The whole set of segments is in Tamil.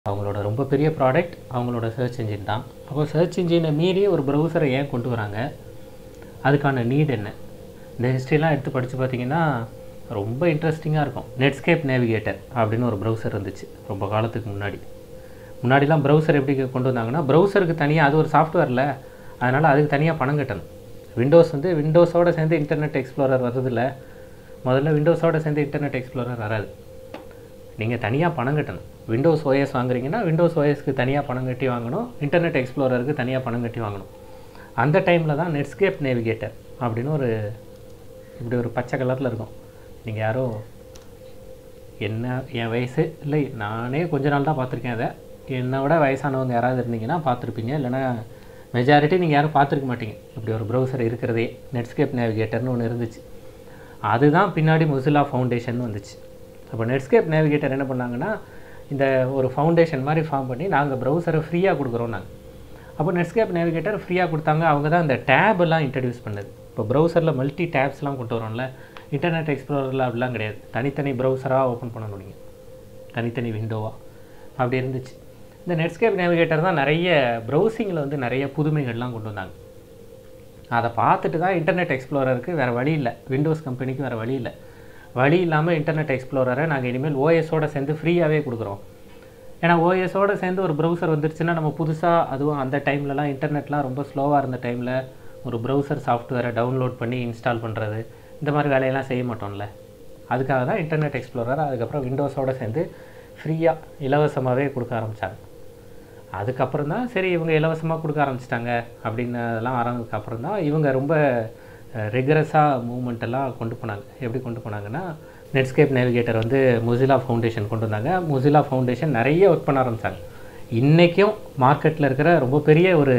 அவங்களோட ரொம்ப பெரிய ப்ராடக்ட் அவங்களோட சர்ச் இன்ஜின் தான் அப்போ சர்ச் இன்ஜினை மீறி ஒரு ப்ரௌசரை ஏன் கொண்டு வராங்க அதுக்கான நீட் என்ன இந்த ஹிஸ்ட்ரிலாம் எடுத்து படித்து பார்த்தீங்கன்னா ரொம்ப இன்ட்ரெஸ்டிங்காக இருக்கும் நெட்ஸ்கேப் நேவிகேட்டர் அப்படின்னு ஒரு ப்ரௌசர் இருந்துச்சு ரொம்ப காலத்துக்கு முன்னாடி முன்னாடிலாம் ப்ரௌசர் எப்படி கொண்டு வந்தாங்கன்னா ப்ரௌசருக்கு தனியாக அது ஒரு சாஃப்ட்வேரில் அதனால் அதுக்கு தனியாக பணம் கட்டணும் விண்டோஸ் வந்து விண்டோஸோட சேர்ந்து இன்டர்நெட் எக்ஸ்ப்ளோரர் வர்றதில்ல முதல்ல விண்டோஸோட சேர்ந்து இன்டர்நெட் எக்ஸ்ப்ளோரர் வராது நீங்கள் தனியாக பணம் கட்டணும் விண்டோஸ் ஓஎஸ் வாங்குறீங்கன்னா விண்டோஸ் ஓஎஸ்க்கு தனியாக பணம் கட்டி வாங்கணும் இன்டர்நெட் எக்ஸ்ப்ளோரருக்கு தனியாக பணம் கட்டி வாங்கணும் அந்த டைமில் தான் நெட்ஸ்கேப் நேவிகேட்டர் அப்படின்னு ஒரு இப்படி ஒரு பச்சை கலரில் இருக்கும் நீங்கள் யாரோ என்ன என் வயசு இல்லை நானே கொஞ்ச நாள் தான் பார்த்துருக்கேன் அதை என்னை விட வயசானவங்க யாராவது இருந்தீங்கன்னா பார்த்துருப்பீங்க இல்லைன்னா மெஜாரிட்டி நீங்கள் யாரும் பார்த்துருக்க மாட்டீங்க இப்படி ஒரு ப்ரௌசர் இருக்கிறதே நெட்ஸ்கேப் நேவிகேட்டர்னு ஒன்று இருந்துச்சு அதுதான் பின்னாடி மொசிலா ஃபவுண்டேஷன் வந்துச்சு அப்போ நெட்ஸ்கேப் நேவிகேட்டர் என்ன பண்ணாங்கன்னா இந்த ஒரு ஃபவுண்டேஷன் மாதிரி ஃபார்ம் பண்ணி நாங்கள் ப்ரௌசரை ஃப்ரீயாக கொடுக்குறோம் நாங்கள் அப்போ நெட்ஸ்கேப் நேவிகேட்டர் ஃப்ரீயாக கொடுத்தாங்க அவங்க தான் இந்த டேப் எல்லாம் இன்ட்ரடியூஸ் பண்ணது இப்போ ப்ரௌசரில் மல்டி டேப்ஸ்லாம் கொண்டு வரோம்ல இன்டர்நெட் எக்ஸ்ப்ளோரில் அப்படிலாம் கிடையாது தனித்தனி ப்ரௌசராக ஓப்பன் பண்ணணும் நீங்கள் தனித்தனி விண்டோவாக அப்படி இருந்துச்சு இந்த நெட்ஸ்கேப் நேவிகேட்டர் தான் நிறைய ப்ரௌசிங்கில் வந்து நிறைய புதுமைகள்லாம் கொண்டு வந்தாங்க அதை பார்த்துட்டு தான் இன்டர்நெட் எக்ஸ்ப்ளோரருக்கு வேறு வழி இல்லை விண்டோஸ் கம்பெனிக்கு வேறு வழி இல்லை வழி இல்லாமல் இன்டர்நெட் எக்ஸ்ப்ளோரரை நாங்கள் இனிமேல் ஓஎஸோட சேர்ந்து ஃப்ரீயாகவே கொடுக்குறோம் ஏன்னா ஓஎஸோட சேர்ந்து ஒரு ப்ரௌசர் வந்துருச்சுன்னா நம்ம புதுசாக அதுவும் அந்த டைம்லலாம் இன்டர்நெட்லாம் ரொம்ப ஸ்லோவாக இருந்த டைமில் ஒரு ப்ரௌசர் சாஃப்ட்வேரை டவுன்லோட் பண்ணி இன்ஸ்டால் பண்ணுறது இந்த மாதிரி வேலையெல்லாம் செய்ய மாட்டோம்ல அதுக்காக தான் இன்டர்நெட் எக்ஸ்ப்ளோரர் அதுக்கப்புறம் விண்டோஸோடு சேர்ந்து ஃப்ரீயாக இலவசமாகவே கொடுக்க ஆரம்பித்தாங்க அதுக்கப்புறம் தான் சரி இவங்க இலவசமாக கொடுக்க ஆரம்பிச்சிட்டாங்க அப்படின்னதெல்லாம் ஆரம்பிச்சதுக்கப்புறம் தான் இவங்க ரொம்ப ரெகுரஸாக மூவ்மெண்ட் எல்லாம் கொண்டு போனாங்க எப்படி கொண்டு போனாங்கன்னா நெட்ஸ்கேப் நேவிகேட்டர் வந்து மொசிலா ஃபவுண்டேஷன் கொண்டு வந்தாங்க மொசிலா ஃபவுண்டேஷன் நிறைய ஒர்க் பண்ண ஆரம்பித்தாங்க இன்றைக்கும் மார்க்கெட்டில் இருக்கிற ரொம்ப பெரிய ஒரு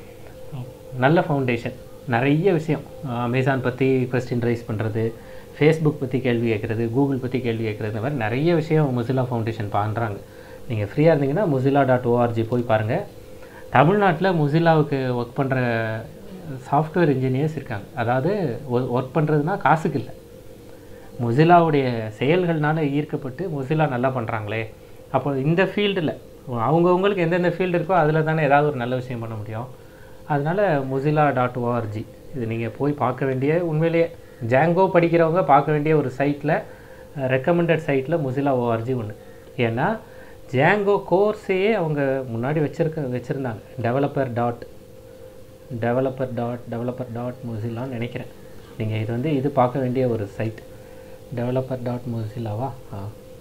நல்ல ஃபவுண்டேஷன் நிறைய விஷயம் அமேசான் பற்றி கொஸ்டின் ரைஸ் பண்ணுறது ஃபேஸ்புக் பற்றி கேள்வி கேட்குறது கூகுள் பற்றி கேள்வி கேட்குறது இந்த மாதிரி நிறைய விஷயம் மொசிலா ஃபவுண்டேஷன் பண்ணுறாங்க நீங்கள் ஃப்ரீயாக இருந்தீங்கன்னா மொசிலா டாட் ஓஆர்ஜி போய் பாருங்கள் தமிழ்நாட்டில் மொசிலாவுக்கு ஒர்க் பண்ணுற சாஃப்ட்வேர் இன்ஜினியர்ஸ் இருக்காங்க அதாவது ஒர்க் பண்ணுறதுனா காசுக்கு இல்லை மொசிலாவுடைய செயல்கள்னால ஈர்க்கப்பட்டு மொசிலா நல்லா பண்ணுறாங்களே அப்போ இந்த ஃபீல்டில் அவங்கவுங்களுக்கு எந்தெந்த ஃபீல்டு இருக்கோ அதில் தானே ஏதாவது ஒரு நல்ல விஷயம் பண்ண முடியும் அதனால் மொசிலா டாட் ஓஆர்ஜி இது நீங்கள் போய் பார்க்க வேண்டிய உண்மையிலேயே ஜாங்கோ படிக்கிறவங்க பார்க்க வேண்டிய ஒரு சைட்டில் ரெக்கமெண்டட் சைட்டில் மொசிலா ஓஆர்ஜி ஒன்று ஏன்னா ஜாங்கோ கோர்ஸையே அவங்க முன்னாடி வச்சுருக்க வச்சுருந்தாங்க developer dot developer dot developer dot மொசிலான்னு நினைக்கிறேன் நீங்கள் இது வந்து இது பார்க்க வேண்டிய ஒரு சைட் டெவலப்பர் டாட் மொசிலாவா ஆ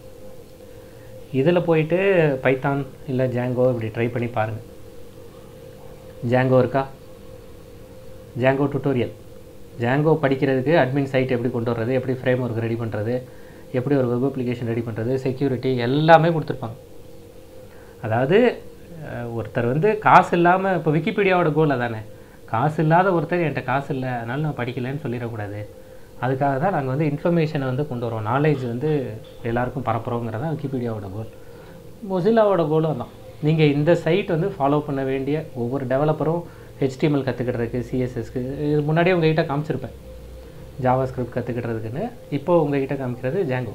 இதில் போயிட்டு பைத்தான் இல்லை ஜாங்கோ இப்படி ட்ரை பண்ணி பாருங்கள் ஜாங்கோ இருக்கா ஜாங்கோ டுட்டோரியல் ஜாங்கோ படிக்கிறதுக்கு அட்மின் சைட் எப்படி கொண்டு வர்றது எப்படி ஃப்ரேம் ஒர்க் ரெடி பண்ணுறது எப்படி ஒரு வெப் அப்ளிகேஷன் ரெடி பண்ணுறது செக்யூரிட்டி எல்லாமே கொடுத்துருப்பாங்க அதாவது ஒருத்தர் வந்து காசு இல்லாமல் இப்போ விக்கிபீடியாவோட கோல் அதானே காசு இல்லாத ஒருத்தர் என்கிட்ட காசு இல்லை அதனால் நான் படிக்கலைன்னு சொல்லிடக்கூடாது அதுக்காக தான் நாங்கள் வந்து இன்ஃபர்மேஷனை வந்து கொண்டு வரோம் நாலேஜ் வந்து எல்லாருக்கும் பரப்புகிறோங்கிறது தான் விக்கிபீடியாவோட கோல் மொசிலாவோட கோலும் தான் நீங்கள் இந்த சைட் வந்து ஃபாலோ பண்ண வேண்டிய ஒவ்வொரு டெவலப்பரும் ஹெச்டிஎம்எல் கற்றுக்கிட்டுறதுக்கு சிஎஸ்எஸ்க்கு இது முன்னாடியே உங்ககிட்ட காமிச்சிருப்பேன் ஜாவா ஸ்கிரிப்ட் கற்றுக்கிட்டுறதுக்குன்னு இப்போ உங்ககிட்ட காமிக்கிறது ஜாங்கோ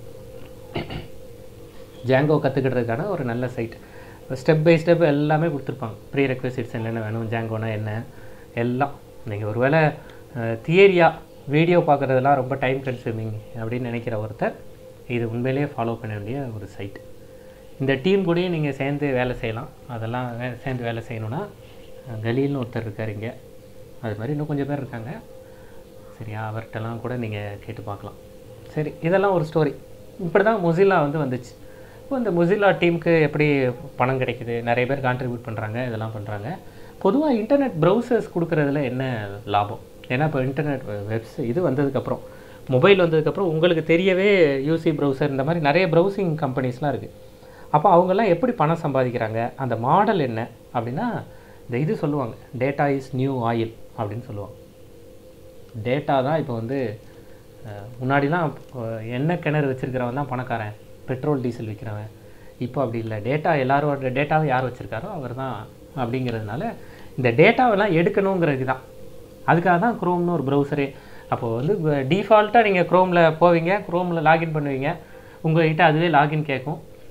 ஜாங்கோ கற்றுக்கிட்டுறதுக்கான ஒரு நல்ல சைட் ஸ்டெப் பை ஸ்டெப் எல்லாமே கொடுத்துருப்பாங்க ப்ரீ ரெக்வசிட்ஸ் என்னென்ன வேணும் ஜாங்கோனா என்ன எல்லாம் நீங்கள் ஒருவேளை தியரியாக வீடியோ பார்க்குறதெல்லாம் ரொம்ப டைம் கன்சூமிங் அப்படின்னு நினைக்கிற ஒருத்தர் இது உண்மையிலேயே ஃபாலோ பண்ண வேண்டிய ஒரு சைட் இந்த டீம் கூடயும் நீங்கள் சேர்ந்து வேலை செய்யலாம் அதெல்லாம் வே சேர்ந்து வேலை செய்யணுன்னா கலீல்னு ஒருத்தர் இருக்கார் இங்கே அது மாதிரி இன்னும் கொஞ்சம் பேர் இருக்காங்க சரியா அவர்கிட்டலாம் கூட நீங்கள் கேட்டு பார்க்கலாம் சரி இதெல்லாம் ஒரு ஸ்டோரி இப்படி தான் மொசிலா வந்து வந்துச்சு இப்போ இந்த மொசிலா டீமுக்கு எப்படி பணம் கிடைக்குது நிறைய பேர் கான்ட்ரிபியூட் பண்ணுறாங்க இதெல்லாம் பண்ணுறாங்க பொதுவாக இன்டர்நெட் ப்ரௌசர்ஸ் கொடுக்குறதுல என்ன லாபம் ஏன்னா இப்போ இன்டர்நெட் வெப்ஸ் இது வந்ததுக்கப்புறம் மொபைல் வந்ததுக்கப்புறம் உங்களுக்கு தெரியவே யூசி ப்ரௌசர் இந்த மாதிரி நிறைய ப்ரௌசிங் கம்பெனிஸ்லாம் இருக்குது அப்போ அவங்கெல்லாம் எப்படி பணம் சம்பாதிக்கிறாங்க அந்த மாடல் என்ன அப்படின்னா இந்த இது சொல்லுவாங்க டேட்டா இஸ் நியூ ஆயில் அப்படின்னு சொல்லுவாங்க டேட்டா தான் இப்போ வந்து முன்னாடிலாம் எண்ணெய் கிணறு வச்சுருக்கிறவன் தான் பணக்காரன் பெட்ரோல் டீசல் விற்கிறவன் இப்போ அப்படி இல்லை டேட்டா எல்லாரோட டேட்டாவை யார் வச்சுருக்காரோ அவர் தான் அப்படிங்கிறதுனால இந்த டேட்டாவெல்லாம் எடுக்கணுங்கிறது தான் அதுக்காக தான் க்ரோம்னு ஒரு ப்ரௌசரே அப்போது வந்து டிஃபால்ட்டாக நீங்கள் க்ரோமில் போவீங்க க்ரோமில் லாகின் பண்ணுவீங்க உங்கள்கிட்ட அதுவே லாகின் கேட்கும்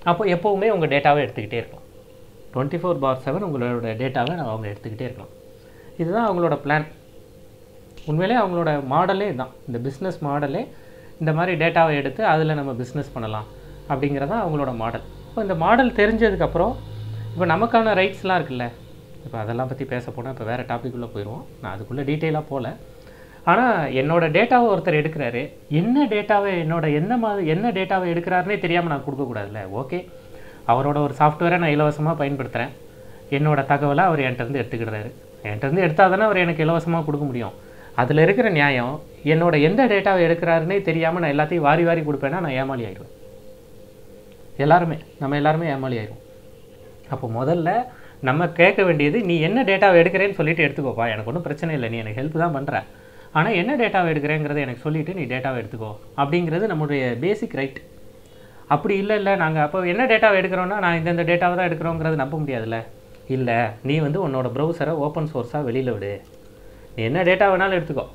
அப்போ எப்போவுமே உங்கள் டேட்டாவை எடுத்துக்கிட்டே இருக்கலாம் டுவெண்ட்டி ஃபோர் பார் செவன் உங்களோட டேட்டாவை அவங்க எடுத்துக்கிட்டே இருக்கலாம் இதுதான் அவங்களோட பிளான் உண்மையிலே அவங்களோட மாடலே இதுதான் இந்த பிஸ்னஸ் மாடலே இந்த மாதிரி டேட்டாவை எடுத்து அதில் நம்ம பிஸ்னஸ் பண்ணலாம் அப்படிங்கிறதான் அவங்களோட மாடல் இப்போ இந்த மாடல் தெரிஞ்சதுக்கப்புறம் இப்போ நமக்கான ரைட்ஸ்லாம் இருக்குல்ல இப்போ அதெல்லாம் பற்றி பேச போனால் இப்போ வேறு டாபிக் உள்ள போயிடுவோம் நான் அதுக்குள்ளே டீட்டெயிலாக போகல ஆனால் என்னோட டேட்டாவை ஒருத்தர் எடுக்கிறாரு என்ன டேட்டாவை என்னோட என்ன மாதிரி என்ன டேட்டாவை எடுக்கிறாருனே தெரியாமல் நான் கொடுக்கக்கூடாதுல்ல ஓகே அவரோட ஒரு சாஃப்ட்வேரை நான் இலவசமாக பயன்படுத்துகிறேன் என்னோட தகவலை அவர் என்கிட்டருந்து எடுத்துக்கிடுறாரு என்கிட்டருந்து எடுத்தால் தானே அவர் எனக்கு இலவசமாக கொடுக்க முடியும் அதில் இருக்கிற நியாயம் என்னோட எந்த டேட்டாவை எடுக்கிறாருன்னே தெரியாமல் நான் எல்லாத்தையும் வாரி வாரி கொடுப்பேன்னா நான் ஏமாளி ஆயிடுவேன் எல்லாருமே நம்ம எல்லாருமே ஏமாளி ஆயிடுவோம் அப்போ முதல்ல நம்ம கேட்க வேண்டியது நீ என்ன டேட்டாவை எடுக்கிறேன்னு சொல்லிட்டு எடுத்துக்கோப்பா எனக்கு ஒன்றும் பிரச்சனை இல்லை நீ எனக்கு ஹெல்ப் தான் பண்ணுற ஆனால் என்ன டேட்டாவை எடுக்கிறேங்கிறத எனக்கு சொல்லிவிட்டு நீ டேட்டாவை எடுத்துக்கோ அப்படிங்கிறது நம்மளுடைய பேசிக் ரைட் அப்படி இல்லை இல்லை நாங்கள் அப்போ என்ன டேட்டாவை எடுக்கிறோன்னா நான் இந்தந்த டேட்டாவை தான் எடுக்கிறோங்கிறது நம்ப முடியாதுல்ல இல்லை நீ வந்து உன்னோட ப்ரௌசரை ஓப்பன் சோர்ஸாக வெளியில் விடு நீ என்ன டேட்டா வேணாலும் எடுத்துக்கோ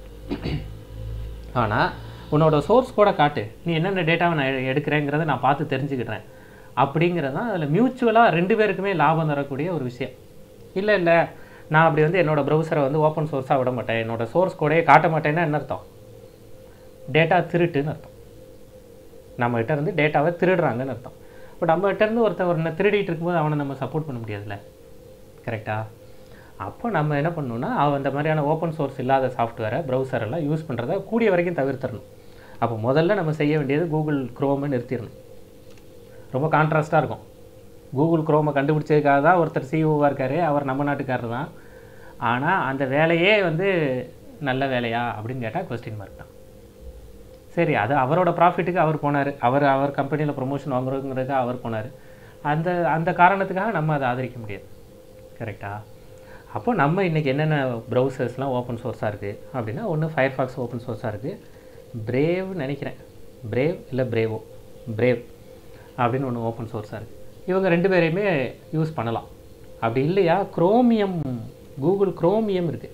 ஆனால் உன்னோட சோர்ஸ் கூட காட்டு நீ என்னென்ன டேட்டாவை நான் எ- எடுக்கிறேங்கிறத நான் பார்த்து தெரிஞ்சுக்கிட்டேன் அப்படிங்கிறது தான் அதில் மியூச்சுவலாக ரெண்டு பேருக்குமே லாபம் தரக்கூடிய ஒரு விஷயம் இல்லை இல்லை நான் அப்படி வந்து என்னோட ப்ரௌசரை வந்து ஓப்பன் சோர்ஸாக விட மாட்டேன் என்னோட சோர்ஸ் கோடையே காட்ட மாட்டேன்னா என்ன அர்த்தம் டேட்டா திருட்டுன்னு அர்த்தம் நம்மகிட்ட இருந்து டேட்டாவை திருடுறாங்கன்னு அர்த்தம் இப்போ நம்மகிட்ட இருந்து ஒருத்தன் ஒருத்தனை திருடிட்டு இருக்கும்போது அவனை நம்ம சப்போர்ட் பண்ண முடியாதுல்ல கரெக்டா அப்போ நம்ம என்ன பண்ணணும்னா அவன் அந்த மாதிரியான ஓப்பன் சோர்ஸ் இல்லாத சாஃப்ட்வேரை ப்ரௌசர் எல்லாம் யூஸ் பண்ணுறத கூடிய வரைக்கும் தவிர்த்தரணும் அப்போ முதல்ல நம்ம செய்ய வேண்டியது கூகுள் குரோமை நிறுத்திடணும் ரொம்ப கான்ட்ராஸ்ட்டாக இருக்கும் கூகுள் குரோமை கண்டுபிடிச்சதுக்காக தான் ஒருத்தர் சிஓவாக இருக்காரு அவர் நம்ம நாட்டுக்காரர் தான் ஆனால் அந்த வேலையே வந்து நல்ல வேலையா அப்படின்னு கேட்டால் கொஸ்டின் மார்க் தான் சரி அது அவரோட ப்ராஃபிட்டுக்கு அவர் போனார் அவர் அவர் கம்பெனியில் ப்ரொமோஷன் வாங்குறதுங்கிறதுக்கு அவர் போனார் அந்த அந்த காரணத்துக்காக நம்ம அதை ஆதரிக்க முடியாது கரெக்டா அப்போ நம்ம இன்றைக்கி என்னென்ன ப்ரௌசர்ஸ்லாம் ஓப்பன் சோர்ஸாக இருக்குது அப்படின்னா ஒன்று ஃபயர்ஃபாக்ஸ் ஓப்பன் சோர்ஸாக இருக்குது பிரேவ் நினைக்கிறேன் பிரேவ் இல்லை பிரேவோ பிரேவ் அப்படின்னு ஒன்று ஓப்பன் சோர்ஸாக இருக்குது இவங்க ரெண்டு பேரையுமே யூஸ் பண்ணலாம் அப்படி இல்லையா குரோமியம் கூகுள் குரோமியம் இருக்குது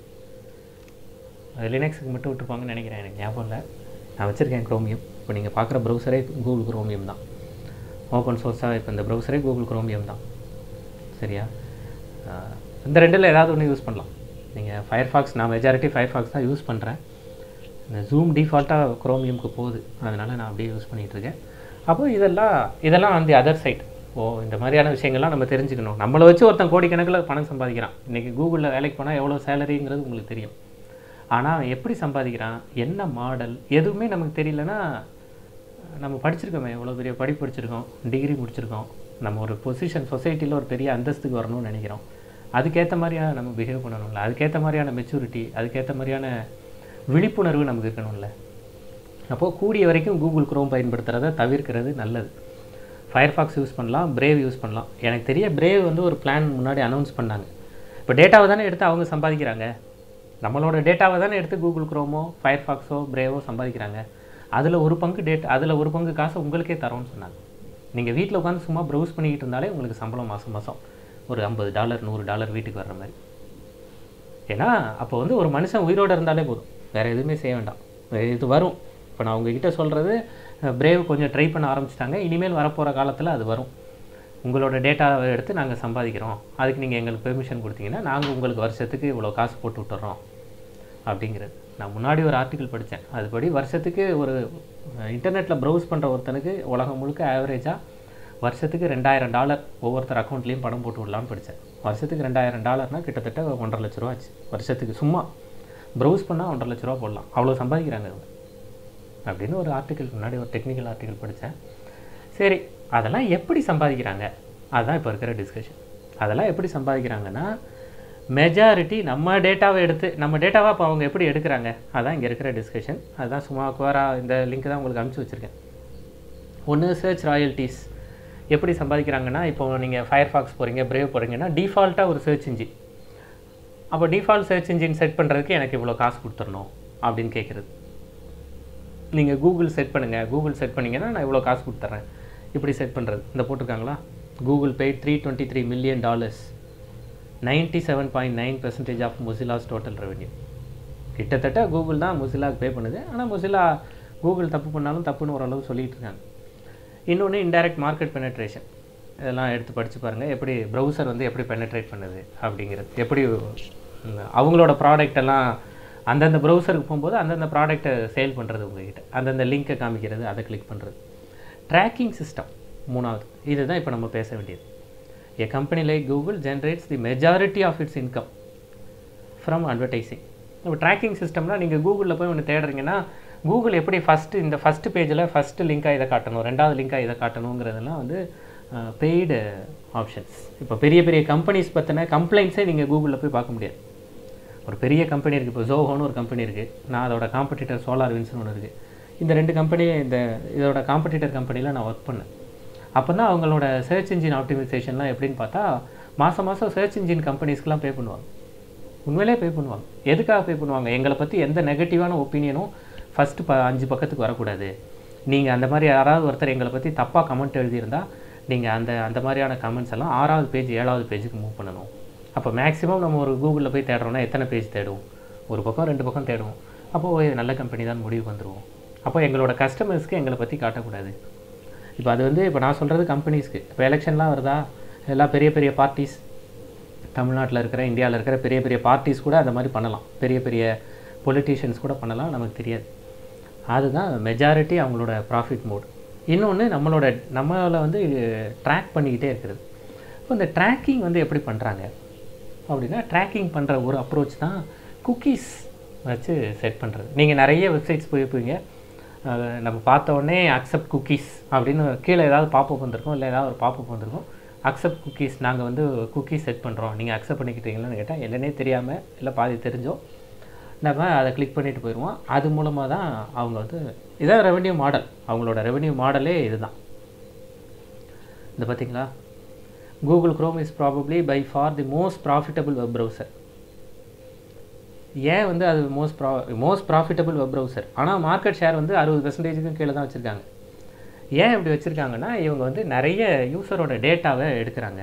அது லினக்ஸுக்கு மட்டும் விட்டுருப்பாங்கன்னு நினைக்கிறேன் எனக்கு ஞாபகம் இல்லை நான் வச்சுருக்கேன் குரோமியம் இப்போ நீங்கள் பார்க்குற ப்ரௌசரே கூகுள் குரோமியம் தான் ஓப்பன் சோர்ஸாக இப்போ இந்த ப்ரௌசரே கூகுள் குரோமியம் தான் சரியா ஆஹ் இந்த ரெண்டில் ஏதாவது ஒன்று யூஸ் பண்ணலாம் நீங்கள் ஃபயர்ஃபாக்ஸ் நான் மெஜாரிட்டி ஃபயர்ஃபாக்ஸ் தான் யூஸ் பண்ணுறேன் இந்த ஜூம் டிஃபால்ட்டாக குரோமியம்க்கு போகுது அதனால் நான் அப்படியே யூஸ் பண்ணிகிட்டு இருக்கேன் அப்போ இதெல்லாம் இதெல்லாம் அந்த அதர் சைட் ஓ இந்த மாதிரியான விஷயங்கள்லாம் நம்ம தெரிஞ்சுக்கணும் நம்மளை வச்சு ஒருத்தன் கோடிக்கணக்கில் பணம் சம்பாதிக்கிறான் இன்றைக்கி கூகுளில் வேலைக்கு போனால் எவ்வளோ சேலரிங்கிறது உங்களுக்கு தெரியும் ஆனால் அவன் எப்படி சம்பாதிக்கிறான் என்ன மாடல் எதுவுமே நமக்கு தெரியலனா நம்ம படிச்சிருக்கோமே எவ்வளோ பெரிய படிப்பு படிச்சிருக்கோம் டிகிரி முடிச்சிருக்கோம் நம்ம ஒரு பொசிஷன் சொசைட்டியில் ஒரு பெரிய அந்தஸ்துக்கு வரணும்னு நினைக்கிறோம் அதுக்கேற்ற மாதிரியான நம்ம பிஹேவ் பண்ணணும்ல அதுக்கேற்ற மாதிரியான மெச்சூரிட்டி அதுக்கேற்ற மாதிரியான விழிப்புணர்வு நமக்கு இருக்கணும்ல அப்போது கூடிய வரைக்கும் கூகுள் குரோம் பயன்படுத்துகிறத தவிர்க்கிறது நல்லது ஃபயர்ஃபாக்ஸ் யூஸ் பண்ணலாம் பிரேவ் யூஸ் பண்ணலாம் எனக்கு தெரிய பிரேவ் வந்து ஒரு பிளான் முன்னாடி அனௌன்ஸ் பண்ணாங்க இப்போ டேட்டாவை தானே எடுத்து அவங்க சம்பாதிக்கிறாங்க நம்மளோட டேட்டாவை தானே எடுத்து கூகுள் குரோமோ ஃபயர்ஃபாக்ஸோ பிரேவோ சம்பாதிக்கிறாங்க அதில் ஒரு பங்கு டேட் அதில் ஒரு பங்கு காசு உங்களுக்கே தரோம்னு சொன்னாங்க நீங்கள் வீட்டில் உட்காந்து சும்மா ப்ரௌஸ் பண்ணிக்கிட்டு இருந்தாலே உங்களுக்கு சம்பளம் மாதம் மாதம் ஒரு ஐம்பது டாலர் நூறு டாலர் வீட்டுக்கு வர்ற மாதிரி ஏன்னா அப்போ வந்து ஒரு மனுஷன் உயிரோடு இருந்தாலே போதும் வேறு எதுவுமே செய்ய வேண்டாம் இது வரும் இப்போ நான் உங்ககிட்ட சொல்கிறது பிரேவ் கொஞ்சம் ட்ரை பண்ண ஆரம்பிச்சிட்டாங்க இனிமேல் வரப்போகிற காலத்தில் அது வரும் உங்களோட டேட்டாவை எடுத்து நாங்கள் சம்பாதிக்கிறோம் அதுக்கு நீங்கள் எங்களுக்கு பெர்மிஷன் கொடுத்தீங்கன்னா நாங்கள் உங்களுக்கு வருஷத்துக்கு இவ்வளோ காசு போட்டு விட்டுறோம் அப்படிங்கிறது நான் முன்னாடி ஒரு ஆர்டிக்கல் படித்தேன் அதுபடி வருஷத்துக்கு ஒரு இன்டர்நெட்டில் ப்ரௌஸ் பண்ணுற ஒருத்தனுக்கு உலகம் முழுக்க ஆவரேஜாக வருஷத்துக்கு ரெண்டாயிரம் டாலர் ஒவ்வொருத்தர் அக்கௌண்ட்லேயும் பணம் போட்டு விடலான்னு படித்தேன் வருஷத்துக்கு ரெண்டாயிரம் டாலர்னால் கிட்டத்தட்ட ஒன்றரை லட்ச ரூபா ஆச்சு வருஷத்துக்கு சும்மா ப்ரௌஸ் பண்ணால் ஒன்றரை லட்ச ரூபா போடலாம் அவ்வளோ சம்பாதிக்கிறாங்க அவங்க அப்படின்னு ஒரு ஆர்டிக்கல் முன்னாடி ஒரு டெக்னிக்கல் ஆர்டிக்கல் படித்தேன் சரி அதெல்லாம் எப்படி சம்பாதிக்கிறாங்க அதுதான் இப்போ இருக்கிற டிஸ்கஷன் அதெல்லாம் எப்படி சம்பாதிக்கிறாங்கன்னா மெஜாரிட்டி நம்ம டேட்டாவை எடுத்து நம்ம டேட்டாவை இப்போ அவங்க எப்படி எடுக்கிறாங்க அதான் இங்கே இருக்கிற டிஸ்கஷன் அதுதான் சும்மா குவாரா இந்த லிங்க் தான் உங்களுக்கு அனுப்பிச்சி வச்சுருக்கேன் ஒன்று சர்ச் ராயல்ட்டிஸ் எப்படி சம்பாதிக்கிறாங்கன்னா இப்போ நீங்கள் ஃபயர்ஃபாக்ஸ் போகிறீங்க பிரேவ் போகிறீங்கன்னா டிஃபால்ட்டாக ஒரு சர்ச் இன்ஜின் அப்போ டிஃபால்ட் சர்ச் இன்ஜின் செட் பண்ணுறதுக்கு எனக்கு இவ்வளோ காசு கொடுத்துடணும் அப்படின்னு கேட்குறது நீங்கள் கூகுள் செட் பண்ணுங்கள் கூகுள் செட் பண்ணிங்கன்னா நான் இவ்வளோ காசு கொடுத்துட்றேன் இப்படி செட் பண்ணுறது இந்த போட்டிருக்காங்களா Google pay three twenty three million dollars ninety seven point nine percentage of Mozilla's total revenue கிட்டத்தட்ட கூகுள் தான் மொசிலாவுக்கு பே பண்ணுது ஆனால் மொசிலா கூகுள் தப்பு பண்ணாலும் தப்புன்னு ஓரளவு சொல்லிட்டு இருக்காங்க இன்னொன்று இன்டைரக்ட் மார்க்கெட் பெனட்ரேஷன் இதெல்லாம் எடுத்து படித்து பாருங்கள் எப்படி ப்ரௌசர் வந்து எப்படி பெனட்ரேட் பண்ணுது அப்படிங்கிறது எப்படி ம், அவங்களோட ப்ராடக்ட் எல்லாம் அந்தந்த ப்ரௌசருக்கு போகும்போது அந்தந்த ப்ராடக்ட்டை சேல் பண்ணுறது உங்ககிட்ட அந்தந்த லிங்க்கை காமிக்கிறது அதை கிளிக் பண்ணுறது ட்ராக்கிங் சிஸ்டம் மூணாவது இதுதான் இப்போ நம்ம பேச வேண்டியது a company like Google generates the majority of its income from advertising இப்போ ட்ராக்கிங் சிஸ்டம்னா நீங்கள் கூகுளில் போய் ஒன்று தேடுறீங்கன்னா கூகுள் எப்படி ஃபஸ்ட்டு இந்த ஃபஸ்ட்டு பேஜில் ஃபஸ்ட்டு லிங்காக இதை காட்டணும் ரெண்டாவது லிங்காக இதை காட்டணுங்கிறதெல்லாம் வந்து பெய்டு ஆப்ஷன்ஸ் இப்போ பெரிய பெரிய கம்பெனிஸ் பற்றின கம்ப்ளைண்ட்ஸே நீங்கள் கூகுளில் போய் பார்க்க முடியாது ஒரு பெரிய கம்பெனி இருக்குது இப்போ ஜோஹோன்னு ஒரு கம்பெனி இருக்குது நான் அதோட காம்படிட்டர் சோலார் வின்ஸ்னு ஒன்று இருக்குது இந்த ரெண்டு கம்பெனி இந்த இதோட காம்படிட்டர் கம்பெனியில் நான் ஒர்க் பண்ணேன் அப்போ தான் அவங்களோட சர்ச் இன்ஜின் ஆப்டிமைசேஷன்லாம் எப்படின்னு பார்த்தா மாதம் மாதம் சர்ச் இன்ஜின் கம்பெனிஸ்க்கெலாம் பே பண்ணுவாங்க உண்மையிலே பே பண்ணுவாங்க எதுக்காக பே பண்ணுவாங்க எங்களை பற்றி எந்த நெகட்டிவான ஒப்பீனியனும் ஃபஸ்ட்டு ப அஞ்சு பக்கத்துக்கு வரக்கூடாது நீங்கள் அந்த மாதிரி யாராவது ஒருத்தர் எங்களை பற்றி தப்பாக கமெண்ட் எழுதியிருந்தா நீங்கள் அந்த அந்த மாதிரியான கமெண்ட்ஸ் எல்லாம் ஆறாவது பேஜ் ஏழாவது பேஜுக்கு மூவ் பண்ணணும் அப்போ மேக்ஸிமம் நம்ம ஒரு கூகுளில் போய் தேடுறோம்னா எத்தனை பேஜ் தேடுவோம் ஒரு பக்கம் ரெண்டு பக்கம் தேடுவோம் அப்போது இது நல்ல கம்பெனி தான் முடிவுக்கு வந்துடுவோம் அப்போ எங்களோட கஸ்டமர்ஸ்க்கு எங்களை பற்றி காட்டக்கூடாது இப்போ அது வந்து இப்போ நான் சொல்கிறது கம்பெனிஸ்க்கு இப்போ எலெக்ஷன்லாம் வருதா எல்லாம் பெரிய பெரிய பார்ட்டிஸ் தமிழ்நாட்டில் இருக்கிற இந்தியாவில் இருக்கிற பெரிய பெரிய பார்ட்டிஸ் கூட அந்த மாதிரி பண்ணலாம் பெரிய பெரிய பொலிட்டீஷியன்ஸ் கூட பண்ணலாம் நமக்கு தெரியாது அதுதான் மெஜாரிட்டி அவங்களோட ப்ராஃபிட் மோட் இன்னொன்று நம்மளோட நம்மளை வந்து ட்ராக் பண்ணிக்கிட்டே இருக்கிறது இப்போ இந்த ட்ராக்கிங் வந்து எப்படி பண்ணுறாங்க அப்படின்னா ட்ராக்கிங் பண்ணுற ஒரு அப்ரோச் தான் குக்கீஸ் வச்சு செட் பண்ணுறது நீங்கள் நிறைய வெப்சைட்ஸ் போயிருப்பீங்க அஹ் நம்ம பார்த்த உடனே அக்செப்ட் குக்கீஸ் அப்படின்னு கீழே ஏதாவது பாப்பப் வந்திருக்கும் இல்லை ஏதாவது ஒரு பாப்பப் வந்திருக்கும் அக்செப்ட் குக்கீஸ் நாங்கள் வந்து குக்கீஸ் செட் பண்ணுறோம் நீங்கள் அக்செப்ட் பண்ணிக்கிட்டீங்களான்னு கேட்டால் என்னன்னே தெரியாமல் இல்லை பாதி தெரிஞ்சோ நம்ம அதை கிளிக் பண்ணிட்டு போயிடுவோம் அது மூலமாக தான் அவங்க வந்து இதான் ரெவென்யூ மாடல் அவங்களோட ரெவென்யூ மாடலே இதுதான் இந்த பார்த்தீங்களா Google Chrome is probably by far the most profitable web browser ஏன் வந்து அது most pro most profitable web browser ஆனால் மார்க்கெட் ஷேர் வந்து அறுபது பெர்சன்டேஜுக்கும் கீழே தான் வச்சுருக்காங்க ஏன் இப்படி வச்சுருக்காங்கன்னா இவங்க வந்து நிறைய யூசரோட டேட்டாவை எடுக்கிறாங்க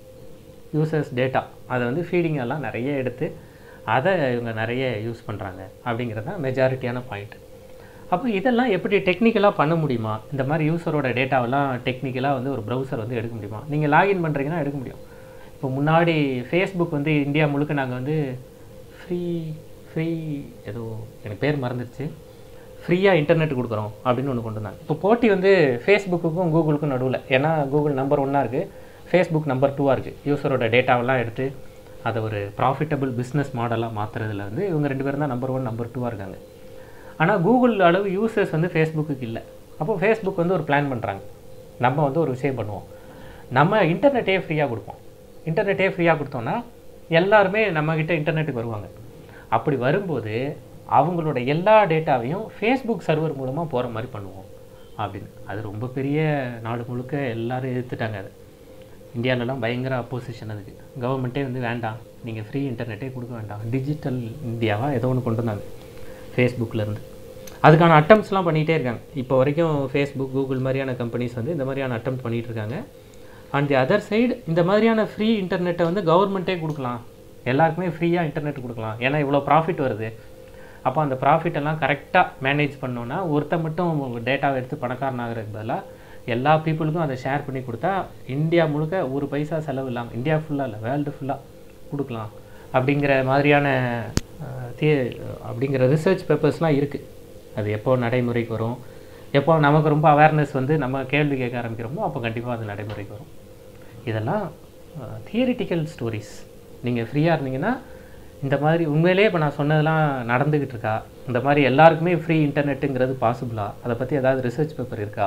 யூசர்ஸ் டேட்டா அதை வந்து ஃபீடிங் எல்லாம் நிறைய எடுத்து அதை இவங்க நிறைய யூஸ் பண்ணுறாங்க அப்படிங்கிறது தான் மெஜாரிட்டியான பாயிண்ட் அப்போ இதெல்லாம் எப்படி டெக்னிக்கலாக பண்ண முடியுமா இந்த மாதிரி யூசரோட டேட்டாவெல்லாம் டெக்னிக்கலாக வந்து ஒரு ப்ரௌசர் வந்து எடுக்க முடியுமா நீங்கள் லாகின் பண்ணுறீங்கன்னா எடுக்க முடியும் இப்போ முன்னாடி ஃபேஸ்புக் வந்து இந்தியா முழுக்க நாங்கள் வந்து ஃப்ரீ ஃப்ரீ ஏதோ எனக்கு பேர் மறந்துடுச்சு ஃப்ரீயாக இன்டர்நெட் கொடுக்குறோம் அப்படின்னு ஒன்று கொண்டு வந்தாங்க இப்போ போட்டி வந்து ஃபேஸ்புக்குக்கும் கூகுளுக்கும் நடுவில் ஏன்னா கூகுள் நம்பர் ஒன்னாக இருக்குது ஃபேஸ்புக் நம்பர் டூவாக இருக்குது யூசரோட டேட்டாவெல்லாம் எடுத்து அதை ஒரு ப்ராஃபிட்டபிள் பிஸ்னஸ் மாடலாக மாற்றுறதுல வந்து இவங்க ரெண்டு பேரும் தான் நம்பர் ஒன் நம்பர் டூவாக இருக்காங்க ஆனால் கூகுள் அளவு யூசர்ஸ் வந்து ஃபேஸ்புக்கு இல்லை அப்போ ஃபேஸ்புக் வந்து ஒரு பிளான் பண்ணுறாங்க நம்ம வந்து ஒரு விஷயம் பண்ணுவோம் நம்ம இன்டர்நெட்டே ஃப்ரீயாக கொடுப்போம் இன்டர்நெட்டே ஃப்ரீயாக கொடுத்தோன்னா எல்லாருமே நம்மக்கிட்ட இன்டர்நெட்டுக்கு வருவாங்க அப்படி வரும்போது அவங்களோட எல்லா டேட்டாவையும் ஃபேஸ்புக் சர்வர் மூலமாக போகிற மாதிரி பண்ணுவோம் அப்படின்னு அது ரொம்ப பெரிய நாடு முழுக்க எல்லாரும் எதிர்த்துட்டாங்க அதை இந்தியாவிலலாம் பயங்கர அப்போசிஷன் அதுக்கு கவர்மெண்ட்டே வந்து வேண்டாம் நீங்கள் ஃப்ரீ இன்டர்நெட்டே கொடுக்க வேண்டாம் டிஜிட்டல் இந்தியாவாக ஏதோ ஒன்று கொண்டு வந்தாங்க ஃபேஸ்புக்லேருந்து அதுக்கான அட்டம்ஸ்லாம் பண்ணிகிட்டே இருக்காங்க இப்போ வரைக்கும் ஃபேஸ்புக் கூகுள் மாதிரியான கம்பெனிஸ் வந்து இந்த மாதிரியான அட்டம் பண்ணிகிட்டு இருக்காங்க அண்ட் தி அதர் சைடு இந்த மாதிரியான ஃப்ரீ இன்டர்நெட்டை வந்து கவர்மெண்ட்டே கொடுக்கலாம் எல்லாருக்குமே ஃப்ரீயாக இன்டர்நெட் கொடுக்கலாம் ஏன்னா இவ்வளோ ப்ராஃபிட் வருது அப்போ அந்த ப்ராஃபிட் எல்லாம் கரெக்டாக மேனேஜ் பண்ணோன்னா ஒருத்தன் மட்டும் டேட்டாவை எடுத்து பணக்காரன் ஆகிறதுக்கு பதிலாக எல்லா பீப்புளுக்கும் அதை ஷேர் பண்ணி கொடுத்தா இந்தியா முழுக்க ஒரு பைசா செலவு இல்லாமல் இந்தியா ஃபுல்லாக இல்லை வேர்ல்டு ஃபுல்லாக கொடுக்கலாம் அப்படிங்கிற மாதிரியான அஹ், தே அப்படிங்கிற ரிசர்ச் பேப்பர்ஸ்லாம் இருக்குது அது எப்போ நடைமுறைக்கு வரும் எப்போ நமக்கு ரொம்ப அவேர்னஸ் வந்து நம்ம கேள்வி கேட்க ஆரம்பிக்கிறோமோ அப்போ கண்டிப்பாக அது நடைமுறைக்கு வரும் இதெல்லாம் தியரிட்டிக்கல் ஸ்டோரிஸ் நீங்கள் ஃப்ரீயாக இருந்தீங்கன்னா இந்த மாதிரி உண்மையிலேயே இப்போ நான் சொன்னதெல்லாம் நடந்துக்கிட்டு இருக்கா இந்த மாதிரி எல்லாருக்குமே ஃப்ரீ இன்டர்நெட்டுங்கிறது பாசிபிளா அதை பற்றி ஏதாவது ரிசர்ச் பேப்பர் இருக்கா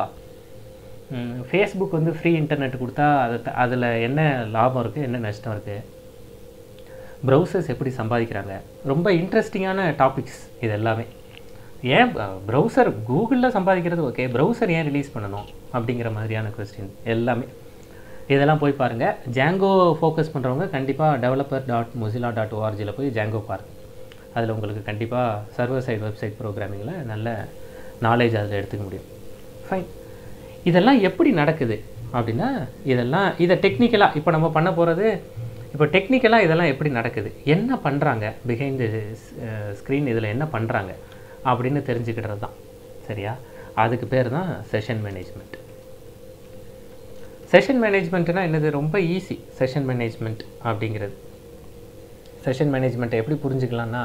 ஃபேஸ்புக் வந்து ஃப்ரீ இன்டர்நெட் கொடுத்தா அது அதில் என்ன லாபம் இருக்குது என்ன நஷ்டம் இருக்குது ப்ரௌசர்ஸ் எப்படி சம்பாதிக்கிறாங்க ரொம்ப இன்ட்ரெஸ்டிங்கான டாபிக்ஸ் இது எல்லாமே ஏன் ப்ரௌசர் கூகுளில் சம்பாதிக்கிறது ஓகே ப்ரௌசர் ஏன் ரிலீஸ் பண்ணணும் அப்படிங்கிற மாதிரியான கொஸ்டின் எல்லாமே இதெல்லாம் போய் பாருங்கள் ஜாங்கோ ஃபோக்கஸ் பண்ணுறவங்க கண்டிப்பாக டெவலப்பர் டாட் மொசிலா டாட் ஓஆர்ஜியில் போய் ஜாங்கோ பாருங்கள் அதில் உங்களுக்கு கண்டிப்பாக சர்வர் சைடு வெப்சைட் ப்ரோக்ராமிங்கில் நல்ல நாலேஜ் அதில் எடுத்துக்க முடியும் ஃபைன் இதெல்லாம் எப்படி நடக்குது அப்படின்னா இதெல்லாம் இதை டெக்னிக்கலாக இப்போ நம்ம பண்ண போகிறது இப்போ டெக்னிக்கலாக இதெல்லாம் எப்படி நடக்குது என்ன பண்ணுறாங்க பிஹைண்ட் ஸ்க்ரீன் இதில் என்ன பண்ணுறாங்க அப்படின்னு தெரிஞ்சுக்கிட்டது தான் சரியா அதுக்கு பேர் தான் செஷன் மேனேஜ்மெண்ட் செஷன் மேனேஜ்மெண்ட்னா என்னது ரொம்ப ஈஸி செஷன் மேனேஜ்மெண்ட் அப்படிங்கிறது செஷன் மேனேஜ்மெண்ட்டை எப்படி புரிஞ்சுக்கலாம்னா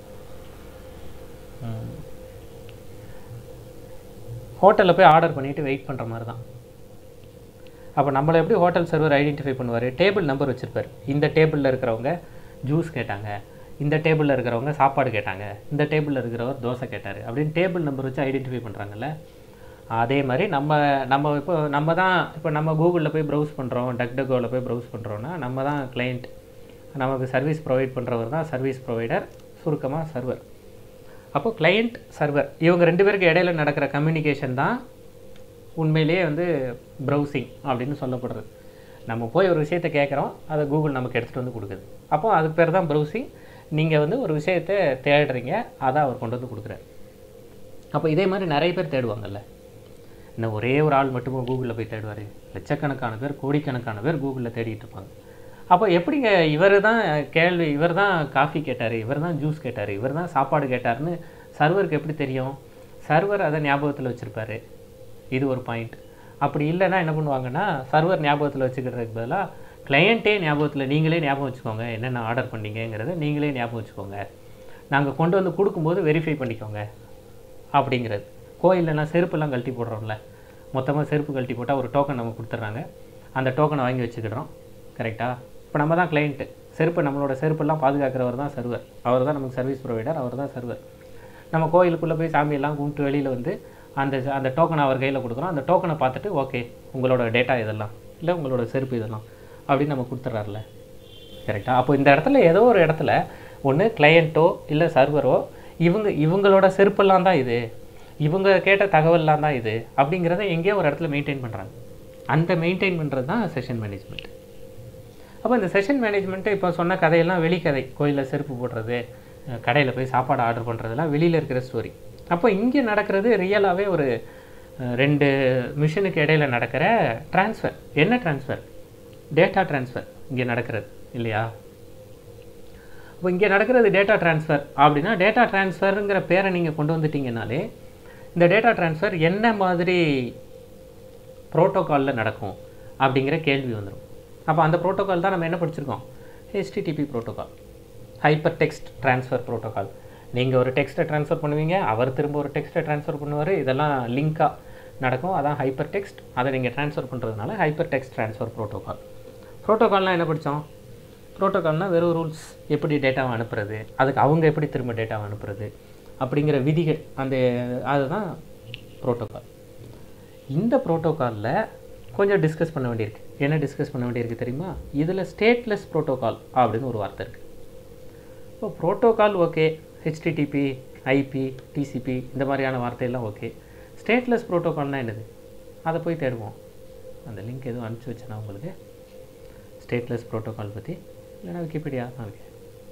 ஹோட்டலில் போய் ஆர்டர் பண்ணிவிட்டு வெயிட் பண்ணுற மாதிரி தான் அப்போ நம்மளை எப்படி ஹோட்டல் சர்வர் ஐடென்டிஃபை பண்ணுவார் டேபிள் நம்பர் வச்சுருப்பார் இந்த டேபிளில் இருக்கிறவங்க ஜூஸ் கேட்டாங்க இந்த டேபிளில் இருக்கிறவங்க சாப்பாடு கேட்டாங்க இந்த டேபிளில் இருக்கிறவர் தோசை கேட்டார் அப்படின்னு டேபிள் நம்பர் வச்சு ஐடென்டிஃபை பண்ணுறாங்கல்ல அதே மாதிரி நம்ம நம்ம இப்போ நம்ம தான் இப்போ நம்ம கூகுளில் போய் ப்ரௌஸ் பண்ணுறோம் டக்டகோவில் போய் ப்ரௌஸ் பண்ணுறோன்னா நம்ம தான் கிளைண்ட் நமக்கு சர்வீஸ் ப்ரொவைட் பண்ணுறவர் தான் சர்வீஸ் ப்ரொவைடர் சுருக்கமாக சர்வர் அப்போ கிளையண்ட் சர்வர் இவங்க ரெண்டு பேருக்கு இடையில நடக்கிற கம்யூனிகேஷன் தான் உண்மையிலேயே வந்து ப்ரௌசிங் அப்படின்னு சொல்லப்படுறது நம்ம போய் ஒரு விஷயத்தை கேட்குறோம் அதை கூகுள் நமக்கு எடுத்துகிட்டு வந்து கொடுக்குது அப்போ அதுக்கு பேர் தான் ப்ரௌசிங் நீங்கள் வந்து ஒரு விஷயத்தை தேடுறீங்க அதை அவர் கொண்டு வந்து கொடுக்குறாரு அப்போ இதே மாதிரி நிறைய பேர் தேடுவாங்கல்ல இன்னும் ஒரே ஒரு ஆள் மட்டுமே கூகுளில் போய் தேடுவார் லட்சக்கணக்கான பேர் கோடிக்கணக்கான பேர் கூகுளில் தேடிட்டு இருப்பாங்க அப்போ எப்படிங்க இவர் தான் கேள்வி இவர் தான் காஃபி கேட்டார் இவர் தான் ஜூஸ் கேட்டார் இவர் தான் சாப்பாடு கேட்டார்னு சர்வருக்கு எப்படி தெரியும் சர்வர் அதை ஞாபகத்தில் வச்சுருப்பாரு இது ஒரு பாயிண்ட் அப்படி இல்லைன்னா என்ன பண்ணுவாங்கன்னா சர்வர் ஞாபகத்தில் வச்சுக்கிறதுக்கு பதிலாக கிளையண்ட்டே ஞாபகத்தில் நீங்களே ஞாபகம் வச்சுக்கோங்க என்னென்ன ஆர்டர் பண்ணீங்கங்கிறத நீங்களே ஞாபகம் வச்சுக்கோங்க நாங்கள் கொண்டு வந்து கொடுக்கும்போது வெரிஃபை பண்ணிக்கோங்க அப்படிங்கிறது கோயிலெலாம் செருப்பெல்லாம் கழட்டி போடுறோம்ல மொத்தமாக செருப்பு கழட்டி போட்டால் ஒரு டோக்கன் நம்ம கொடுத்துட்றாங்க அந்த டோக்கனை வாங்கி வச்சுக்கிடுறோம் கரெக்டாக இப்போ நம்ம தான் கிளைண்ட்டு செருப்பு நம்மளோட செருப்பெல்லாம் பாதுகாக்கிறவர் தான் சர்வர் அவர் தான் நமக்கு சர்வீஸ் ப்ரொவைடர் அவர் தான் சர்வர் நம்ம கோயிலுக்குள்ளே போய் சாமியெல்லாம் கும்பிட்டு வெளியில் வந்து அந்த அந்த டோக்கனை அவர் கையில் கொடுக்குறோம் அந்த டோக்கனை பார்த்துட்டு ஓகே உங்களோட டேட்டா இதெல்லாம் இல்லை உங்களோட செருப்பு இதெல்லாம் அப்படின்னு நம்ம கொடுத்துட்றாருல கரெக்டாக அப்போ இந்த இடத்துல ஏதோ ஒரு இடத்துல ஒன்று கிளையண்ட்டோ இல்லை சர்வரோ இவங்க இவங்களோட செருப்பெல்லாம் தான் இது இவங்க கேட்ட தகவல்லாம் தான் இது அப்படிங்கிறத எங்கேயோ ஒரு இடத்துல மெயின்டைன் பண்ணுறாங்க அந்த மெயின்டைன் பண்ணுறது தான் செஷன் மேனேஜ்மெண்ட் அப்போ இந்த செஷன் மேனேஜ்மெண்ட்டு இப்போ சொன்ன கதையெல்லாம் வெளிக்கதை கோயிலில் செருப்பு போடுறது கடையில் போய் சாப்பாடு ஆர்டர் பண்ணுறதுலாம் வெளியில் இருக்கிற ஸ்டோரி அப்போ இங்கே நடக்கிறது ரியலாகவே ஒரு அஹ், ரெண்டு மிஷினுக்கு இடையில நடக்கிற ட்ரான்ஸ்ஃபர் என்ன ட்ரான்ஸ்ஃபர் டேட்டா ட்ரான்ஸ்ஃபர் இங்கே நடக்கிறது இல்லையா இப்போ இங்கே நடக்கிறது டேட்டா ட்ரான்ஸ்ஃபர் அப்படின்னா டேட்டா ட்ரான்ஸ்ஃபருங்கிற பேரை நீங்கள் கொண்டு வந்துட்டீங்கனாலே இந்த டேட்டா ட்ரான்ஸ்ஃபர் என்ன மாதிரி ப்ரோட்டோகாலில் நடக்கும் அப்படிங்கிற கேள்வி வந்துடும் அப்போ அந்த ப்ரோட்டோகால் தான் நம்ம என்ன படிச்சிருக்கோம் HTTP protocol hyper text transfer protocol நீங்கள் ஒரு டெக்ஸ்ட்டை ட்ரான்ஸ்ஃபர் பண்ணுவீங்க அவர் திரும்ப ஒரு டெக்ஸ்ட்டை ட்ரான்ஸ்ஃபர் பண்ணுவார் இதெல்லாம் லிங்காக நடக்கும் அதான் ஹைப்பர் டெக்ஸ்ட் அதை நீங்கள் ட்ரான்ஸ்ஃபர் பண்ணுறதுனால ஹைப்பர் டெக்ஸ்ட் ட்ரான்ஸ்ஃபர் ப்ரோட்டோகால் ப்ரோட்டோகால்னால் என்ன படித்தோம் ப்ரோட்டோகால்னால் வெறும் ரூல்ஸ் எப்படி டேட்டாவை அனுப்புறது அதுக்கு அவங்க எப்படி திரும்ப டேட்டாவை அனுப்புறது அப்படிங்கிற விதிகள் அந்த அதுதான் ப்ரோட்டோகால் இந்த ப்ரோட்டோகாலில் கொஞ்சம் டிஸ்கஸ் பண்ண வேண்டியிருக்கு என்ன டிஸ்கஸ் பண்ண வேண்டியிருக்கு தெரியுமா இதில் ஸ்டேட்லெஸ் ப்ரோட்டோகால் அப்படின்னு ஒரு வார்த்தை இருக்குது இப்போ protocol okay HTTP IP TCP இந்த மாதிரியான வார்த்தையெல்லாம் ஓகே ஸ்டேட்லெஸ் ப்ரோட்டோகால்னால் என்னது அதை போய் தேடுவோம் அந்த லிங்க் எதுவும் அனுப்பிச்சி வச்சேனா உங்களுக்கு ஸ்டேட்லெஸ் ப்ரோட்டோகால் பற்றி இல்லைனா விக்கிபீடியா தான் இருக்கு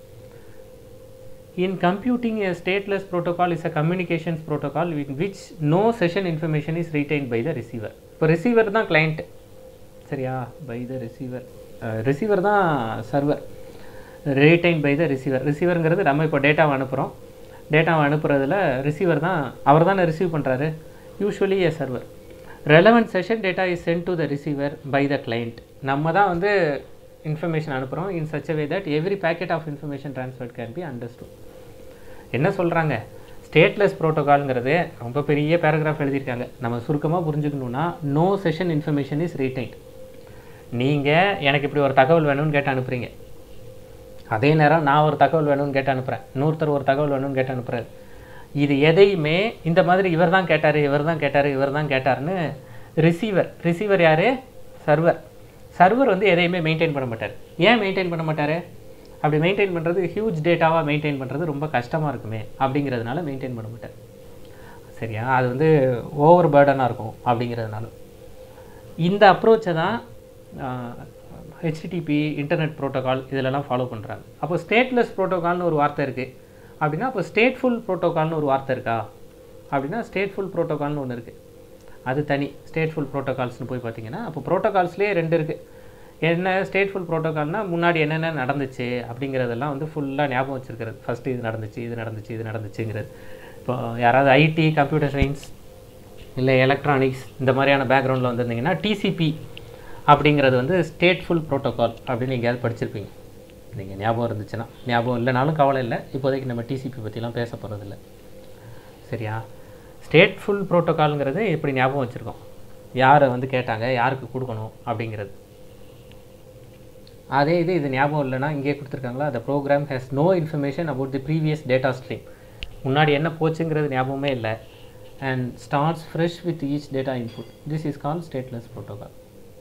In computing, a stateless protocol is a communications protocol in which no session information is retained by the receiver. இப்போ ரிசீவர் தான் கிளைண்ட் சரியா பை த ரிசீவர் ரிசீவர் தான் server retain by the receiver ரிசீவருங்கிறது நம்ம இப்போ டேட்டாவை அனுப்புகிறோம் டேட்டாவை அனுப்புறதுல ரிசீவர் தான் அவர் தானே ரிசீவ் பண்ணுறாரு usually a server relevant session data is sent to the receiver by the client நம்ம தான் வந்து இன்ஃபர்மேஷன் அனுப்புகிறோம் in such way that every packet of information transferred can be understood என்ன சொல்கிறாங்க ஸ்டேட்லெஸ் ப்ரோட்டோகால்ங்கிறது ரொம்ப பெரிய பேராகிராஃப் எழுதியிருக்காங்க நம்ம சுருக்கமாக புரிஞ்சுக்கணுன்னா no session information is retained நீங்கள் எனக்கு இப்படி ஒரு தகவல் வேணும்னு கேட்டு அனுப்புகிறீங்க அதே நேரம் நான் ஒரு தகவல் வேணும்னு கேட்டு அனுப்புகிறேன் இன்னொருத்தர் ஒரு தகவல் வேணும்னு கேட்டு அனுப்புகிறாரு இது எதையுமே இந்த மாதிரி இவர் தான் கேட்டார் இவர் தான் கேட்டார் இவர் தான் கேட்டார்னு ரிசீவர் ரிசீவர் யார் சர்வர் சர்வர் வந்து எதையுமே மெயின்டைன் பண்ண மாட்டார் ஏன் மெயின்டைன் பண்ண மாட்டார் அப்படி மெயின்டைன் பண்ணுறது ஹியூஜ் டேட்டாவாக மெயின்டைன் பண்ணுறது ரொம்ப கஷ்டமாக இருக்குமே அப்படிங்கிறதுனால மெயின்டைன் பண்ண மாட்டார் சரியா அது வந்து ஓவர் பேர்டனாக இருக்கும் அப்படிங்கிறதுனால இந்த அப்ரோச்சை தான் ஹெச்டிடிபி இன்டர்நெட் ப்ரோட்டோகால் இதிலெல்லாம் ஃபாலோ பண்ணுறாங்க அப்போ ஸ்டேட்லெஸ் ப்ரோட்டோகால்னு ஒரு வார்த்தை இருக்குது அப்படின்னா அப்போ ஸ்டேட்ஃபுல் ப்ரோட்டோகால்னு ஒரு வார்த்தை இருக்கா அப்படின்னா ஸ்டேட்ஃபுல் ப்ரோட்டோகால்னு ஒன்று இருக்குது அது தனி ஸ்டேட்ஃபுல் ப்ரோட்டோகால்ஸ்னு போய் பார்த்தீங்கன்னா அப்போ ப்ரோட்டோகால்ஸ்லேயே ரெண்டு இருக்குது என்ன ஸ்டேட்ஃபுல் ப்ரோட்டோகால்னால் முன்னாடி என்னென்ன நடந்துச்சு அப்படிங்கிறதெல்லாம் வந்து ஃபுல்லாக ஞாபகம் வச்சுருக்கிறது ஃபஸ்ட்டு இது நடந்துச்சு இது நடந்துச்சு இது நடந்துச்சுங்கிறது இப்போ யாராவது ஐடி கம்ப்யூட்டர் சயின்ஸ் இல்லை எலக்ட்ரானிக்ஸ் இந்த மாதிரியான பேக்ரவுண்டில் வந்திருந்தீங்கன்னா டிசிபி அப்படிங்கிறது வந்து ஸ்டேட்ஃபுல் ப்ரோட்டோகால் அப்படின்னு எங்கேயாவது படிச்சிருப்பீங்க நீங்கள் ஞாபகம் இருந்துச்சுன்னா ஞாபகம் இல்லைனாலும் கவலை இல்லை இப்போதைக்கு நம்ம டிசிபி பற்றிலாம் பேச போகிறதில்ல சரியா ஸ்டேட்ஃபுல் ப்ரோட்டோகால்ங்கிறது இப்படி ஞாபகம் வச்சுருக்கோம் யாரை வந்து கேட்டாங்க யாருக்கு கொடுக்கணும் அப்படிங்கிறது அதே இது இது ஞாபகம் இல்லைன்னா இங்கே கொடுத்துருக்காங்களா the program has no information about the previous data stream முன்னாடி என்ன போச்சுங்கிறது ஞாபகமே இல்லை and starts fresh with each data input this is called stateless protocol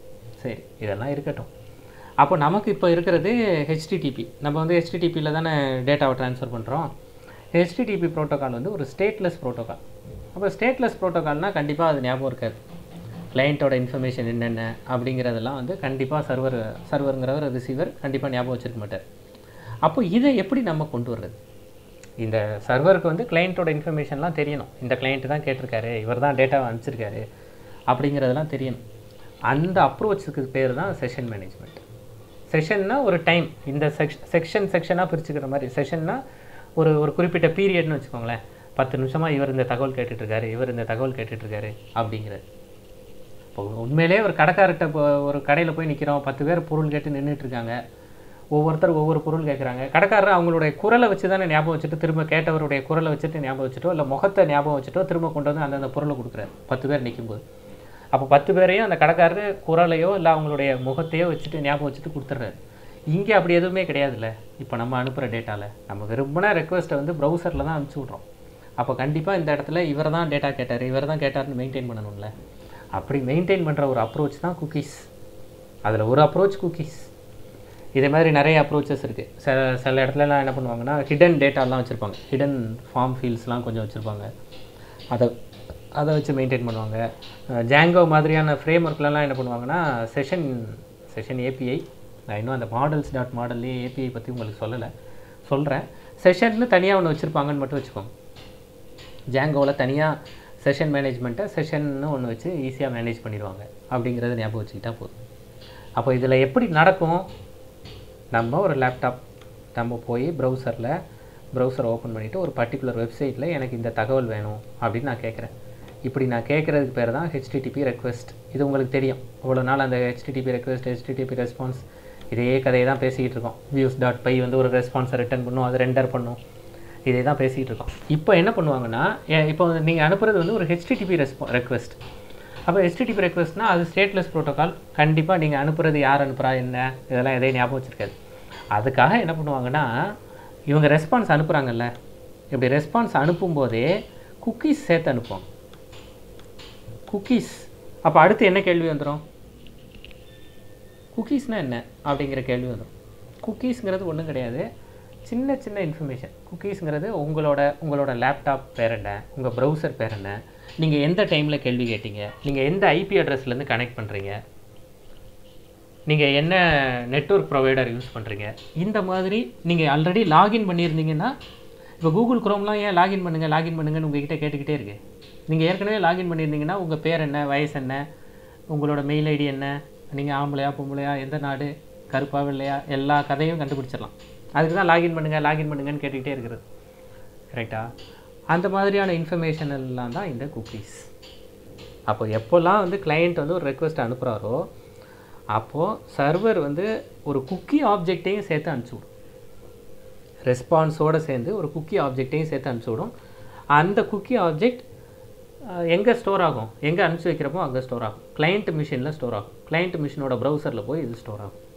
சரி இதெல்லாம் இருக்கட்டும் அப்போ நமக்கு இப்போ இருக்கிறது ஹெச்டிடிபி நம்ம வந்து ஹெச்டிடிபியில் தானே டேட்டாவை ட்ரான்ஸ்ஃபர் பண்ணுறோம் ஹெச்டிடிபி ப்ரோட்டோகால் வந்து ஒரு ஸ்டேட்லெஸ் ப்ரோட்டோகால் அப்போ ஸ்டேட்லெஸ் ப்ரோட்டோகால்னால் கண்டிப்பாக அது ஞாபகம் இருக்காது கிளையண்ட்டோட இன்ஃபர்மேஷன் என்னென்ன அப்படிங்கிறதெல்லாம் வந்து கண்டிப்பாக சர்வர் சர்வருங்கிறவர் ரிசீவர் கண்டிப்பாக ஞாபகம் வச்சிருக்க மாட்டார் அப்போ இதை எப்படி நம்ம கொண்டு வர்றது இந்த சர்வருக்கு வந்து கிளைண்ட்டோட இன்ஃபர்மேஷன்லாம் தெரியணும் இந்த கிளைண்ட் தான் கேட்டிருக்காரு இவர் தான் டேட்டாவை அனுப்பிச்சிருக்காரு அப்படிங்கிறதெல்லாம் தெரியணும் அந்த அப்ரோச்சுக்கு பேர் தான் செஷன் மேனேஜ்மெண்ட் செஷன்னா ஒரு டைம் இந்த செக்ஷ் செக்ஷன் செக்ஷனாக பிரிச்சுக்கிற மாதிரி செஷன்னா ஒரு ஒரு குறிப்பிட்ட பீரியட்னு வச்சுக்கோங்களேன் பத்து நிமிஷமாக இவர் இந்த தகவல் கேட்டுட்ருக்காரு இவர் இந்த தகவல் கேட்டுட்ருக்காரு அப்படிங்கிறது இப்போ உண்மையிலே ஒரு கடைக்காரர்கிட்ட இப்போ ஒரு கடையில் போய் நிற்கிறோம் பத்து பேர் பொருள் கேட்டு நின்றுட்டு இருக்காங்க ஒவ்வொருத்தர் ஒவ்வொரு பொருள் கேட்குறாங்க கடைக்காரர் அவங்களுடைய குரலை வச்சு தானே ஞாபகம் வச்சுட்டு திரும்ப கேட்டவருடைய குரலை வச்சுட்டு ஞாபகம் வச்சுட்டோ இல்லை முகத்தை ஞாபகம் வச்சுட்டோ திரும்ப கொண்டு வந்து அந்தந்த பொருளை கொடுக்குறாரு பத்து பேர் நிற்கும்போது அப்போ பத்து பேரையும் அந்த கடைக்காரர் குரலையோ இல்லை அவங்களுடைய முகத்தையோ வச்சுட்டு ஞாபகம் வச்சுட்டு கொடுத்துட்றாரு இங்கே அப்படி எதுவுமே கிடையாதுல்ல இப்போ நம்ம அனுப்புகிற டேட்டாவில் நம்ம விரும்பின ரெக்வஸ்ட்டை வந்து ப்ரௌசரில் தான் அனுப்பிச்சி விட்றோம் அப்போ கண்டிப்பாக இந்த இடத்துல இவர் தான் டேட்டா கேட்டார் இவர் தான் கேட்டார்னு மெயின்டைன் பண்ணணும்ல அப்படி மெயின்டைன் பண்ணுற ஒரு அப்ரோச் தான் குக்கீஸ் அதில் ஒரு அப்ரோச் குக்கீஸ் இதே மாதிரி நிறைய அப்ரோச்சஸ் இருக்குது சில சில இடத்துலலாம் என்ன பண்ணுவாங்கன்னா ஹிடன் டேட்டாலாம் வச்சுருப்பாங்க ஹிடன் ஃபார்ம் ஃபீல்ட்ஸ்லாம் கொஞ்சம் வச்சுருப்பாங்க அதை அதை வச்சு மெயின்டைன் பண்ணுவாங்க ஜாங்கோ மாதிரியான ஃப்ரேம் ஒர்க்லலாம் என்ன பண்ணுவாங்கன்னா செஷன் செஷன் ஏபிஐ நான் இன்னும் அந்த மாடல்ஸ் டாட் மாடல்லே ஏபிஐ பற்றி உங்களுக்கு சொல்லலை சொல்கிறேன் செஷன்னு தனியாக ஒன்று வச்சுருப்பாங்கன்னு மட்டும் வச்சுக்கோங்க ஜாங்கோவில் தனியாக செஷன் மேனேஜ்மெண்ட்டை செஷன்னு ஒன்று வச்சு ஈஸியாக மேனேஜ் பண்ணிடுவாங்க அப்படிங்கிறத ஞாபகம் வச்சுக்கிட்டா போதும் அப்போ இதில் எப்படி நடக்கும் நம்ம ஒரு லேப்டாப் நம்ம போய் ப்ரௌசரில் ப்ரௌசர் ஓப்பன் பண்ணிவிட்டு ஒரு பர்டிகுலர் வெப்சைட்டில் எனக்கு இந்த தகவல் வேணும் அப்படின்னு நான் கேட்குறேன் இப்படி நான் கேட்குறதுக்கு பேர் தான் ஹெச்டிடிபி ரெக்வெஸ்ட் இது உங்களுக்கு தெரியும் இவ்வளோ நாள் அந்த ஹெச்டிடிபி ரெக்வெஸ்ட் ஹெச்டிடிபி ரெஸ்பான்ஸ் இதே கதையை தான் பேசிக்கிட்டு இருக்கோம் வியூஸ் டாட் பை வந்து ஒரு ரெஸ்பான்ஸை ரிட்டர்ன் பண்ணும் அது ரெண்டர் பண்ணும் இதே தான் பேசிகிட்டு இருக்கோம் இப்போ என்ன பண்ணுவாங்கன்னா ஏ- இப்போ நீங்கள் அனுப்புறது வந்து ஒரு ஹெச்டிடிபி ரெஸ்பா ரெக்வெஸ்ட் அப்போ ஹெச்டிடிபி ரெக்வெஸ்ட்னா அது ஸ்டேட்லெஸ் ப்ரோட்டோகால் கண்டிப்பாக நீங்கள் அனுப்புறது யார் அனுப்புகிறா என்ன இதெல்லாம் எதையும் ஞாபகம் வச்சிருக்காது அதுக்காக என்ன பண்ணுவாங்கன்னா இவங்க ரெஸ்பான்ஸ் அனுப்புகிறாங்கல்ல இப்படி ரெஸ்பான்ஸ் அனுப்பும்போதே குக்கீஸ் சேர்த்து அனுப்புவாங்க குக்கீஸ் அப்போ அடுத்து என்ன கேள்வி வந்துடும் குக்கீஸ்னால் என்ன அப்படிங்கிற கேள்வி வந்துடும் குக்கீஸ்ங்கிறது ஒன்றும் கிடையாது சின்ன சின்ன இன்ஃபர்மேஷன் குக்கீஸ்ங்கிறது உங்களோட உங்களோட லேப்டாப் பேர் என்ன உங்கள் ப்ரௌசர் பேர் என்ன நீங்கள் எந்த டைமில் கேள்வி கேட்டீங்க நீங்கள் எந்த ஐபி அட்ரஸ்லேருந்து கனெக்ட் பண்ணுறீங்க நீங்கள் என்ன நெட்வொர்க் ப்ரொவைடர் யூஸ் பண்ணுறீங்க இந்த மாதிரி நீங்கள் ஆல்ரெடி லாகின் பண்ணியிருந்தீங்கன்னா இப்போ கூகுள் குரோம்லாம் ஏன் லாகின் பண்ணுங்கள் லாகின் பண்ணுங்கன்னு உங்ககிட்ட கேட்டுக்கிட்டே இருக்கு நீங்கள் ஏற்கனவே லாகின் பண்ணியிருந்தீங்கன்னா உங்கள் பேர் என்ன வயசு என்ன உங்களோட மெயில் ஐடி என்ன நீங்கள் ஆம்பளையா பொம்பளையா எந்த நாடு கருப்பா வெள்ளையா எல்லா கதையும் கண்டுபிடிச்சிடலாம் அதுக்கு தான் லாகின் பண்ணுங்கள் லாகின் பண்ணுங்கன்னு கேட்டுக்கிட்டே இருக்கிறது கரெக்டா அந்த மாதிரியான இன்ஃபர்மேஷன் எல்லாம் தான் இந்த குக்கீஸ் அப்போ எப்போல்லாம் வந்து கிளையண்ட் வந்து ஒரு ரெக்வெஸ்ட் அனுப்புகிறாரோ அப்போது சர்வர் வந்து ஒரு குக்கி ஆப்ஜெக்டையும் சேர்த்து அனுப்பிச்சி ரெஸ்பான்ஸோடு சேர்ந்து ஒரு குக்கி ஆப்ஜெக்டையும் சேர்த்து அனுப்பிச்சி விடும் அந்த குக்கி ஆப்ஜெக்ட் எங்கே ஸ்டோர் ஆகும் எங்கே அனுப்பிச்சி வைக்கிறப்போ அங்கே ஸ்டோர் ஆகும் கிளையண்ட் மிஷினில் ஸ்டோர் ஆகும் கிளையண்ட் மிஷினோட ப்ரௌசரில் போய் இது ஸ்டோர் ஆகும்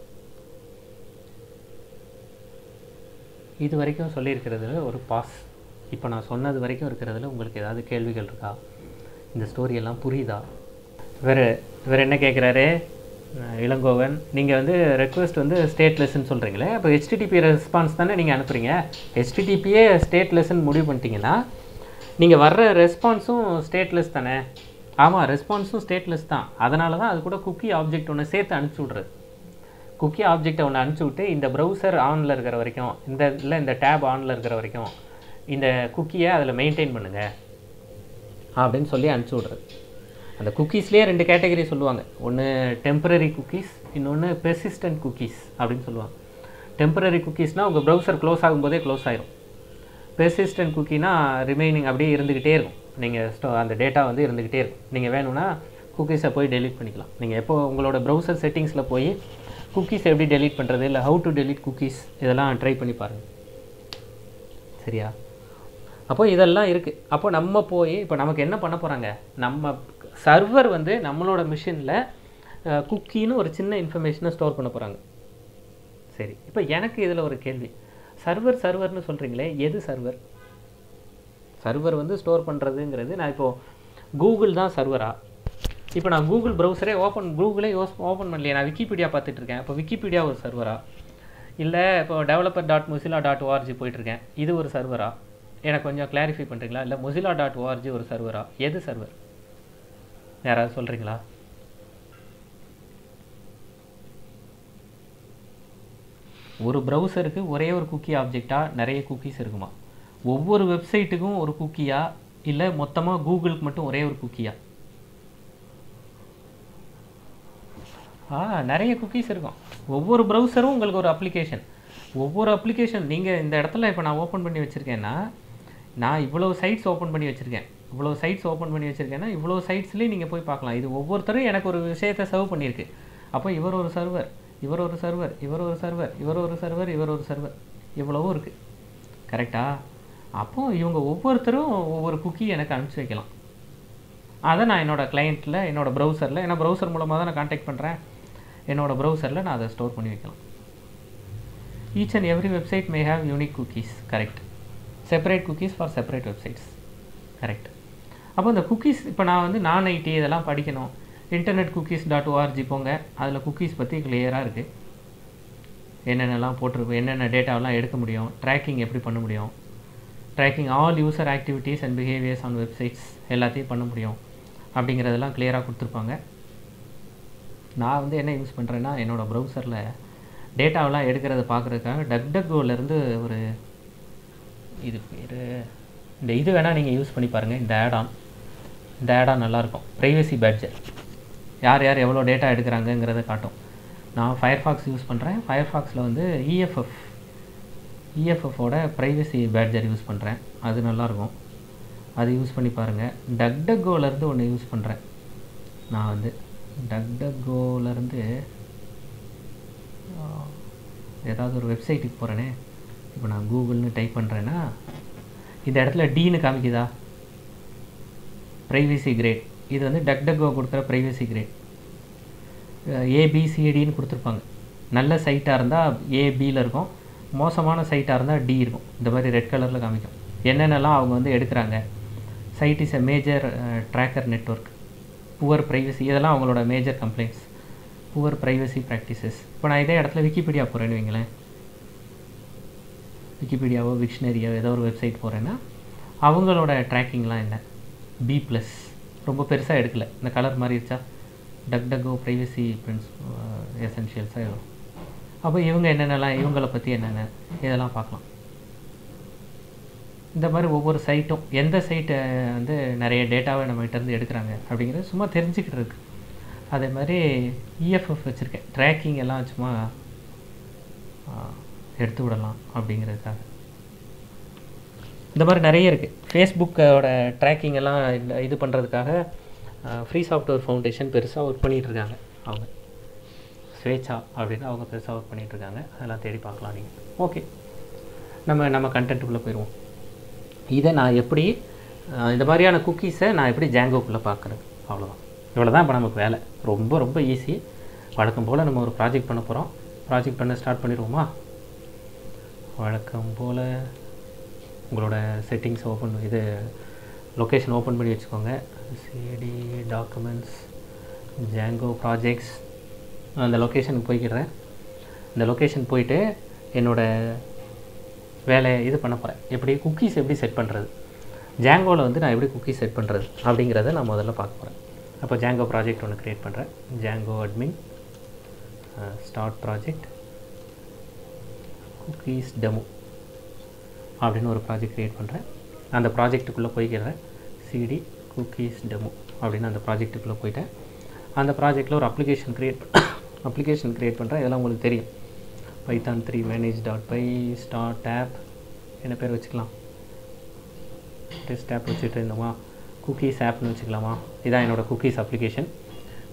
இது வரைக்கும் சொல்லியிருக்கிறதுல ஒரு பாஸ் இப்போ நான் சொன்னது வரைக்கும் இருக்கிறதுல உங்களுக்கு ஏதாவது கேள்விகள் இருக்கா இந்த ஸ்டோரி எல்லாம் புரியுதா வேறு வேறு என்ன கேட்குறாரு இளங்கோவன் நீங்கள் வந்து ரெக்வெஸ்ட் வந்து ஸ்டேட்லெஸ்ன்னு சொல்கிறீங்களே அப்போ ஹெச்டிடிபி ரெஸ்பான்ஸ் தானே நீங்கள் அனுப்புகிறீங்க ஹெச்டிடிபியே ஸ்டேட்லெஸ்ன்னு முடிவு பண்ணிட்டீங்கன்னா நீங்கள் வர்ற ரெஸ்பான்ஸும் ஸ்டேட்லெஸ் தானே ஆமாம் ரெஸ்பான்ஸும் ஸ்டேட்லெஸ் தான் அதனால தான் அது கூட குக்கி ஆப்ஜெக்ட் ஒன்று சேர்த்து அனுப்பிச்சி விட்றது குக்கி ஆப்ஜெக்டை ஒன்று அனுப்பிச்சி விட்டு இந்த ப்ரௌசர் ஆனில் இருக்கிற வரைக்கும் இந்த இல்லை இந்த டேப் ஆனில் இருக்கிற வரைக்கும் இந்த குக்கியை அதில் மெயின்டைன் பண்ணுங்கள் அப்படின்னு சொல்லி அனுப்பிச்சி விட்றது அந்த குக்கீஸ்லேயே ரெண்டு கேட்டகரி சொல்லுவாங்க ஒன்று டெம்பரரி குக்கீஸ் இன்னொன்று பெர்சிஸ்டன்ட் குக்கீஸ் அப்படின்னு சொல்லுவாங்க டெம்பரரி குக்கீஸ்னால் உங்கள் ப்ரௌசர் க்ளோஸ் ஆகும்போதே க்ளோஸ் ஆயிரும் பெர்சிஸ்டன்ட் குக்கினா ரிமைனிங் அப்படியே இருந்துக்கிட்டே இருக்கும் நீங்கள் ஸ்டோ அந்த டேட்டா வந்து இருந்துக்கிட்டே இருக்கும் நீங்கள் வேணும்னா குக்கீஸை போய் டெலீட் பண்ணிக்கலாம் நீங்கள் எப்போ உங்களோட ப்ரௌசர் செட்டிங்ஸில் போய் குக்கீஸ் எப்படி டெலீட் பண்ணுறது இல்லை ஹவு டு டெலீட் குக்கீஸ் இதெல்லாம் ட்ரை பண்ணி பாருங்கள் சரியா அப்போ இதெல்லாம் இருக்குது அப்போ நம்ம போய் இப்போ நமக்கு என்ன பண்ண போகிறாங்க நம்ம சர்வர் வந்து நம்மளோட மிஷினில் குக்கின்னு ஒரு சின்ன இன்ஃபர்மேஷனை ஸ்டோர் பண்ண போகிறாங்க சரி இப்போ எனக்கு இதில் ஒரு கேள்வி சர்வர் சர்வர்னு சொல்கிறீங்களே எது சர்வர் சர்வர் வந்து ஸ்டோர் பண்ணுறதுங்கிறது நான் இப்போது கூகுள் தான் சர்வரா இப்போ நான் கூகுள் ப்ரௌசரே ஓப்பன் கூகுளே யோஸ் ஓப்பன் பண்ணலையே நான் விக்கிபீடியா பார்த்துட்டு இருக்கேன் இப்போ விக்கிபீடியா ஒரு சர்வரா இல்லை இப்போ developer dot Mozilla dot ORG போயிட்டுருக்கேன் இது ஒரு சர்வரா எனக்கு கொஞ்சம் கிளாரிஃபை பண்ணுறீங்களா இல்லை மொசிலா டாட் ஓஆர்ஜி ஒரு சர்வரா எது சர்வர் யாராவது சொல்கிறீங்களா ஒரு ப்ரௌசருக்கு ஒரே ஒரு குக்கி ஆப்ஜெக்டாக நிறைய குக்கீஸ் இருக்குமா ஒவ்வொரு வெப்சைட்டுக்கும் ஒரு குக்கியா இல்லை மொத்தமாக கூகுளுக்கு மட்டும் ஒரே ஒரு குக்கியா ஆ நிறைய குக்கீஸ் இருக்கும் ஒவ்வொரு ப்ரௌசரும் உங்களுக்கு ஒரு அப்ளிகேஷன் ஒவ்வொரு அப்ளிகேஷன் நீங்கள் இந்த இடத்துல இப்போ நான் ஓப்பன் பண்ணி வச்சுருக்கேன்னா நான் இவ்வளோ சைட்ஸ் ஓப்பன் பண்ணி வச்சுருக்கேன் இவ்வளோ சைட்ஸ் ஓப்பன் பண்ணி வச்சுருக்கேன்னா இவ்வளோ சைட்ஸ்லேயும் நீங்கள் போய் பார்க்கலாம் இது ஒவ்வொருத்தரும் எனக்கு ஒரு விஷயத்தை சர்வ் பண்ணியிருக்கு அப்போ இவர் ஒரு சர்வர் இவர் ஒரு சர்வர் இவர் ஒரு சர்வர் இவர் ஒரு சர்வர் இவர் ஒரு சர்வர் இவ்வளவும் இருக்குது கரெக்டா அப்போ இவங்க ஒவ்வொருத்தரும் ஒவ்வொரு குக்கி எனக்கு அனுப்பிச்சி வைக்கலாம் அதை நான் என்னோட கிளையண்ட்டில் என்னோட ப்ரௌசரில் ஏன்னா ப்ரௌசர் மூலமாக தான் நான் காண்டாக்ட் பண்ணுறேன் என்னோட ப்ரௌசரில் நான் அதை ஸ்டோர் பண்ணி வைக்கலாம் each and every website may have unique cookies correct separate cookies for separate websites correct அப்போ இந்த குக்கீஸ் இப்போ நான் வந்து நான் ஐடி இதெல்லாம் படிக்கணும் இன்டர்நெட் குக்கீஸ் டாட் ஓஆர்ஜி போங்க அதில் குக்கீஸ் பற்றி கிளியராக இருக்குது என்னென்னலாம் போட்டிருக்கு என்னென்ன டேட்டாவெல்லாம் எடுக்க முடியும் ட்ராக்கிங் எப்படி பண்ண முடியும் tracking all user activities and behaviours on websites எல்லாத்தையும் பண்ண முடியும் அப்படிங்கிறதெல்லாம் கிளியராக கொடுத்துருப்பாங்க நான் வந்து என்ன யூஸ் பண்ணுறேன்னா என்னோடய ப்ரௌசரில் டேட்டாவெல்லாம் எடுக்கிறத பார்க்குறதுக்காக டக் டக்கோலேருந்து ஒரு இது பேர் இந்த இது வேணால் நீங்கள் யூஸ் பண்ணி பாருங்கள் இந்த ஆட் ஆன் இந்த ஆட் ஆன் நல்லாயிருக்கும் ப்ரைவசி பேட்ஜர் யார் யார் எவ்வளோ டேட்டா எடுக்கிறாங்கங்கிறத காட்டும் நான் ஃபயர்ஃபாக்ஸ் யூஸ் பண்ணுறேன் ஃபயர்ஃபாக்ஸில் வந்து இஎஃப்எஃப் இஎஃப்எஃபோட ப்ரைவசி பேட்ஜர் யூஸ் பண்ணுறேன் அது நல்லாயிருக்கும் அது யூஸ் பண்ணி பாருங்கள் டக் டக்கோலேருந்து ஒன்று யூஸ் பண்ணுறேன் நான் வந்து டக் டக்கோலேருந்து ஏதாவது ஒரு வெப்சைட்டுக்கு போகிறேனே இப்போ நான் கூகுள்னு டைப் பண்ணுறேன்னா இந்த இடத்துல டீன்னு காமிக்குதா ப்ரைவசி கிரேட் இது வந்து டக் டக்கோ கொடுக்குற ப்ரைவசி கிரேட் ஏபிசிடின்னு கொடுத்துருப்பாங்க நல்ல சைட்டாக இருந்தால் ஏபியில் இருக்கும் மோசமான சைட்டாக இருந்தால் டி இருக்கும் இந்த மாதிரி ரெட் கலரில் காமிக்கும் என்னென்னலாம் அவங்க வந்து எடுக்கிறாங்க site is a major tracker network poor privacy இதெல்லாம் அவங்களோட major complaints poor privacy practices இப்போ நான் இதே இடத்துல விக்கிபீடியா போகிறேன்னு வைங்களேன் விக்கிபீடியாவோ விக்ஷனரியோ ஏதோ ஒரு வெப்சைட் போகிறேன்னா அவங்களோட ட்ராக்கிங்லாம் என்ன பி ப்ளஸ் ரொம்ப பெருசாக எடுக்கல இந்த கலர் மாதிரி இருச்சா டக் டக்கோ ப்ரைவசி பிரின்ஸ் எசென்ஷியல்ஸாக ஏதோ அப்போ இவங்க என்னென்னலாம் இவங்கள பற்றி என்னென்ன இதெல்லாம் பார்க்கலாம் இந்த மாதிரி ஒவ்வொரு சைட்டும் எந்த சைட்டை வந்து நிறைய டேட்டாவை நம்மகிட்ட இருந்து எடுக்கிறாங்க அப்படிங்கிறது சும்மா தெரிஞ்சுக்கிட்டு இருக்கு அதே மாதிரி இஎஃப்எஃப் வச்சுருக்கேன் ட்ராக்கிங் எல்லாம் சும்மா எடுத்து விடலாம் அப்படிங்கிறதுக்காக இந்த மாதிரி நிறைய இருக்குது ஃபேஸ்புக்கோட ட்ராக்கிங் எல்லாம் இது பண்ணுறதுக்காக ஃப்ரீ சாஃப்ட்வேர் ஃபவுண்டேஷன் பெருசாக ஒர்க் பண்ணிகிட்ருக்காங்க அவங்க ஸ்வேச்சா அப்படின்னு அவங்க பெருசாக ஒர்க் பண்ணிகிட்ருக்காங்க அதெல்லாம் தேடி பார்க்கலாம் நீங்கள் ஓகே நம்ம நம்ம கண்டென்ட்டுக்குள்ளே போயிடுவோம் இதை நான் எப்படி இந்த மாதிரியான குக்கீஸை நான் எப்படி ஜாங்கோக்குள்ளே பார்க்குறது அவ்வளோதான் இவ்வளோ தான் இப்போ நமக்கு வேலை ரொம்ப ரொம்ப ஈஸி வழக்கம் போல் நம்ம ஒரு ப்ராஜெக்ட் பண்ண போகிறோம் ப்ராஜெக்ட் பண்ண ஸ்டார்ட் பண்ணிடுவோமா வழக்கம் போல் உங்களோட செட்டிங்ஸ் ஓப்பன் இது லொக்கேஷன் ஓப்பன் பண்ணி வச்சுக்கோங்க சிடி டாக்குமெண்ட்ஸ் ஜாங்கோ ப்ராஜெக்ட்ஸ் அந்த லொக்கேஷனுக்கு போய்க்கிறேன் இந்த லொக்கேஷன் போயிட்டு என்னோடய வேலையை இது பண்ண போகிறேன் எப்படி குக்கீஸ் எப்படி செட் பண்ணுறது ஜாங்கோவில் வந்து நான் எப்படி குக்கீஸ் செட் பண்ணுறது அப்படிங்கிறத நான் முதல்ல பார்க்க போகிறேன் அப்போ ஜாங்கோ ப்ராஜெக்ட் ஒன்று க்ரியேட் பண்ணுறேன் Django admin start project cookies demo அப்படின்னு ஒரு ப்ராஜெக்ட் க்ரியேட் பண்ணுறேன் அந்த ப்ராஜெக்ட்டுக்குள்ளே போய்க்கிறேன் சிடி குக்கீஸ் டெமோ அப்படின்னு அந்த ப்ராஜெக்ட்டுக்குள்ளே போயிட்டேன் அந்த ப்ராஜெக்டில் ஒரு அப்ளிகேஷன் க்ரியேட் அப்ளிகேஷன் க்ரியேட் பண்ணுறேன் இதெல்லாம் உங்களுக்கு தெரியும் Python three manage dot py start app என்ன பேர் வச்சுக்கலாம் டெஸ்ட் ஆப் வச்சுட்டு இருந்தோமா குக்கீஸ் ஆப்னு வச்சுக்கலாமா இதான் என்னோடய குக்கீஸ் அப்ளிகேஷன்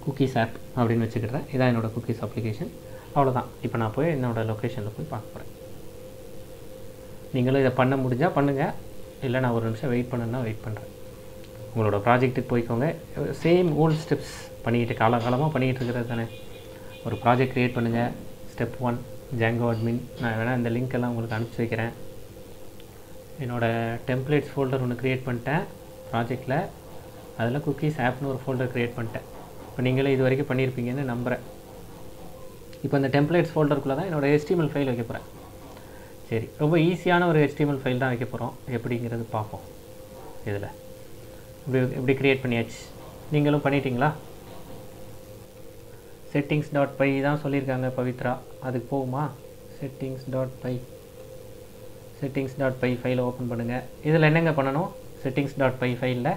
குக்கீஸ் ஆப் அப்படின்னு வச்சுக்கிட்டேன் இதான் என்னோடய குக்கீஸ் அப்ளிகேஷன் அவ்வளோதான் இப்போ நான் போய் என்னோடய லொக்கேஷனில் போய் பார்க்க போகிறேன் நீங்களும் இதை பண்ண முடிஞ்சால் பண்ணுங்கள் இல்லை நான் ஒரு நிமிஷம் வெயிட் பண்ணணுன்னா வெயிட் பண்ணுறேன் உங்களோட ப்ராஜெக்ட்டுக்கு போய்க்கோங்க சேம் ஓல்ட் ஸ்டெப்ஸ் பண்ணிக்கிட்டு காலகாலமாக பண்ணிக்கிட்டு இருக்கிறது தானே ஒரு ப்ராஜெக்ட் க்ரியேட் பண்ணுங்கள் ஸ்டெப் ஒன் ஜாங்கோ அட்மின் நான் வேணால் இந்த லிங்க் எல்லாம் உங்களுக்கு அனுப்பிச்சி வைக்கிறேன் என்னோடய டெம்ப்ளேட்ஸ் ஃபோல்டர் ஒன்று க்ரியேட் பண்ணிட்டேன் ப்ராஜெக்டில் அதில் குக்கீஸ் ஆப்னு ஒரு ஃபோல்டர் க்ரியேட் பண்ணிட்டேன் இப்போ நீங்களே இது வரைக்கும் பண்ணியிருப்பீங்கன்னு நம்புகிறேன் இப்போ இந்த டெம்ப்ளேட்ஸ் ஃபோல்டருக்குள்ளே தான் என்னோடய HTML ஃபைல் வைக்க போகிறேன் சரி ரொம்ப ஈஸியான ஒரு HTML ஃபைல் தான் வைக்க போகிறோம் எப்படிங்கிறது பார்ப்போம் இதில் இப்படி இப்படி க்ரியேட் பண்ணியாச்சு நீங்களும் பண்ணிட்டீங்களா செட்டிங்ஸ் டாட் பை தான் சொல்லியிருக்காங்க பவித்ரா அதுக்கு போகுமா settings dot py settings dot py ஃபைலை ஓப்பன் பண்ணுங்கள் இதில் என்னங்க பண்ணணும் செட்டிங்ஸ் டாட் பை ஃபைலில்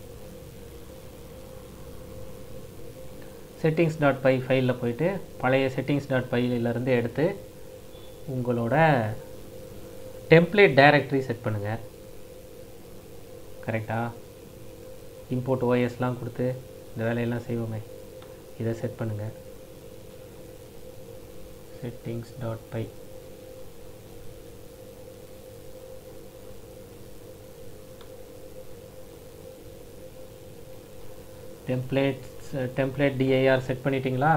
செட்டிங்ஸ் டாட் பை ஃபைலில் போயிட்டு பழைய செட்டிங்ஸ் டாட் பையிலேருந்து எடுத்து உங்களோட டெம்ப்ளேட் டைரக்டரி செட் பண்ணுங்கள் கரெக்டாக இம்போர்ட் ஓஎஸ்லாம் கொடுத்து இந்த வேலையெல்லாம் செய்வோமே இதை செட் பண்ணுங்கள் settings dot py templates template DIR set பண்ணிட்டீங்களா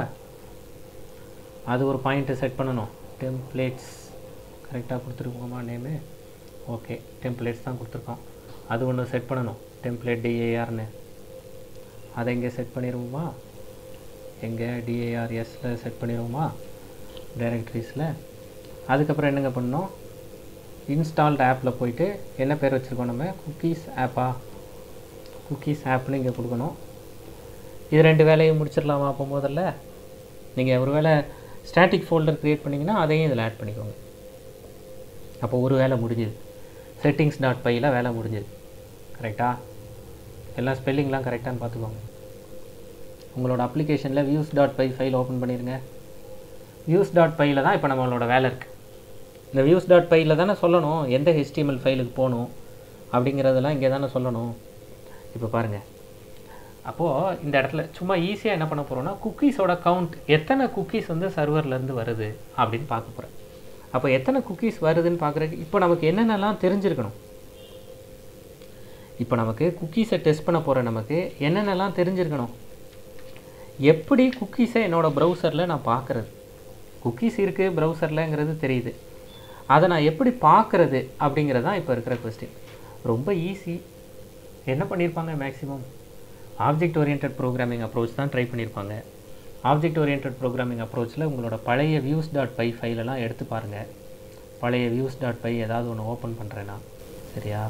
அது ஒரு பாயிண்ட்டை செட் பண்ணணும் டெம்ப்ளேட்ஸ் கரெக்டாக கொடுத்துருக்கோமா நேமு ஓகே டெம்ப்ளேட்ஸ் தான் கொடுத்துருக்கோம் அது ஒன்று செட் பண்ணணும் டெம்ப்ளேட் டிஏஆர்னு அதை இங்கே செட் பண்ணிடுவோமா எங்கே டிஏஆர்எஸில் செட் பண்ணிடுவோமா டைரக்டரிஸில் அதுக்கப்புறம் என்னங்க பண்ணோம் இன்ஸ்டால்ட் ஆப்பில் போயிட்டு என்ன பேர் வச்சுருக்கோம் நம்ம குக்கீஸ் ஆப்பா குக்கீஸ் ஆப்னு இங்கே கொடுக்கணும் இது ரெண்டு வேலையும் முடிச்சிடலாமா அப்போ முதல்ல நீங்கள் ஒரு வேளை ஸ்டாட்டிக் ஃபோல்டர் க்ரியேட் பண்ணிங்கன்னா அதையும் இதில் ஆட் பண்ணிக்கோங்க அப்போ ஒரு வேலை முடிஞ்சுது செட்டிங்ஸ் டாட் பையில் வேலை முடிஞ்சுது கரெக்டாக எல்லாம் ஸ்பெல்லிங்லாம் கரெக்டானு பார்த்துக்கோங்க உங்களோட அப்ளிகேஷனில் views dot py file open பண்ணிடுங்க வியூஸ் டாட் பையில் தான் இப்போ நம்மளோட வேலை இருக்குது இந்த வியூஸ் டாட் பையில் தானே சொல்லணும் எந்த HTML ஃபைலுக்கு போகணும் அப்படிங்கிறதெல்லாம் இங்கே தானே சொல்லணும் இப்போ பாருங்கள் அப்போது இந்த இடத்துல சும்மா ஈஸியாக என்ன பண்ண போகிறோம்னா குக்கீஸோட கவுண்ட் எத்தனை குக்கீஸ் வந்து சர்வர்லேருந்து வருது அப்படின்னு பார்க்க போகிறேன் அப்போ எத்தனை குக்கீஸ் வருதுன்னு பார்க்குறதுக்கு இப்போ நமக்கு என்னென்னலாம் தெரிஞ்சிருக்கணும் இப்போ நமக்கு குக்கீஸை டெஸ்ட் பண்ண போகிற நமக்கு என்னென்னலாம் தெரிஞ்சிருக்கணும் எப்படி குக்கீஸை என்னோடய ப்ரௌசரில் நான் பார்க்குறது குக்கீஸ் இருக்குது ப்ரௌசர்லங்கிறது தெரியுது அதை நான் எப்படி பார்க்குறது அப்படிங்கிறது தான் இப்போ இருக்கிற கொஸ்டின் ரொம்ப ஈஸி என்ன பண்ணியிருப்பாங்க maximum object orient programming approach தான் ட்ரை பண்ணியிருப்பாங்க ஆப்ஜெக்ட் ஓரியன்ட் ப்ரோக்ராமிங் அப்ரோச்சில் உங்களோட பழைய வியூஸ் டாட் பை ஃபைலெல்லாம் எடுத்து பாருங்கள் பழைய வியூஸ் டாட் பை ஏதாவது ஒன்று ஓப்பன் பண்ணுறேன்னா சரியா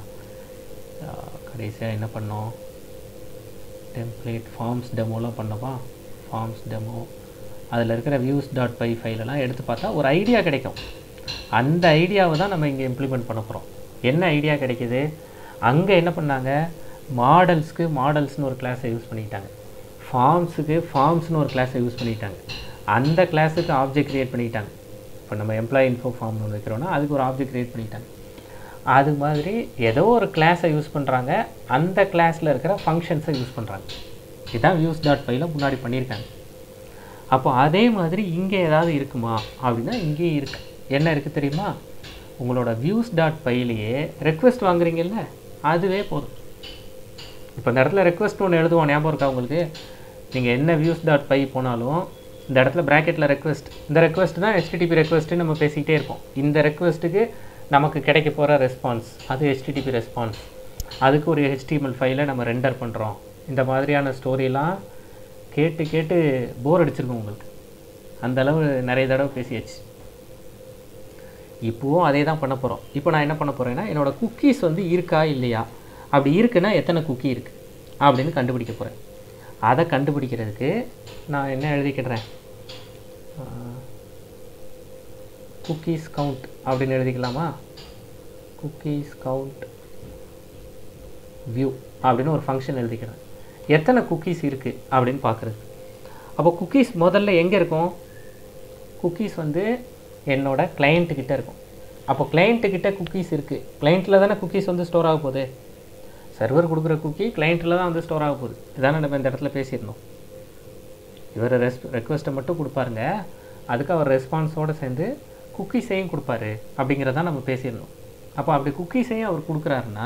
கடைசியாக என்ன பண்ணோம் டெம்ப்ளேட் ஃபார்ம்ஸ் டெமோலாம் பண்ணோமா ஃபார்ம்ஸ் டெமோ அதில் இருக்கிற வியூஸ் டாட் பை ஃபைலெல்லாம் எடுத்து பார்த்தா ஒரு ஐடியா கிடைக்கும் அந்த ஐடியாவை தான் நம்ம இங்கே இம்ப்ளிமெண்ட் பண்ண போகிறோம் என்ன ஐடியா கிடைக்கிது அங்கே என்ன பண்ணாங்க மாடல்ஸ்க்கு மாடல்ஸ்னு ஒரு கிளாஸை யூஸ் பண்ணிக்கிட்டாங்க ஃபார்ம்ஸுக்கு ஃபார்ம்ஸ்னு ஒரு கிளாஸை யூஸ் பண்ணிக்கிட்டாங்க அந்த கிளாஸுக்கு ஆப்ஜெக்ட் க்ரியேட் பண்ணிக்கிட்டாங்க இப்போ நம்ம எம்ப்ளாயி இன்ஃபோ ஃபார்ம்னு ஒன்று வைக்கிறோன்னா அதுக்கு ஒரு ஆப்ஜெக்ட் க்ரியேட் பண்ணிக்கிட்டாங்க அது மாதிரி ஏதோ ஒரு கிளாஸை யூஸ் பண்ணுறாங்க அந்த கிளாஸில் இருக்கிற ஃபங்க்ஷன்ஸை யூஸ் பண்ணுறாங்க இதுதான் வியூஸ் டாட் ஃபைவ்ல முன்னாடி பண்ணியிருக்காங்க அப்போ அதே மாதிரி இங்கே ஏதாவது இருக்குமா அப்படின்னா இங்கேயும் இருக்குது என்ன இருக்குது தெரியுமா உங்களோட வியூஸ் டாட் பையிலேயே ரெக்வெஸ்ட் வாங்குறீங்கல்ல அதுவே போதும் இப்போ இந்த இடத்துல ரெக்வெஸ்ட் ஒன்று எழுதுவோம் ஞாபகம் இருக்கா உங்களுக்கு நீங்கள் என்ன வியூஸ் டாட் பை போனாலும் இந்த இடத்துல ப்ராக்கெட்டில் ரெக்வெஸ்ட் இந்த ரெக்வெஸ்ட் தான் ஹெச்டிடிபி ரெக்வெஸ்ட்டு நம்ம பேசிக்கிட்டே இருப்போம் இந்த ரெக்வெஸ்ட்டுக்கு நமக்கு கிடைக்க போகிற ரெஸ்பான்ஸ் அது ஹெச்டிடிபி ரெஸ்பான்ஸ் அதுக்கு ஒரு HTML ஃபைலை நம்ம ரெண்டர் பண்ணுறோம் இந்த மாதிரியான ஸ்டோரியெல்லாம் கேட்டு கேட்டு போர் அடிச்சிருக்கும் உங்களுக்கு அந்த அளவு நிறைய தடவை பேசியாச்சு இப்போவும் அதே தான் பண்ண போகிறோம் இப்போ நான் என்ன பண்ண போகிறேன்னா என்னோடய குக்கீஸ் வந்து இருக்கா இல்லையா அப்படி இருக்குன்னா எத்தனை குக்கி இருக்குது அப்படின்னு கண்டுபிடிக்க போகிறேன் அதை கண்டுபிடிக்கிறதுக்கு நான் என்ன எழுதிக்கிடுறேன் குக்கீஸ் கவுண்ட் அப்படின்னு எழுதிக்கலாமா குக்கீஸ் கவுண்ட் வியூ அப்படின்னு ஒரு ஃபங்க்ஷன் எழுதிக்கிறேன் எத்தனை குக்கீஸ் இருக்குது அப்படின்னு பார்க்குறது அப்போ குக்கீஸ் முதல்ல எங்கே இருக்கும் குக்கீஸ் வந்து என்னோட client கிட்ட இருக்கும் அப்போ client கிட்ட குக்கீஸ் இருக்குது கிளைண்ட்டில் தானே குக்கீஸ் வந்து ஸ்டோர் ஆக போகுது சர்வர் கொடுக்குற குக்கி கிளைண்ட்டில் தான் வந்து ஸ்டோர் ஆக போகுது இதானே நம்ம இந்த இடத்துல பேசியிருந்தோம் இவர் ரெஸ் ரெக்வஸ்ட்டை மட்டும் கொடுப்பாருங்க அதுக்கு அவர் ரெஸ்பான்ஸோடு சேர்ந்து குக்கீஸையும் கொடுப்பாரு அப்படிங்கிறத நம்ம பேசிடணும் அப்போ அப்படி குக்கீஸையும் அவர் கொடுக்குறாருன்னா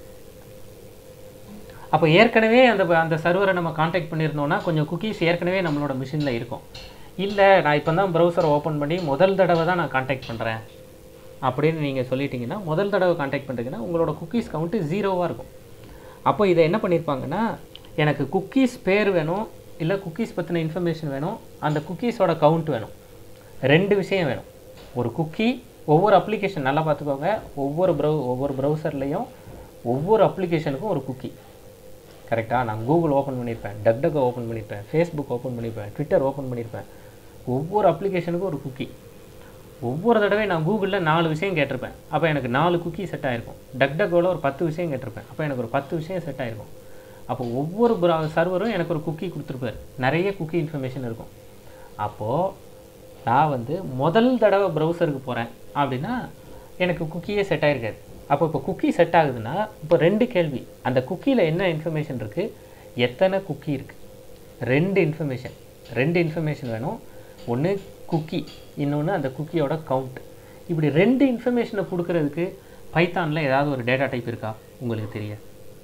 அப்போ ஏற்கனவே அந்த அந்த சர்வரை நம்ம காண்டாக்ட் பண்ணியிருந்தோம்னா கொஞ்சம் குக்கீஸ் ஏற்கனவே நம்மளோட மிஷினில் இருக்கும் இல்லை நான் இப்போ தான் ப்ரௌசரை ஓப்பன் பண்ணி முதல் தடவை தான் நான் காண்டாக்ட் பண்ணுறேன் அப்படின்னு நீங்கள் சொல்லிட்டீங்கன்னா முதல் தடவை காண்டாக்ட் பண்ணுறீங்கன்னா உங்களோட குக்கீஸ் கவுண்ட்டு ஜீரோவாக இருக்கும் அப்போ இதை என்ன பண்ணியிருப்பாங்கன்னா எனக்கு குக்கீஸ் பேர் வேணும் இல்லை குக்கீஸ் பற்றின இன்ஃபர்மேஷன் வேணும் அந்த குக்கீஸோட கவுண்ட் வேணும் ரெண்டு விஷயம் வேணும் ஒரு குக்கி ஒவ்வொரு அப்ளிகேஷன் நல்லா பார்த்துக்கோங்க ஒவ்வொரு ப்ரௌ ஒவ்வொரு ப்ரௌசர்லேயும் ஒவ்வொரு அப்ளிகேஷனுக்கும் ஒரு குக்கி கரெக்டாக நான் கூகுள் ஓப்பன் பண்ணியிருப்பேன் டக்டக் ஓப்பன் பண்ணியிருப்பேன் ஃபேஸ்புக் ஓப்பன் பண்ணியிருப்பேன் ட்விட்டர் ஓப்பன் பண்ணியிருப்பேன் ஒவ்வொரு அப்ளிகேஷனுக்கும் ஒரு குக்கி ஒவ்வொரு தடவை நான் கூகுளில் நாலு விஷயம் கேட்டிருப்பேன் அப்போ எனக்கு நாலு குக்கி செட் ஆகிருக்கும் டக்டக்கோவில் ஒரு பத்து விஷயம் கேட்டிருப்பேன் அப்போ எனக்கு ஒரு பத்து விஷயம் செட் ஆகிருக்கும் அப்போ ஒவ்வொரு ப்ரா சர்வரும் எனக்கு ஒரு குக்கி கொடுத்துருப்பாரு நிறைய குக்கி இன்ஃபர்மேஷன் இருக்கும் அப்போது நான் வந்து முதல் தடவை ப்ரௌசருக்கு போகிறேன் அப்படின்னா எனக்கு குக்கியே செட் ஆகிருக்காது அப்போ இப்போ குக்கி செட் ஆகுதுன்னா இப்போ ரெண்டு கேள்வி அந்த குக்கியில் என்ன இன்ஃபர்மேஷன் இருக்குது எத்தனை குக்கி இருக்குது ரெண்டு இன்ஃபர்மேஷன் ரெண்டு இன்ஃபர்மேஷன் வேணும் ஒன்று குக்கி இன்னொன்று அந்த குக்கியோட கவுண்ட் இப்படி ரெண்டு இன்ஃபர்மேஷனை கொடுக்கறதுக்கு பைத்தானில் ஏதாவது ஒரு டேட்டா டைப் இருக்கா உங்களுக்கு தெரிய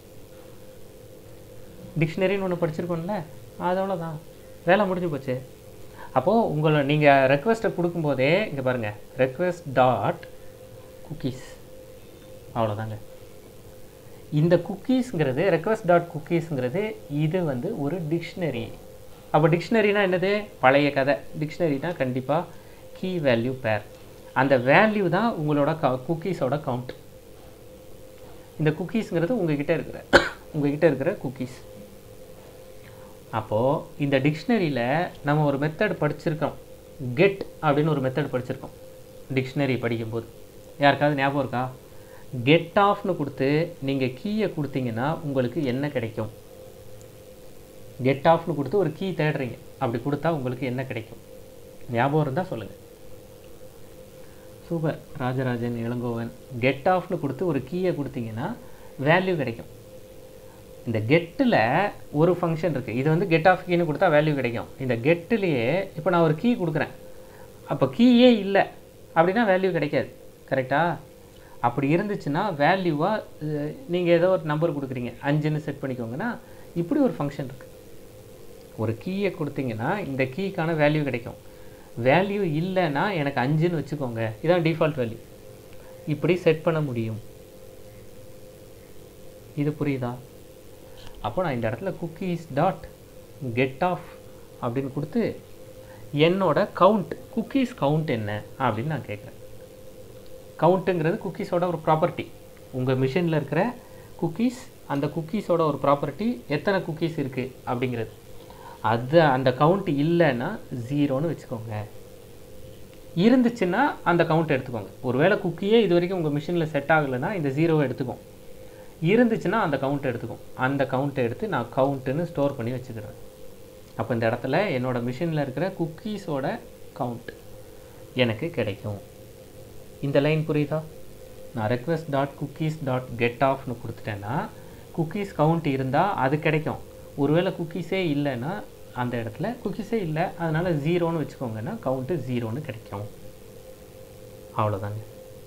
டிக்ஷனரின்னு ஒன்று படிச்சிருக்கோம்ல அதோட தான் வேலை முடிஞ்சு போச்சு அப்போது உங்களை நீங்கள் ரெக்வஸ்ட்டை கொடுக்கும்போதே இங்கே பாருங்கள் ரெக்வஸ்ட் டாட் குக்கீஸ் அவ்வளோதாங்க இந்த குக்கீஸ்ங்கிறது ரெக்வஸ்ட் டாட் குக்கீஸ்ங்கிறது இது வந்து ஒரு டிக்ஷனரி அப்போ டிக்ஷனரினா என்னது பழைய கதை டிக்ஷனரினா கண்டிப்பாக கீ வேல்யூ பேர் அந்த வேல்யூ தான் உங்களோட க குக்கீஸோட கவுண்ட் இந்த குக்கீஸுங்கிறது உங்ககிட்ட இருக்கிற உங்ககிட்ட இருக்கிற குக்கீஸ் அப்போது இந்த டிக்ஷனரியில் நம்ம ஒரு மெத்தட் படிச்சிருக்கோம் கெட் அப்படின்னு ஒரு மெத்தட் படிச்சிருக்கோம் டிக்ஷனரி படிக்கும்போது யாருக்காவது ஞாபகம் இருக்கா கெட் ஆஃப்னு கொடுத்து நீங்கள் கீயை கொடுத்தீங்கன்னா உங்களுக்கு என்ன கிடைக்கும் கெட் ஆஃப்னு கொடுத்து ஒரு கீ தேடுறீங்க அப்படி கொடுத்தா உங்களுக்கு என்ன கிடைக்கும் ஞாபகம் இருந்தால் சொல்லுங்கள் சூப்பர் ராஜராஜன் இளங்கோவன் கெட் ஆஃப்னு கொடுத்து ஒரு கீயை கொடுத்தீங்கன்னா வேல்யூ கிடைக்கும் இந்த கெட்டில் ஒரு ஃபங்க்ஷன் இருக்குது இது வந்து கெட் ஆஃப் கீன்னு கொடுத்தா வேல்யூ கிடைக்கும் இந்த கெட்டுலேயே இப்போ நான் ஒரு கீ கொடுக்குறேன் அப்போ கீயே இல்லை அப்படின்னா வேல்யூ கிடைக்காது கரெக்டாக அப்படி இருந்துச்சுன்னா வேல்யூவாக நீங்கள் ஏதோ ஒரு நம்பர் கொடுக்குறீங்க அஞ்சுன்னு செட் பண்ணிக்கோங்கன்னா இப்படி ஒரு ஃபங்க்ஷன் இருக்குது ஒரு கீயை கொடுத்தீங்கன்னா இந்த கீக்கான வேல்யூ கிடைக்கும் வேல்யூ இல்லைன்னா எனக்கு அஞ்சுன்னு வச்சுக்கோங்க இதான் டிஃபால்ட் வேல்யூ இப்படி செட் பண்ண முடியும் இது புரியுதா அப்போ நான் இந்த இடத்துல குக்கீஸ் டாட் கெட் ஆஃப் அப்படின்னு கொடுத்து என்னோட கவுண்ட் குக்கீஸ் கவுண்ட் என்ன அப்படின்னு நான் கேட்குறேன் கவுண்ட்டுங்கிறது குக்கீஸோட ஒரு ப்ராப்பர்ட்டி உங்கள் மிஷினில் இருக்கிற குக்கீஸ் அந்த குக்கீஸோட ஒரு ப்ராப்பர்ட்டி எத்தனை குக்கீஸ் இருக்குது அப்படிங்கிறது அது அந்த கவுண்ட் இல்லைன்னா ஜீரோன்னு வச்சுக்கோங்க இருந்துச்சுன்னா அந்த கவுண்ட் எடுத்துக்கோங்க ஒருவேளை குக்கியே இது வரைக்கும் உங்கள் மிஷினில் செட் ஆகலைன்னா இந்த ஜீரோவை எடுத்துக்கும் இருந்துச்சுன்னா அந்த கவுண்ட் எடுத்துக்கும் அந்த கவுண்ட்டை எடுத்து நான் கவுண்ட்டுன்னு ஸ்டோர் பண்ணி வச்சுக்கிறேன் அப்போ இந்த இடத்துல என்னோட மிஷினில் இருக்கிற குக்கீஸோட கவுண்ட் எனக்கு கிடைக்கும் இந்த லைன் புரியுதா நான் request dot cookies dot get ஆஃப்னு கொடுத்துட்டேன்னா குக்கீஸ் கவுண்ட் இருந்தால் அது கிடைக்கும் ஒருவேளை குக்கீஸே இல்லைன்னா அந்த இடத்துல குக்கீஸே இல்லை அதனால் ஜீரோன்னு வச்சுக்கோங்கன்னா கவுண்ட்டு ஜீரோன்னு கிடைக்கும் அவ்வளோதாங்க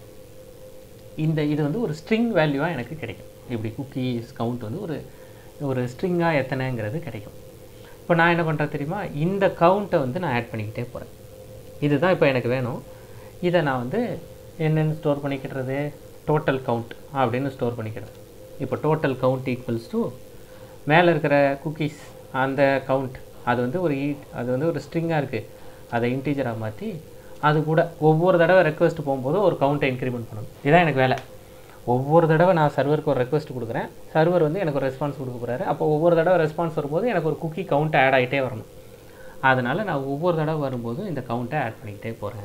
இந்த இது வந்து ஒரு ஸ்ட்ரிங் வேல்யூவாக எனக்கு கிடைக்கும் இப்படி குக்கீஸ் கவுண்ட் வந்து ஒரு ஒரு ஸ்ட்ரிங்காக எத்தனைங்கிறது கிடைக்கும் இப்போ நான் என்ன பண்ணுறேன் தெரியுமா இந்த கவுண்ட்டை வந்து நான் ஆட் பண்ணிக்கிட்டே போகிறேன் இதுதான் இப்போ எனக்கு வேணும் இதை நான் வந்து என்னென்னு ஸ்டோர் பண்ணிக்கிட்டுறது டோட்டல் கவுண்ட் அப்படின்னு ஸ்டோர் பண்ணிக்கிறேன் இப்போ டோட்டல் கவுண்ட் ஈக்குவல்ஸ் டு மேலே இருக்கிற குக்கீஸ் அந்த கவுண்ட் அது வந்து ஒரு ஈட் அது வந்து ஒரு ஸ்ட்ரிங்காக இருக்குது அதை இன்டீஜராக மாற்றி அது கூட ஒவ்வொரு தடவை ரெக்வஸ்ட் போகும்போது ஒரு கவுண்ட்டை இன்க்ரிமெண்ட் பண்ணணும் இதுதான் எனக்கு வேலை ஒவ்வொரு தடவை நான் சர்வருக்கு ஒரு ரெக்வஸ்ட் கொடுக்குறேன் சர்வர் வந்து எனக்கு ஒரு ரெஸ்பான்ஸ் கொடுக்க போகிறாரு அப்போ ஒவ்வொரு தடவை ரெஸ்பான்ஸ் வரும்போது எனக்கு ஒரு குக்கி கவுண்ட் ஆட் ஆகிட்டே வரணும் அதனால் நான் ஒவ்வொரு தடவை வரும்போது இந்த கவுண்ட்டை ஆட் பண்ணிக்கிட்டே போகிறேன்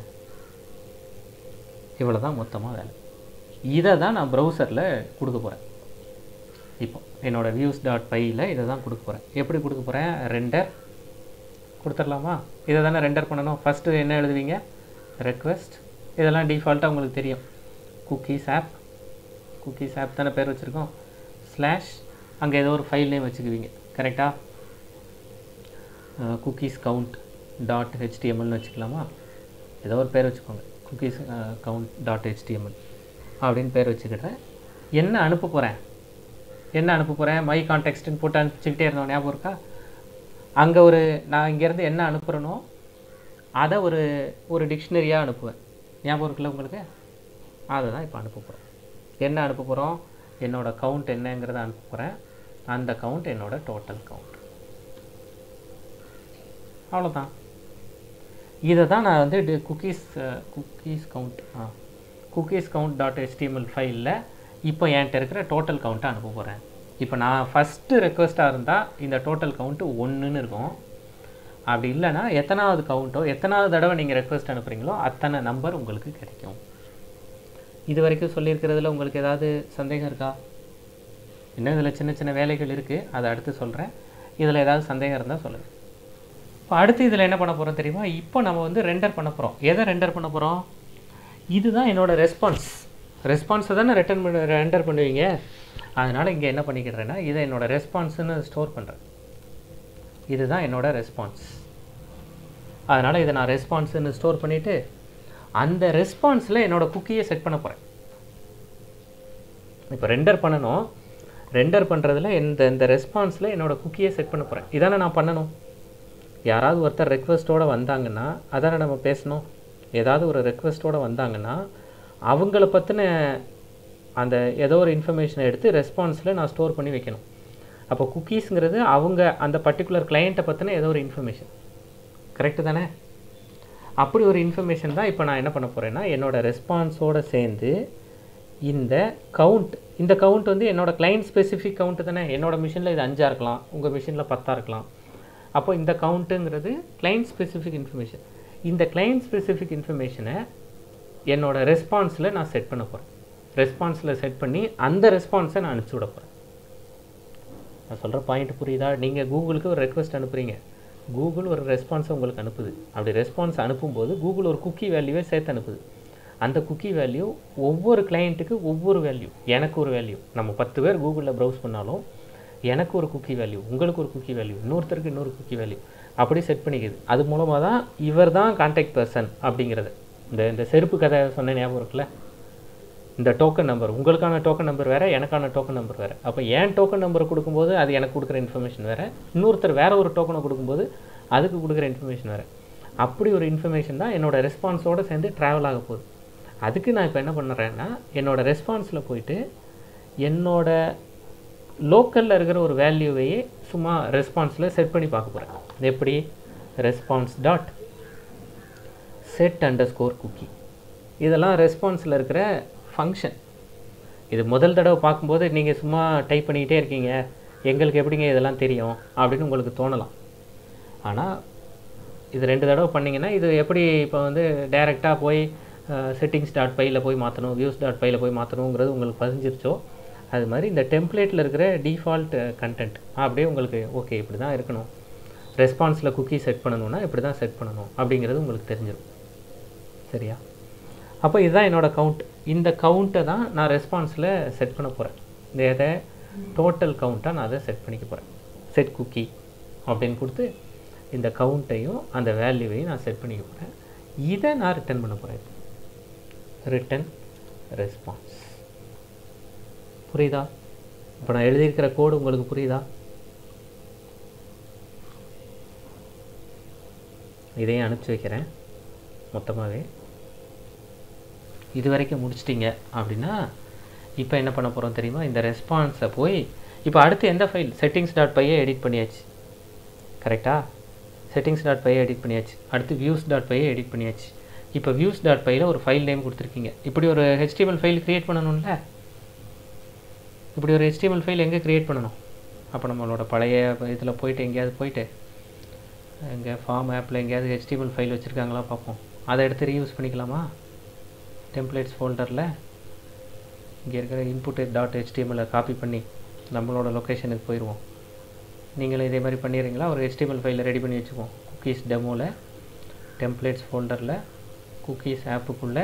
இவ்வளோ தான் மொத்தமாக வேலை இதை தான் நான் ப்ரௌசரில் கொடுக்க போகிறேன் இப்போ என்னோடய வியூஸ் டாட் பையில் இதை தான் கொடுக்க போகிறேன் எப்படி கொடுக்க போகிறேன் ரெண்டர் கொடுத்துடலாமா இதை தானே ரெண்டர் பண்ணணும் ஃபஸ்ட்டு என்ன எழுதுவீங்க ரெக்வெஸ்ட் இதெல்லாம் டிஃபால்ட்டாக உங்களுக்கு தெரியும் குக்கீஸ் ஆப் குக்கீஸ் ஆப் தானே பேர் வச்சுருக்கோம் ஸ்லாஷ் அங்கே ஏதோ ஒரு ஃபைல் நேம் வச்சுக்குவீங்க கரெக்டாக குக்கீஸ் கவுண்ட் டாட் ஹெச்டிஎம்எல்னு வச்சுக்கலாமா ஏதோ ஒரு பேர் வச்சுக்கோங்க குக்கீஸ் கவுண்ட் டாட் ஹெச்டிஎம்எல் அப்படின்னு பேர் வச்சுக்கிட்டேன் என்ன அனுப்ப போகிறேன் என்ன அனுப்ப போகிறேன் மை கான்டெக்ஸ்ட்டுன்னு போட்டு அனுப்பிச்சிக்கிட்டே இருந்தோம் ஞாபகம் இருக்கா அங்கே ஒரு நான் இங்கேருந்து என்ன அனுப்புகிறேனோ அதை ஒரு ஒரு டிக்ஷனரியாக அனுப்புவேன் ஞாபகம் இருக்குல்ல உங்களுக்கு அதை தான் இப்போ அனுப்ப போகிறோம் என்ன அனுப்ப போகிறோம் என்னோட கவுண்ட் என்னங்கிறத அனுப்ப போகிறேன் அந்த கவுண்ட் என்னோட டோட்டல் கவுண்ட் அவ்வளோதான் இதை தான் நான் வந்து cookies cookies count ah cookies count dot HTML ஃபைலில் இப்போ என்கிட்ட இருக்கிற டோட்டல் கவுண்ட்டை அனுப்ப போகிறேன் இப்போ நான் ஃபஸ்ட்டு ரெக்வஸ்ட்டாக இருந்தால் இந்த டோட்டல் கவுண்ட்டு ஒன்றுன்னு இருக்கும் அப்படி இல்லைன்னா எத்தனாவது கவுண்ட்டோ எத்தனாவது தடவை நீங்கள் ரெக்வஸ்ட் அனுப்புகிறீங்களோ அத்தனை நம்பர் உங்களுக்கு கிடைக்கும் இது வரைக்கும் சொல்லியிருக்கிறதுல உங்களுக்கு ஏதாவது சந்தேகம் இருக்கா இன்னும் இதில் சின்ன சின்ன வேலைகள் இருக்குது அதை அடுத்து சொல்கிறேன் இதில் ஏதாவது சந்தேகம் இருந்தால் சொல்லுங்கள் இப்போ அடுத்து இதில் என்ன பண்ண போகிறோம் தெரியுமா இப்போ நம்ம வந்து ரெண்டர் பண்ண போகிறோம் எதை ரெண்டர் பண்ண போகிறோம் இதுதான் என்னோடய ரெஸ்பான்ஸ் ரெஸ்பான்ஸை தானே ரிட்டர்ன் பண்ண ரெண்டர் பண்ணுவீங்க அதனால் இங்கே என்ன பண்ணிக்கிறேன்னா இதை என்னோடய ரெஸ்பான்ஸுன்னு ஸ்டோர் பண்ணுறேன் இதுதான் என்னோட ரெஸ்பான்ஸ் அதனால் இதை நான் ரெஸ்பான்ஸுன்னு ஸ்டோர் பண்ணிவிட்டு அந்த ரெஸ்பான்ஸில் என்னோடய குக்கியை செட் பண்ண போகிறேன் இப்போ ரெண்டர் பண்ணணும் ரெண்டர் பண்ணுறதுல இந்த இந்த ரெஸ்பான்ஸில் என்னோடய குக்கியை செட் பண்ண போகிறேன் இதானே நான் பண்ணணும் யாராவது ஒருத்தர் ரெக்வஸ்ட்டோடு வந்தாங்கன்னா அதானே நம்ம பேசணும் ஏதாவது ஒரு ரெக்வஸ்ட்டோடு வந்தாங்கன்னா அவங்கள பற்றின அந்த ஏதோ ஒரு இன்ஃபர்மேஷனை எடுத்து ரெஸ்பான்ஸில் நான் ஸ்டோர் பண்ணி வைக்கணும் அப்போ குக்கீஸுங்கிறது அவங்க அந்த பர்டிகுலர் கிளையண்ட்டை பற்றின ஏதோ ஒரு இன்ஃபர்மேஷன் கரெக்டு தானே அப்படி ஒரு இன்ஃபர்மேஷன் தான் இப்போ நான் என்ன பண்ண போகிறேன்னா என்னோடய ரெஸ்பான்ஸோடு சேர்ந்து இந்த கவுண்ட் இந்த கவுண்ட் வந்து என்னோடய கிளைண்ட் ஸ்பெசிஃபிக் கவுண்ட்டு தானே என்னோடய மிஷினில் இது அஞ்சாக இருக்கலாம் உங்கள் மிஷினில் பத்தாக இருக்கலாம் அப்போ இந்த கவுண்ட்டுங்கிறது கிளைண்ட் ஸ்பெசிஃபிக் இன்ஃபர்மேஷன் இந்த கிளைண்ட் ஸ்பெசிஃபிக் இன்ஃபர்மேஷனை என்னோட ரெஸ்பான்ஸில் நான் செட் பண்ண போகிறேன் ரெஸ்பான்ஸில் செட் பண்ணி அந்த ரெஸ்பான்ஸை நான் அனுப்பிச்சி விட போகிறேன் நான் சொல்கிற பாயிண்ட் புரியுதா நீங்கள் கூகுளுக்கு ஒரு ரெக்வஸ்ட் அனுப்புகிறீங்க கூகுள் ஒரு ரெஸ்பான்ஸை உங்களுக்கு அனுப்புது அப்படி ரெஸ்பான்ஸ் அனுப்பும்போது கூகுள் ஒரு குக்கி வேல்யூவை சேர்த்து அனுப்புது அந்த குக்கி வேல்யூ ஒவ்வொரு கிளையண்ட்டுக்கு ஒவ்வொரு வேல்யூ எனக்கு ஒரு வேல்யூ நம்ம பத்து பேர் கூகுளில் ப்ரௌஸ் பண்ணாலும் எனக்கு ஒரு குக்கி வேல்யூ உங்களுக்கு ஒரு குக்கி வேல்யூ இன்னொருத்தருக்கு இன்னொரு குக்கி வேல்யூ அப்படி செட் பண்ணிக்குது அது மூலமாக தான் இவர் தான் கான்டாக்ட் பர்சன் அப்படிங்கிறது இந்த இந்த செருப்பு கதை சொன்ன ஞாபகம் இருக்குல்ல இந்த டோக்கன் நம்பர் உங்களுக்கான டோக்கன் நம்பர் வேறு எனக்கான டோக்கன் நம்பர் வேறு அப்போ ஏன் டோக்கன் நம்பரை கொடுக்கும்போது அது எனக்கு கொடுக்குற இன்ஃபர்மேஷன் வேறு இன்னொருத்தர் வேறு ஒரு டோக்கனை கொடுக்கும்போது அதுக்கு கொடுக்குற இன்ஃபர்மேஷன் வேறு அப்படி ஒரு இன்ஃபர்மேஷன் தான் என்னோடய ரெஸ்பான்ஸோடு சேர்ந்து ட்ராவல் ஆக போகுது அதுக்கு நான் இப்போ என்ன பண்ணுறேன்னா என்னோடய ரெஸ்பான்ஸில் போயிட்டு என்னோட லோக்கலில் இருக்கிற ஒரு வேல்யூவையே சும்மா ரெஸ்பான்ஸில் செட் பண்ணி பார்க்க போகிறேன் எப்படி response dot set underscore cookie இதெல்லாம் ரெஸ்பான்ஸில் இருக்கிற ஃபங்க்ஷன் இது முதல் தடவை பார்க்கும்போது நீங்கள் சும்மா டைப் பண்ணிக்கிட்டே இருக்கீங்க எங்களுக்கு எப்படிங்க இதெல்லாம் தெரியும் அப்படின்னு உங்களுக்கு தோணலாம் ஆனால் இது ரெண்டு தடவை பண்ணிங்கன்னா இது எப்படி இப்போ வந்து டைரெக்டாக போய் செட்டிங்ஸ் டாட் பையில் போய் மாற்றணும் வியூஸ் டாட் பையில் போய் மாற்றணுங்கிறது உங்களுக்கு பதிஞ்சிருச்சோ அது மாதிரி இந்த டெம்ப்ளேட்டில் இருக்கிற டிஃபால்ட் கண்டென்ட் அப்படியே உங்களுக்கு ஓகே இப்படி தான் இருக்கணும் ரெஸ்பான்ஸில் குக்கி செட் பண்ணணும்னா இப்படி தான் செட் பண்ணணும் அப்படிங்கிறது உங்களுக்கு தெரிஞ்சிடும் சரியா அப்போ இதுதான் என்னோடய கவுண்ட் இந்த கவுண்ட்டை தான் நான் ரெஸ்பான்ஸில் செட் பண்ண போகிறேன் இந்த எதை டோட்டல் கவுண்ட்டாக நான் அதை செட் பண்ணிக்க போகிறேன் செட் குக்கி அப்படின்னு கொடுத்து இந்த கவுண்ட்டையும் அந்த வேல்யூவையும் நான் செட் பண்ணிக்க போகிறேன் இதை நான் ரிட்டர்ன் பண்ண போகிறேன் ரிட்டன் ரெஸ்பான்ஸ் புரியுதா இப்போ நான் எழுதியிருக்கிற கோடு உங்களுக்கு புரியுதா இதையும் அனுப்பிச்சி வைக்கிறேன் மொத்தமாகவே இது வரைக்கும் முடிச்சிட்டிங்க அப்படின்னா இப்போ என்ன பண்ண போகிறோம் தெரியுமா இந்த ரெஸ்பான்ஸை போய் இப்போ அடுத்து எந்த ஃபைல் செட்டிங்ஸ் டாட் பையை எடிட் பண்ணியாச்சு கரெக்டாக செட்டிங்ஸ் டாட் பையை எடிட் பண்ணியாச்சு அடுத்து வியூஸ் டாட் பையை எடிட் பண்ணியாச்சு இப்போ வியூஸ் டாட் பையில் ஒரு ஃபைல் நேம் கொடுத்துருக்கீங்க இப்படி ஒரு ஹெச்டிஎம்எல் ஃபைல் க்ரியேட் பண்ணணும்ல இப்படி ஒரு ஹெச்டிஎம்எல் ஃபைல் எங்கே க்ரியேட் பண்ணணும் அப்போ நம்மளோட பழைய இதில் போயிட்டு எங்கேயாவது போயிட்டு எங்கே ஃபார்ம் ஆப்பில் எங்கேயாவது ஹெச்டிஎம்எல் ஃபைல் வச்சுருக்காங்களா பார்ப்போம் அதை எடுத்து ரீயூஸ் பண்ணிக்கலாமா டெம்ப்ளேட்ஸ் ஃபோல்டரில் இங்கே இருக்கிற இன்புட் டாட் ஹெச்டிஎம்எல்லை காப்பி பண்ணி நம்மளோட லொக்கேஷனுக்கு போயிடுவோம் நீங்களும் இதே மாதிரி பண்ணிடுறீங்களா ஒரு ஹெச்டிஎம்எல் ஃபைலை ரெடி பண்ணி வச்சுக்குவோம் குக்கீஸ் டெமோவில் டெம்ப்ளேட்ஸ் ஃபோல்டரில் குக்கீஸ் ஆப்புக்குள்ளே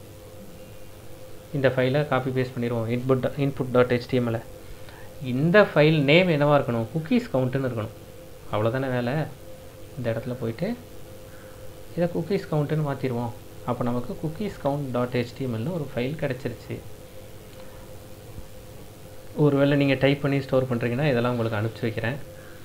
இந்த ஃபைலை காப்பி பேஸ்ட் பண்ணிடுவோம் இன்புட் இன்புட் டாட் ஹெச்டிஎம்எல்ல இந்த ஃபைல் நேம் என்னவாக இருக்கணும் குக்கீஸ் கவுண்ட்டுன்னு இருக்கணும் அவ்வளோதானே வேலை இந்த இடத்துல போயிட்டு இதை குக்கீஸ் கவுண்ட்டுன்னு மாற்றிடுவோம் அப்போ நமக்கு குக்கீஸ் கவுண்ட் டாட் ஹெச்டிஎம்எல்னு ஒரு ஃபைல் கிடச்சிருச்சு ஒருவேளை நீங்கள் டைப் பண்ணி ஸ்டோர் பண்ணுறீங்கன்னா இதெல்லாம் உங்களுக்கு அனுப்பிச்சி வைக்கிறேன்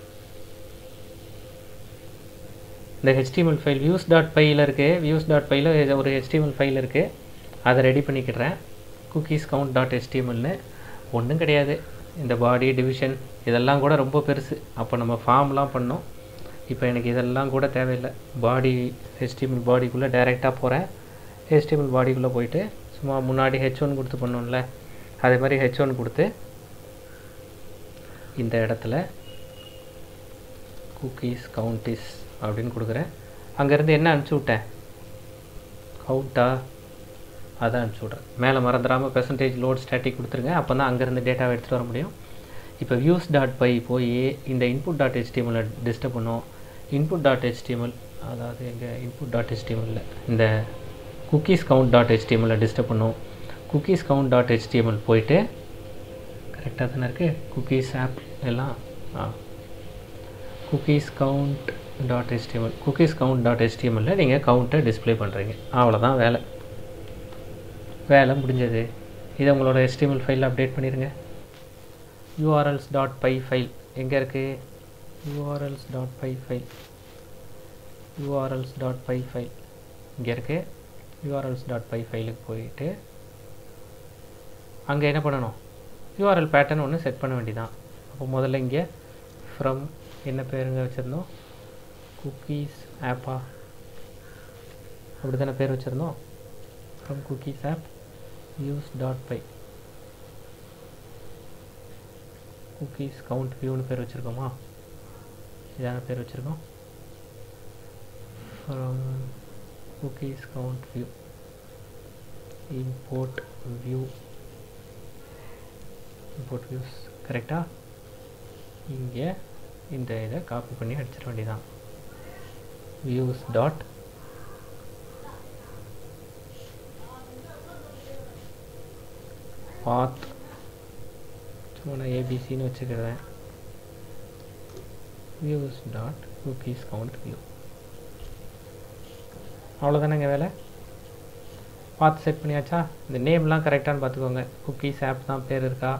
இந்த ஹெச்டிஎம்எல் ஃபைல் வியூஸ் டாட் பையில் இருக்குது வியூஸ் டாட் பையில் ஒரு ஹெச்டிஎம்எல் ஃபைல் இருக்குது அதை ரெடி பண்ணிக்கிடுறேன் குக்கீஸ் கவுண்ட் டாட் ஹெச்டிஎம்எல்னு ஒன்றும் கிடையாது இந்த பாடி டிவிஷன் இதெல்லாம் கூட ரொம்ப பெருசு அப்போ நம்ம ஃபார்ம்லாம் பண்ணோம் இப்போ எனக்கு இதெல்லாம் கூட தேவையில்லை பாடி ஹெச்டிஎம்எல் பாடிக்குள்ளே டைரெக்டாக போகிறேன் ஹெச்டிஎம்எல் பாடிக்குள்ளே போயிட்டு சும்மா முன்னாடி ஹெச் ஒன் கொடுத்து பண்ணோம்ல அதே மாதிரி ஹெச் ஒன் கொடுத்து இந்த இடத்துல குக்கீஸ் கவுண்டிஸ் அப்படின்னு கொடுக்குறேன் அங்கேருந்து என்ன அனுப்பிச்சி விட்டேன் கவுண்டா அதை அனுப்பிச்சி விட்றேன் மேலே மறந்துடாமல் பெர்சன்டேஜ் லோட் ஸ்டாட்டிக் கொடுத்துருங்க அப்போ தான் அங்கேருந்து டேட்டாவை எடுத்துகிட்டு வர முடியும் இப்போ வியூஸ் டாட் பை போய் இந்த இன்புட் டாட் ஹெச்டிஎம்எல்லை டிஸ்டர்ப் பண்ணும் இன்புட் டாட் ஹெச்டிஎம்எல் அதாவது எங்கள் இன்புட் டாட் ஹெச்டிஎம்எல்ல இந்த குக்கீஸ் கவுண்ட் டாட் ஹெச்டிஎம்எல்லை டிஸ்டர்ப் பண்ணும் குக்கீஸ் கவுண்ட் டாட் ஹெச்டிஎம்எல் போயிட்டு கரெக்டாக தானே இருக்குது குக்கீஸ் ஆப் எல்லாம் ஆ cookies count dot HTML cookies count dot ஹெச்டிஎம்எல்ல நீங்கள் கவுண்ட்டை டிஸ்ப்ளே பண்ணுறீங்க அவ்வளோதான் வேலை வேலை முடிஞ்சது இதை உங்களோட HTML ஃபைலில் அப்டேட் பண்ணிடுங்க யூஆர்எல்ஸ் டாட் பை ஃபைல் எங்கே இருக்குது URLs dot py file URLs dot py file இங்கே இருக்குது யூஆர்எல்ஸ் டாட் பை ஃபைலுக்கு போயிட்டு அங்கே என்ன பண்ணணும் யூஆர்எல் பேட்டர்ன் ஒன்று செட் பண்ண வேண்டியதான் அப்போ முதல்ல இங்கே ஃப்ரம் என்ன பேருங்க வச்சுருந்தோம் குக்கீஸ் ஆப்பா அப்படி தானே பேர் வச்சுருந்தோம் from cookies app use dot py cookies count வியூன்னு பேர் வச்சுருக்கோமா இதான பேர் வச்சுருக்கோம் from cookies count view import view import views கரெக்டாக இங்கே இந்த இதை காப்பி பண்ணி அடிச்சிட வேண்டியதான் வியூஸ் டாட் பாத் சும்மா நான் ஏபிசின்னு வச்சுக்கிறேன் views dot cookies count view அவ்வளோதானேங்க வேலை பார்த்து செட் பண்ணியாச்சா இந்த நேம்லாம் கரெக்டானு பார்த்துக்கோங்க குக்கீஸ் ஆப் தான் பேர் இருக்கா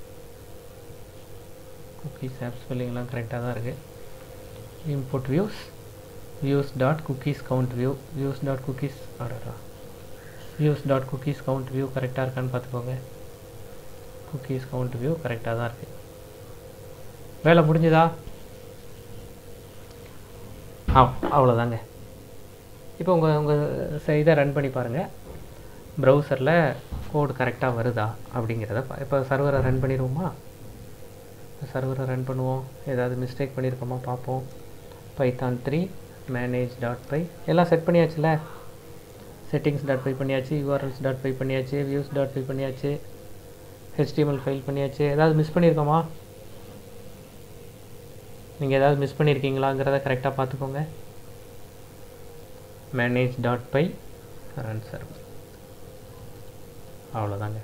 குக்கீஸ் ஆப் ஸ்பெல்லிங்லாம் கரெக்டாக தான் இருக்குது import views views dot cookies count view views dot cookies ஆடரா views dot cookies count view கரெக்டாக இருக்கான்னு பார்த்துக்கோங்க குக்கீஸ் கவுண்ட் வியூ கரெக்டாக தான் இருக்குது வேலை முடிஞ்சுதா ஆ அவ்வளோதாங்க இப்போ உங்கள் உங்கள் இதை ரன் பண்ணி பாருங்கள் ப்ரௌசரில் கோடு கரெக்டாக வருதா அப்படிங்கிறத பா- இப்போ சர்வரை ரன் பண்ணிடுவோமா சர்வரை ரன் பண்ணுவோம் ஏதாவது மிஸ்டேக் பண்ணியிருக்கோமா பார்ப்போம் Python three manage dot py எல்லாம் செட் பண்ணியாச்சுல செட்டிங்ஸ் டாட் பை பண்ணியாச்சு யூஆர்எல்ஸ் டாட் பை பண்ணியாச்சு வியூஸ் டாட் பை பண்ணியாச்சு ஹெச்டிஎம்எல் ஃபைல் பண்ணியாச்சு ஏதாவது மிஸ் பண்ணியிருக்கோமா நீங்கள் ஏதாவது மிஸ் பண்ணியிருக்கீங்களாங்கிறத கரெக்டாக பார்த்துக்கோங்க manage dot py run server அவ்வளோதாங்க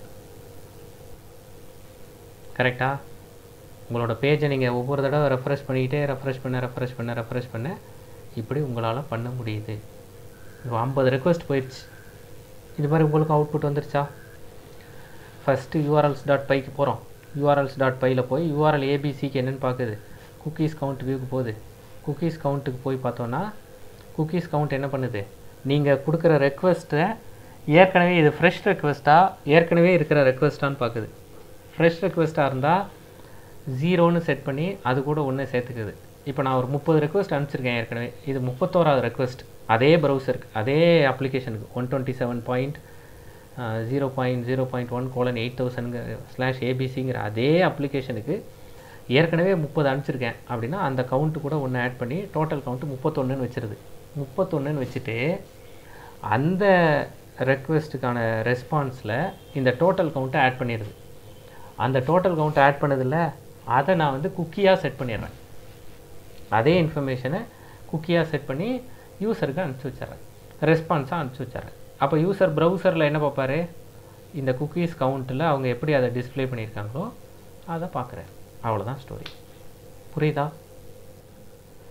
கரெக்டாக உங்களோட பேஜை நீங்கள் ஒவ்வொரு தடவை ரெஃப்ரெஷ் பண்ணிக்கிட்டே ரெஃப்ரெஷ் பண்ண ரெஃப்ரெஷ் பண்ண ரெஃப்ரெஷ் பண்ண இப்படி உங்களால் பண்ண முடியுது இப்போ ஐம்பது ரெக்வஸ்ட் போயிடுச்சு இது மாதிரி உங்களுக்கு அவுட்புட் வந்துருச்சா ஃபஸ்ட்டு யூஆர்எல்ஸ் டாட் பைக்கு போகிறோம் யூஆர்எல்ஸ் டாட் பையில் போய் யூஆர்எல் ஏபிசிக்கு என்னென்னு பார்க்குது குக்கீஸ் கவுண்ட் வியூக்கு போகுது குக்கீஸ் கவுண்ட்டுக்கு போய் பார்த்தோன்னா குக்கீஸ் கவுண்ட் என்ன பண்ணுது நீங்கள் கொடுக்குற ரெக்வஸ்ட்டை ஏற்கனவே இது ஃப்ரெஷ் ரெக்வஸ்ட்டாக ஏற்கனவே இருக்கிற ரெக்வஸ்ட்டான்னு பார்க்குது ஃப்ரெஷ் ரெக்வஸ்ட்டாக இருந்தால் ஜீரோன்னு செட் பண்ணி அது கூட ஒன்று சேர்த்துக்குது இப்போ நான் ஒரு முப்பது ரெக்வஸ்ட் அனுப்பிச்சிருக்கேன் ஏற்கனவே இது முப்பத்தோராவது ரெக்வஸ்ட் அதே ப்ரௌசருக்கு அதே அப்ளிகேஷனுக்கு one twenty seven point zero point zero point one colon eight தௌசண்ட்ங்கிற ஸ்லாஷ் ஏபிசிங்கிற அதே அப்ளிகேஷனுக்கு ஏற்கனவே முப்பது அனுப்பிச்சிருக்கேன் அப்படின்னா அந்த கவுண்ட்டு கூட ஒன்று ஆட் பண்ணி டோட்டல் கவுண்ட்டு முப்பத்தொன்றுன்னு வச்சிருது முப்பத்தொன்றுன்னு வச்சுட்டு அந்த ரெக்வெஸ்ட்டுக்கான ரெஸ்பான்ஸில் இந்த டோட்டல் கவுண்ட்டை ஆட் பண்ணிடுது அந்த டோட்டல் கவுண்ட் ஆட் பண்ணதில்ல அதை நான் வந்து குக்கியாக செட் பண்ணிடுறேன் அதே இன்ஃபர்மேஷனை குக்கியாக செட் பண்ணி யூசருக்கு அனுப்பிச்சி வச்சிடுறேன் ரெஸ்பான்ஸாக அனுப்பிச்சி வச்சிடுறேன் அப்போ யூசர் ப்ரௌசரில் என்ன பார்ப்பாரு இந்த குக்கீஸ் கவுண்ட்டில் அவங்க எப்படி அதை டிஸ்ப்ளே பண்ணியிருக்காங்களோ அதை பார்க்குறேன் அவ்வளோதான் ஸ்டோரி புரியுதா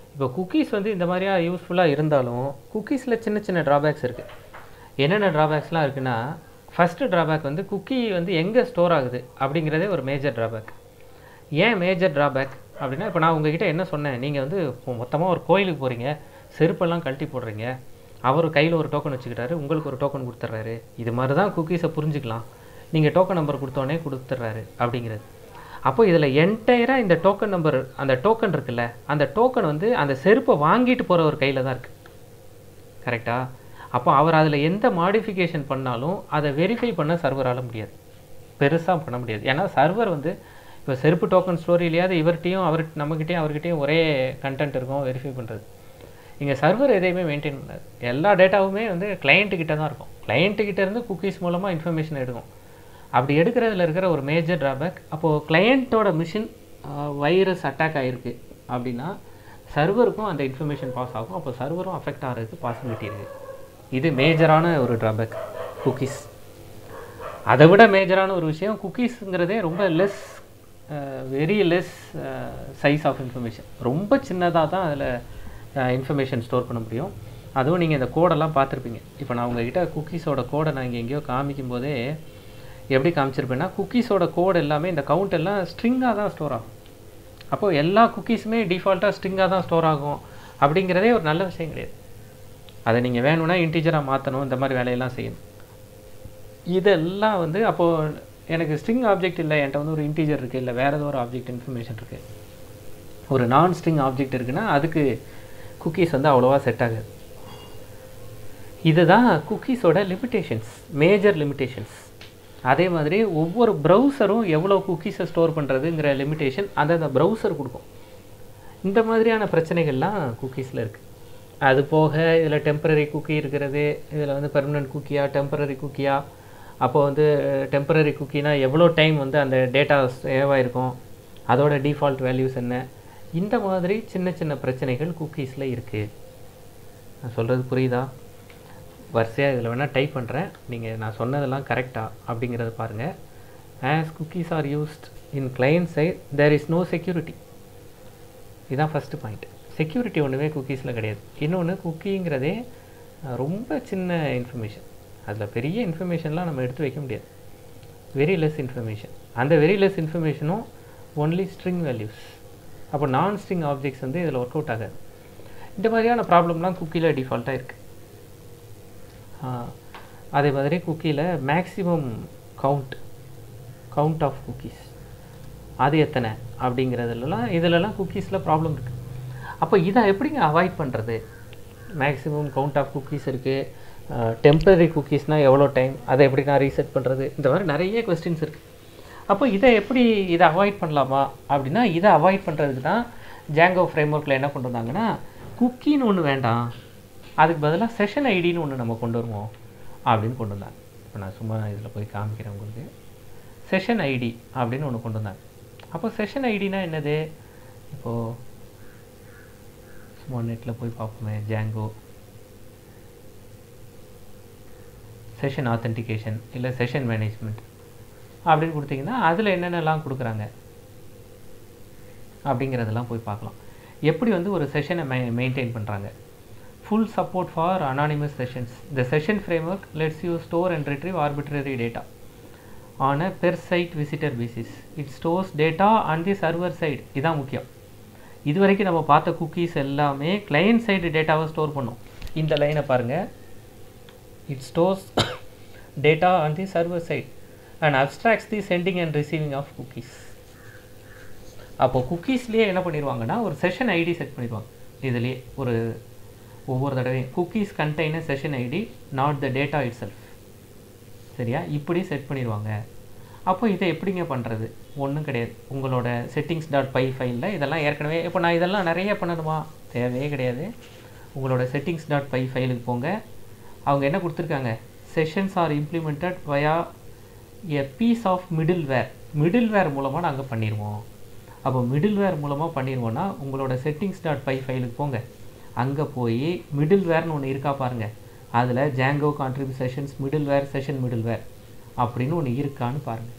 இப்போ குக்கீஸ் வந்து இந்த மாதிரியா யூஸ்ஃபுல்லாக இருந்தாலும் குக்கீஸில் சின்ன சின்ன ட்ராபேக்ஸ் இருக்குது என்னென்ன ட்ராபேக்ஸ்லாம் இருக்குன்னா ஃபஸ்ட்டு ட்ராபேக் வந்து குக்கி வந்து எங்கே ஸ்டோர் ஆகுது அப்படிங்கிறதே ஒரு மேஜர் ட்ராபேக் ஏன் மேஜர் ட்ராபேக் அப்படின்னா இப்போ நான் உங்ககிட்ட என்ன சொன்னேன் நீங்கள் வந்து மொத்தமாக ஒரு கோயிலுக்கு போகிறீங்க செருப்பெல்லாம் கழட்டி போடுறீங்க அவர் கையில் ஒரு டோக்கன் வச்சுக்கிட்டாரு உங்களுக்கு ஒரு டோக்கன் கொடுத்துட்றாரு இது மாதிரி தான் குக்கீஸை புரிஞ்சுக்கலாம் நீங்கள் டோக்கன் நம்பர் கொடுத்தோன்னே கொடுத்துட்றாரு அப்படிங்கிறது அப்போ இதில் என்டையராக இந்த டோக்கன் நம்பர் அந்த டோக்கன் இருக்குல்ல அந்த டோக்கன் வந்து அந்த செருப்பை வாங்கிட்டு போகிற ஒரு கையில் தான் இருக்குது கரெக்டாக அப்போ அவர் அதில் எந்த மாடிஃபிகேஷன் பண்ணாலும் அதை வெரிஃபை பண்ண சர்வரால் முடியாது பெருசாக பண்ண முடியாது ஏன்னா சர்வர் வந்து இப்போ செருப்பு டோக்கன் ஸ்டோரியிலையாவது இவர்கிட்டையும் அவர் நம்மக்கிட்டேயும் அவர்கிட்டயும் ஒரே கண்டென்ட் இருக்கும் வெரிஃபை பண்ணுறது இங்கே சர்வர் எதையுமே மெயின்டைன் பண்ணாது எல்லா டேட்டாவுமே வந்து client கிட்ட தான் இருக்கும் client கிட்ட இருந்து குக்கீஸ் மூலமாக இன்ஃபர்மேஷன் எடுக்கும் அப்படி எடுக்கிறதுல இருக்கிற ஒரு மேஜர் ட்ராபேக் அப்போது கிளையண்ட்டோட மிஷின் வைரஸ் அட்டாக் ஆகிருக்கு அப்படின்னா சர்வருக்கும் அந்த இன்ஃபர்மேஷன் பாஸ் ஆகும் அப்போ சர்வரும் அஃபெக்ட் ஆகிறதுக்கு பாசிபிலிட்டி இருக்குது இது மேஜரான ஒரு ட்ராபேக் குக்கீஸ் அதை விட மேஜரான ஒரு விஷயம் குக்கீஸுங்கிறதே ரொம்ப less very less size of information ரொம்ப சின்னதாக தான் அதில் இன்ஃபர்மேஷன் ஸ்டோர் பண்ண முடியும் அதுவும் நீங்கள் இந்த கோடெல்லாம் பார்த்துருப்பீங்க இப்போ நான் உங்ககிட்ட குக்கீஸோட கோடை நான் இங்கே எங்கேயோ காமிக்கும் போதே எப்படி காமிச்சிருப்பேன்னா குக்கீஸோட கோட் எல்லாமே இந்த கவுண்ட் எல்லாம் ஸ்ட்ரிங்காக தான் ஸ்டோர் ஆகும் அப்போது எல்லா குக்கீஸுமே டிஃபால்ட்டாக ஸ்ட்ரிங்காக தான் ஸ்டோர் ஆகும் அப்படிங்கிறதே ஒரு நல்ல விஷயம் கிடையாது அதை நீங்கள் வேணும்னா இன்டீஜராக மாற்றணும் இந்த மாதிரி வேலையெல்லாம் செய்யணும் இதெல்லாம் வந்து அப்போது எனக்கு ஸ்ட்ரிங் ஆப்ஜெக்ட் இல்லை என்கிட்ட வந்து ஒரு இன்டீஜர் இருக்குது இல்லை வேறு ஏதோ ஒரு ஆப்ஜெக்ட் இன்ஃபர்மேஷன் இருக்குது ஒரு நான் ஸ்ட்ரிங் ஆப்ஜெக்ட் இருக்குன்னா அதுக்கு குக்கீஸ் வந்து அவ்வளோவா செட் ஆகாது இதுதான் குக்கீஸோட லிமிட்டேஷன்ஸ் மேஜர் லிமிட்டேஷன்ஸ் அதே மாதிரி ஒவ்வொரு ப்ரௌசரும் எவ்வளோ குக்கீஸை ஸ்டோர் பண்ணுறதுங்கிற லிமிட்டேஷன் அதை அந்த ப்ரௌசர் கொடுக்கும் இந்த மாதிரியான பிரச்சனைகள்லாம் குக்கீஸில் இருக்குது அது போக இதில் டெம்பரரி குக்கி இருக்கிறது இதில் வந்து பெர்மனன்ட் குக்கியா டெம்பரரி குக்கியா அப்போ வந்து டெம்பரரி குக்கினா எவ்வளோ டைம் வந்து அந்த டேட்டா சேவ் ஆயிருக்கும் அதோட டிஃபால்ட் வேல்யூஸ் என்ன இந்த மாதிரி சின்ன சின்ன பிரச்சனைகள் குக்கீஸில் இருக்குது நான் சொல்கிறது புரியுதா வரிசையாக இதில் வேணால் டைப் பண்ணுறேன் நீங்கள் நான் சொன்னதெல்லாம் கரெக்டா அப்படிங்கிறத பாருங்கள் as cookies are used in client side there is no security இதுதான் ஃபஸ்ட்டு பாயிண்ட் செக்யூரிட்டி ஒன்றுமே குக்கீஸில் கிடையாது இன்னொன்று குக்கிங்கிறதே அஹ், ரொம்ப சின்ன இன்ஃபர்மேஷன் அதில் பெரிய இன்ஃபர்மேஷன்லாம் நம்ம எடுத்து வைக்க முடியாது வெரி லெஸ் இன்ஃபர்மேஷன் அந்த வெரி லெஸ் இன்ஃபர்மேஷனும் ஒன்லி ஸ்ட்ரிங் வேல்யூஸ் அப்போ நான் ஸ்ட்ரிங் ஆப்ஜெக்ட்ஸ் வந்து இதில் ஒர்க் அவுட் ஆகாது இந்த மாதிரியான ப்ராப்ளம்லாம் குக்கியில் டிஃபால்ட்டாக இருக்குது அதே மாதிரி குக்கியில் maximum count count of cookies அது எத்தனை அப்படிங்கிறதுலலாம் இதிலலாம் குக்கீஸில் ப்ராப்ளம் இருக்குது அப்போ இதை எப்படிங்க அவாய்ட் பண்ணுறது மேக்ஸிமம் கவுண்ட் ஆஃப் குக்கீஸ் இருக்குது டெம்பரரி குக்கீஸ்னால் எவ்வளோ டைம் அதை எப்படி நான் ரீசெட் பண்ணுறது இந்த மாதிரி நிறைய கொஸ்டின்ஸ் இருக்குது அப்போ இதை எப்படி இதை அவாய்ட் பண்ணலாமா அப்படின்னா இதை அவாய்ட் பண்ணுறதுக்கு தான் ஜாங்கோ ஃப்ரேம் ஒர்க்கில் என்ன கொண்டு வந்தாங்கன்னா குக்கின்னு ஒன்று வேண்டாம் அதுக்கு பதிலாக செஷன் ஐடின்னு ஒன்று நம்ம கொண்டு வருவோம் அப்படின்னு கொண்டு வந்தாங்க இப்போ நான் சும்மா இதில் போய் காமிக்கிறேன் உங்களுக்கு செஷன் ஐடி அப்படின்னு ஒன்று கொண்டு வந்தாங்க அப்போ செஷன் ஐடினா என்னது இப்போது சும்மா நெட்டில் போய் பார்ப்போமே ஜாங்கோ செஷன் ஆத்தென்டிகேஷன் இல்லை செஷன் மேனேஜ்மெண்ட் அப்படின்னு கொடுத்தீங்கன்னா அதில் என்னென்னலாம் கொடுக்குறாங்க அப்படிங்கிறதெல்லாம் போய் பார்க்கலாம் எப்படி வந்து ஒரு செஷனை மெ மெயின்டைன் பண்ணுறாங்க full support for anonymous sessions. The session framework lets you store and retrieve arbitrary data on a per site visitor basis. It stores data on the server side. இதான் முக்கியம் இது வரைக்கும் நம்ம பார்த்த குக்கீஸ் எல்லாமே கிளையன்ட் சைடு டேட்டாவை ஸ்டோர் பண்ணும் இந்த லைனை பாருங்கள் it stores data on the server side and abstracts the sending and receiving of cookies அப்போ குக்கீஸ்லேயே என்ன பண்ணிடுவாங்கன்னா ஒரு செஷன் ஐடி செட் பண்ணிடுவாங்க இதுலேயே ஒரு ஒவ்வொரு தடவையும் cookies container session ID not the data itself சரியா இப்படி செட் பண்ணிடுவாங்க அப்போ இதை எப்படிங்க பண்ணுறது ஒன்றும் கிடையாது உங்களோட செட்டிங்ஸ் டாட் பை ஃபைலில் இதெல்லாம் ஏற்கனவே இப்போ நான் இதெல்லாம் நிறைய பண்ணணுமா தேவையே கிடையாது உங்களோட செட்டிங்ஸ் டாட் பை ஃபைலுக்கு போங்க அவங்க என்ன கொடுத்துருக்காங்க sessions are implemented via a piece of middleware middleware மூலமாக நாங்கள் பண்ணிடுவோம் அப்போ மிடில் வேர் மூலமாக பண்ணிடுவோன்னா உங்களோட செட்டிங்ஸ் டாட் பை ஃபைலுக்கு போங்க அங்கே போய் மிடில் வேர்னு ஒன்று இருக்கா பாருங்கள் அதில் Django contrib sessions middleware session middleware அப்படின்னு ஒன்று இருக்கான்னு பாருங்கள்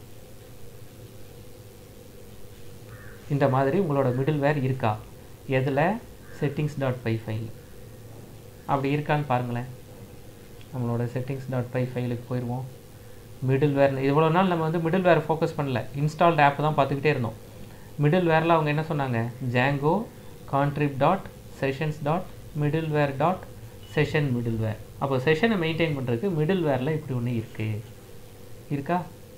இந்த மாதிரி உங்களோட மிடில் வேர் இருக்கா எதில் செட்டிங்ஸ் டாட் பை ஃபைல் அப்படி இருக்கான்னு பாருங்களேன் நம்மளோட செட்டிங்ஸ் டாட் பை ஃபைலுக்கு போயிடுவோம் மிடில் வேர் இவ்வளோ நாள் நம்ம வந்து மிடில் வேர் ஃபோக்கஸ் பண்ணல இன்ஸ்டால்ட் ஆப் தான் பார்த்துக்கிட்டே இருந்தோம் மிடில் வேரில் அவங்க என்ன சொன்னாங்க Django contrib dot sessions dot middleware dot session middleware அப்போ செஷனை மெயின்டைன் பண்ணுறதுக்கு மிடில் வேரில் இப்படி ஒன்று இருக்குது இருக்கா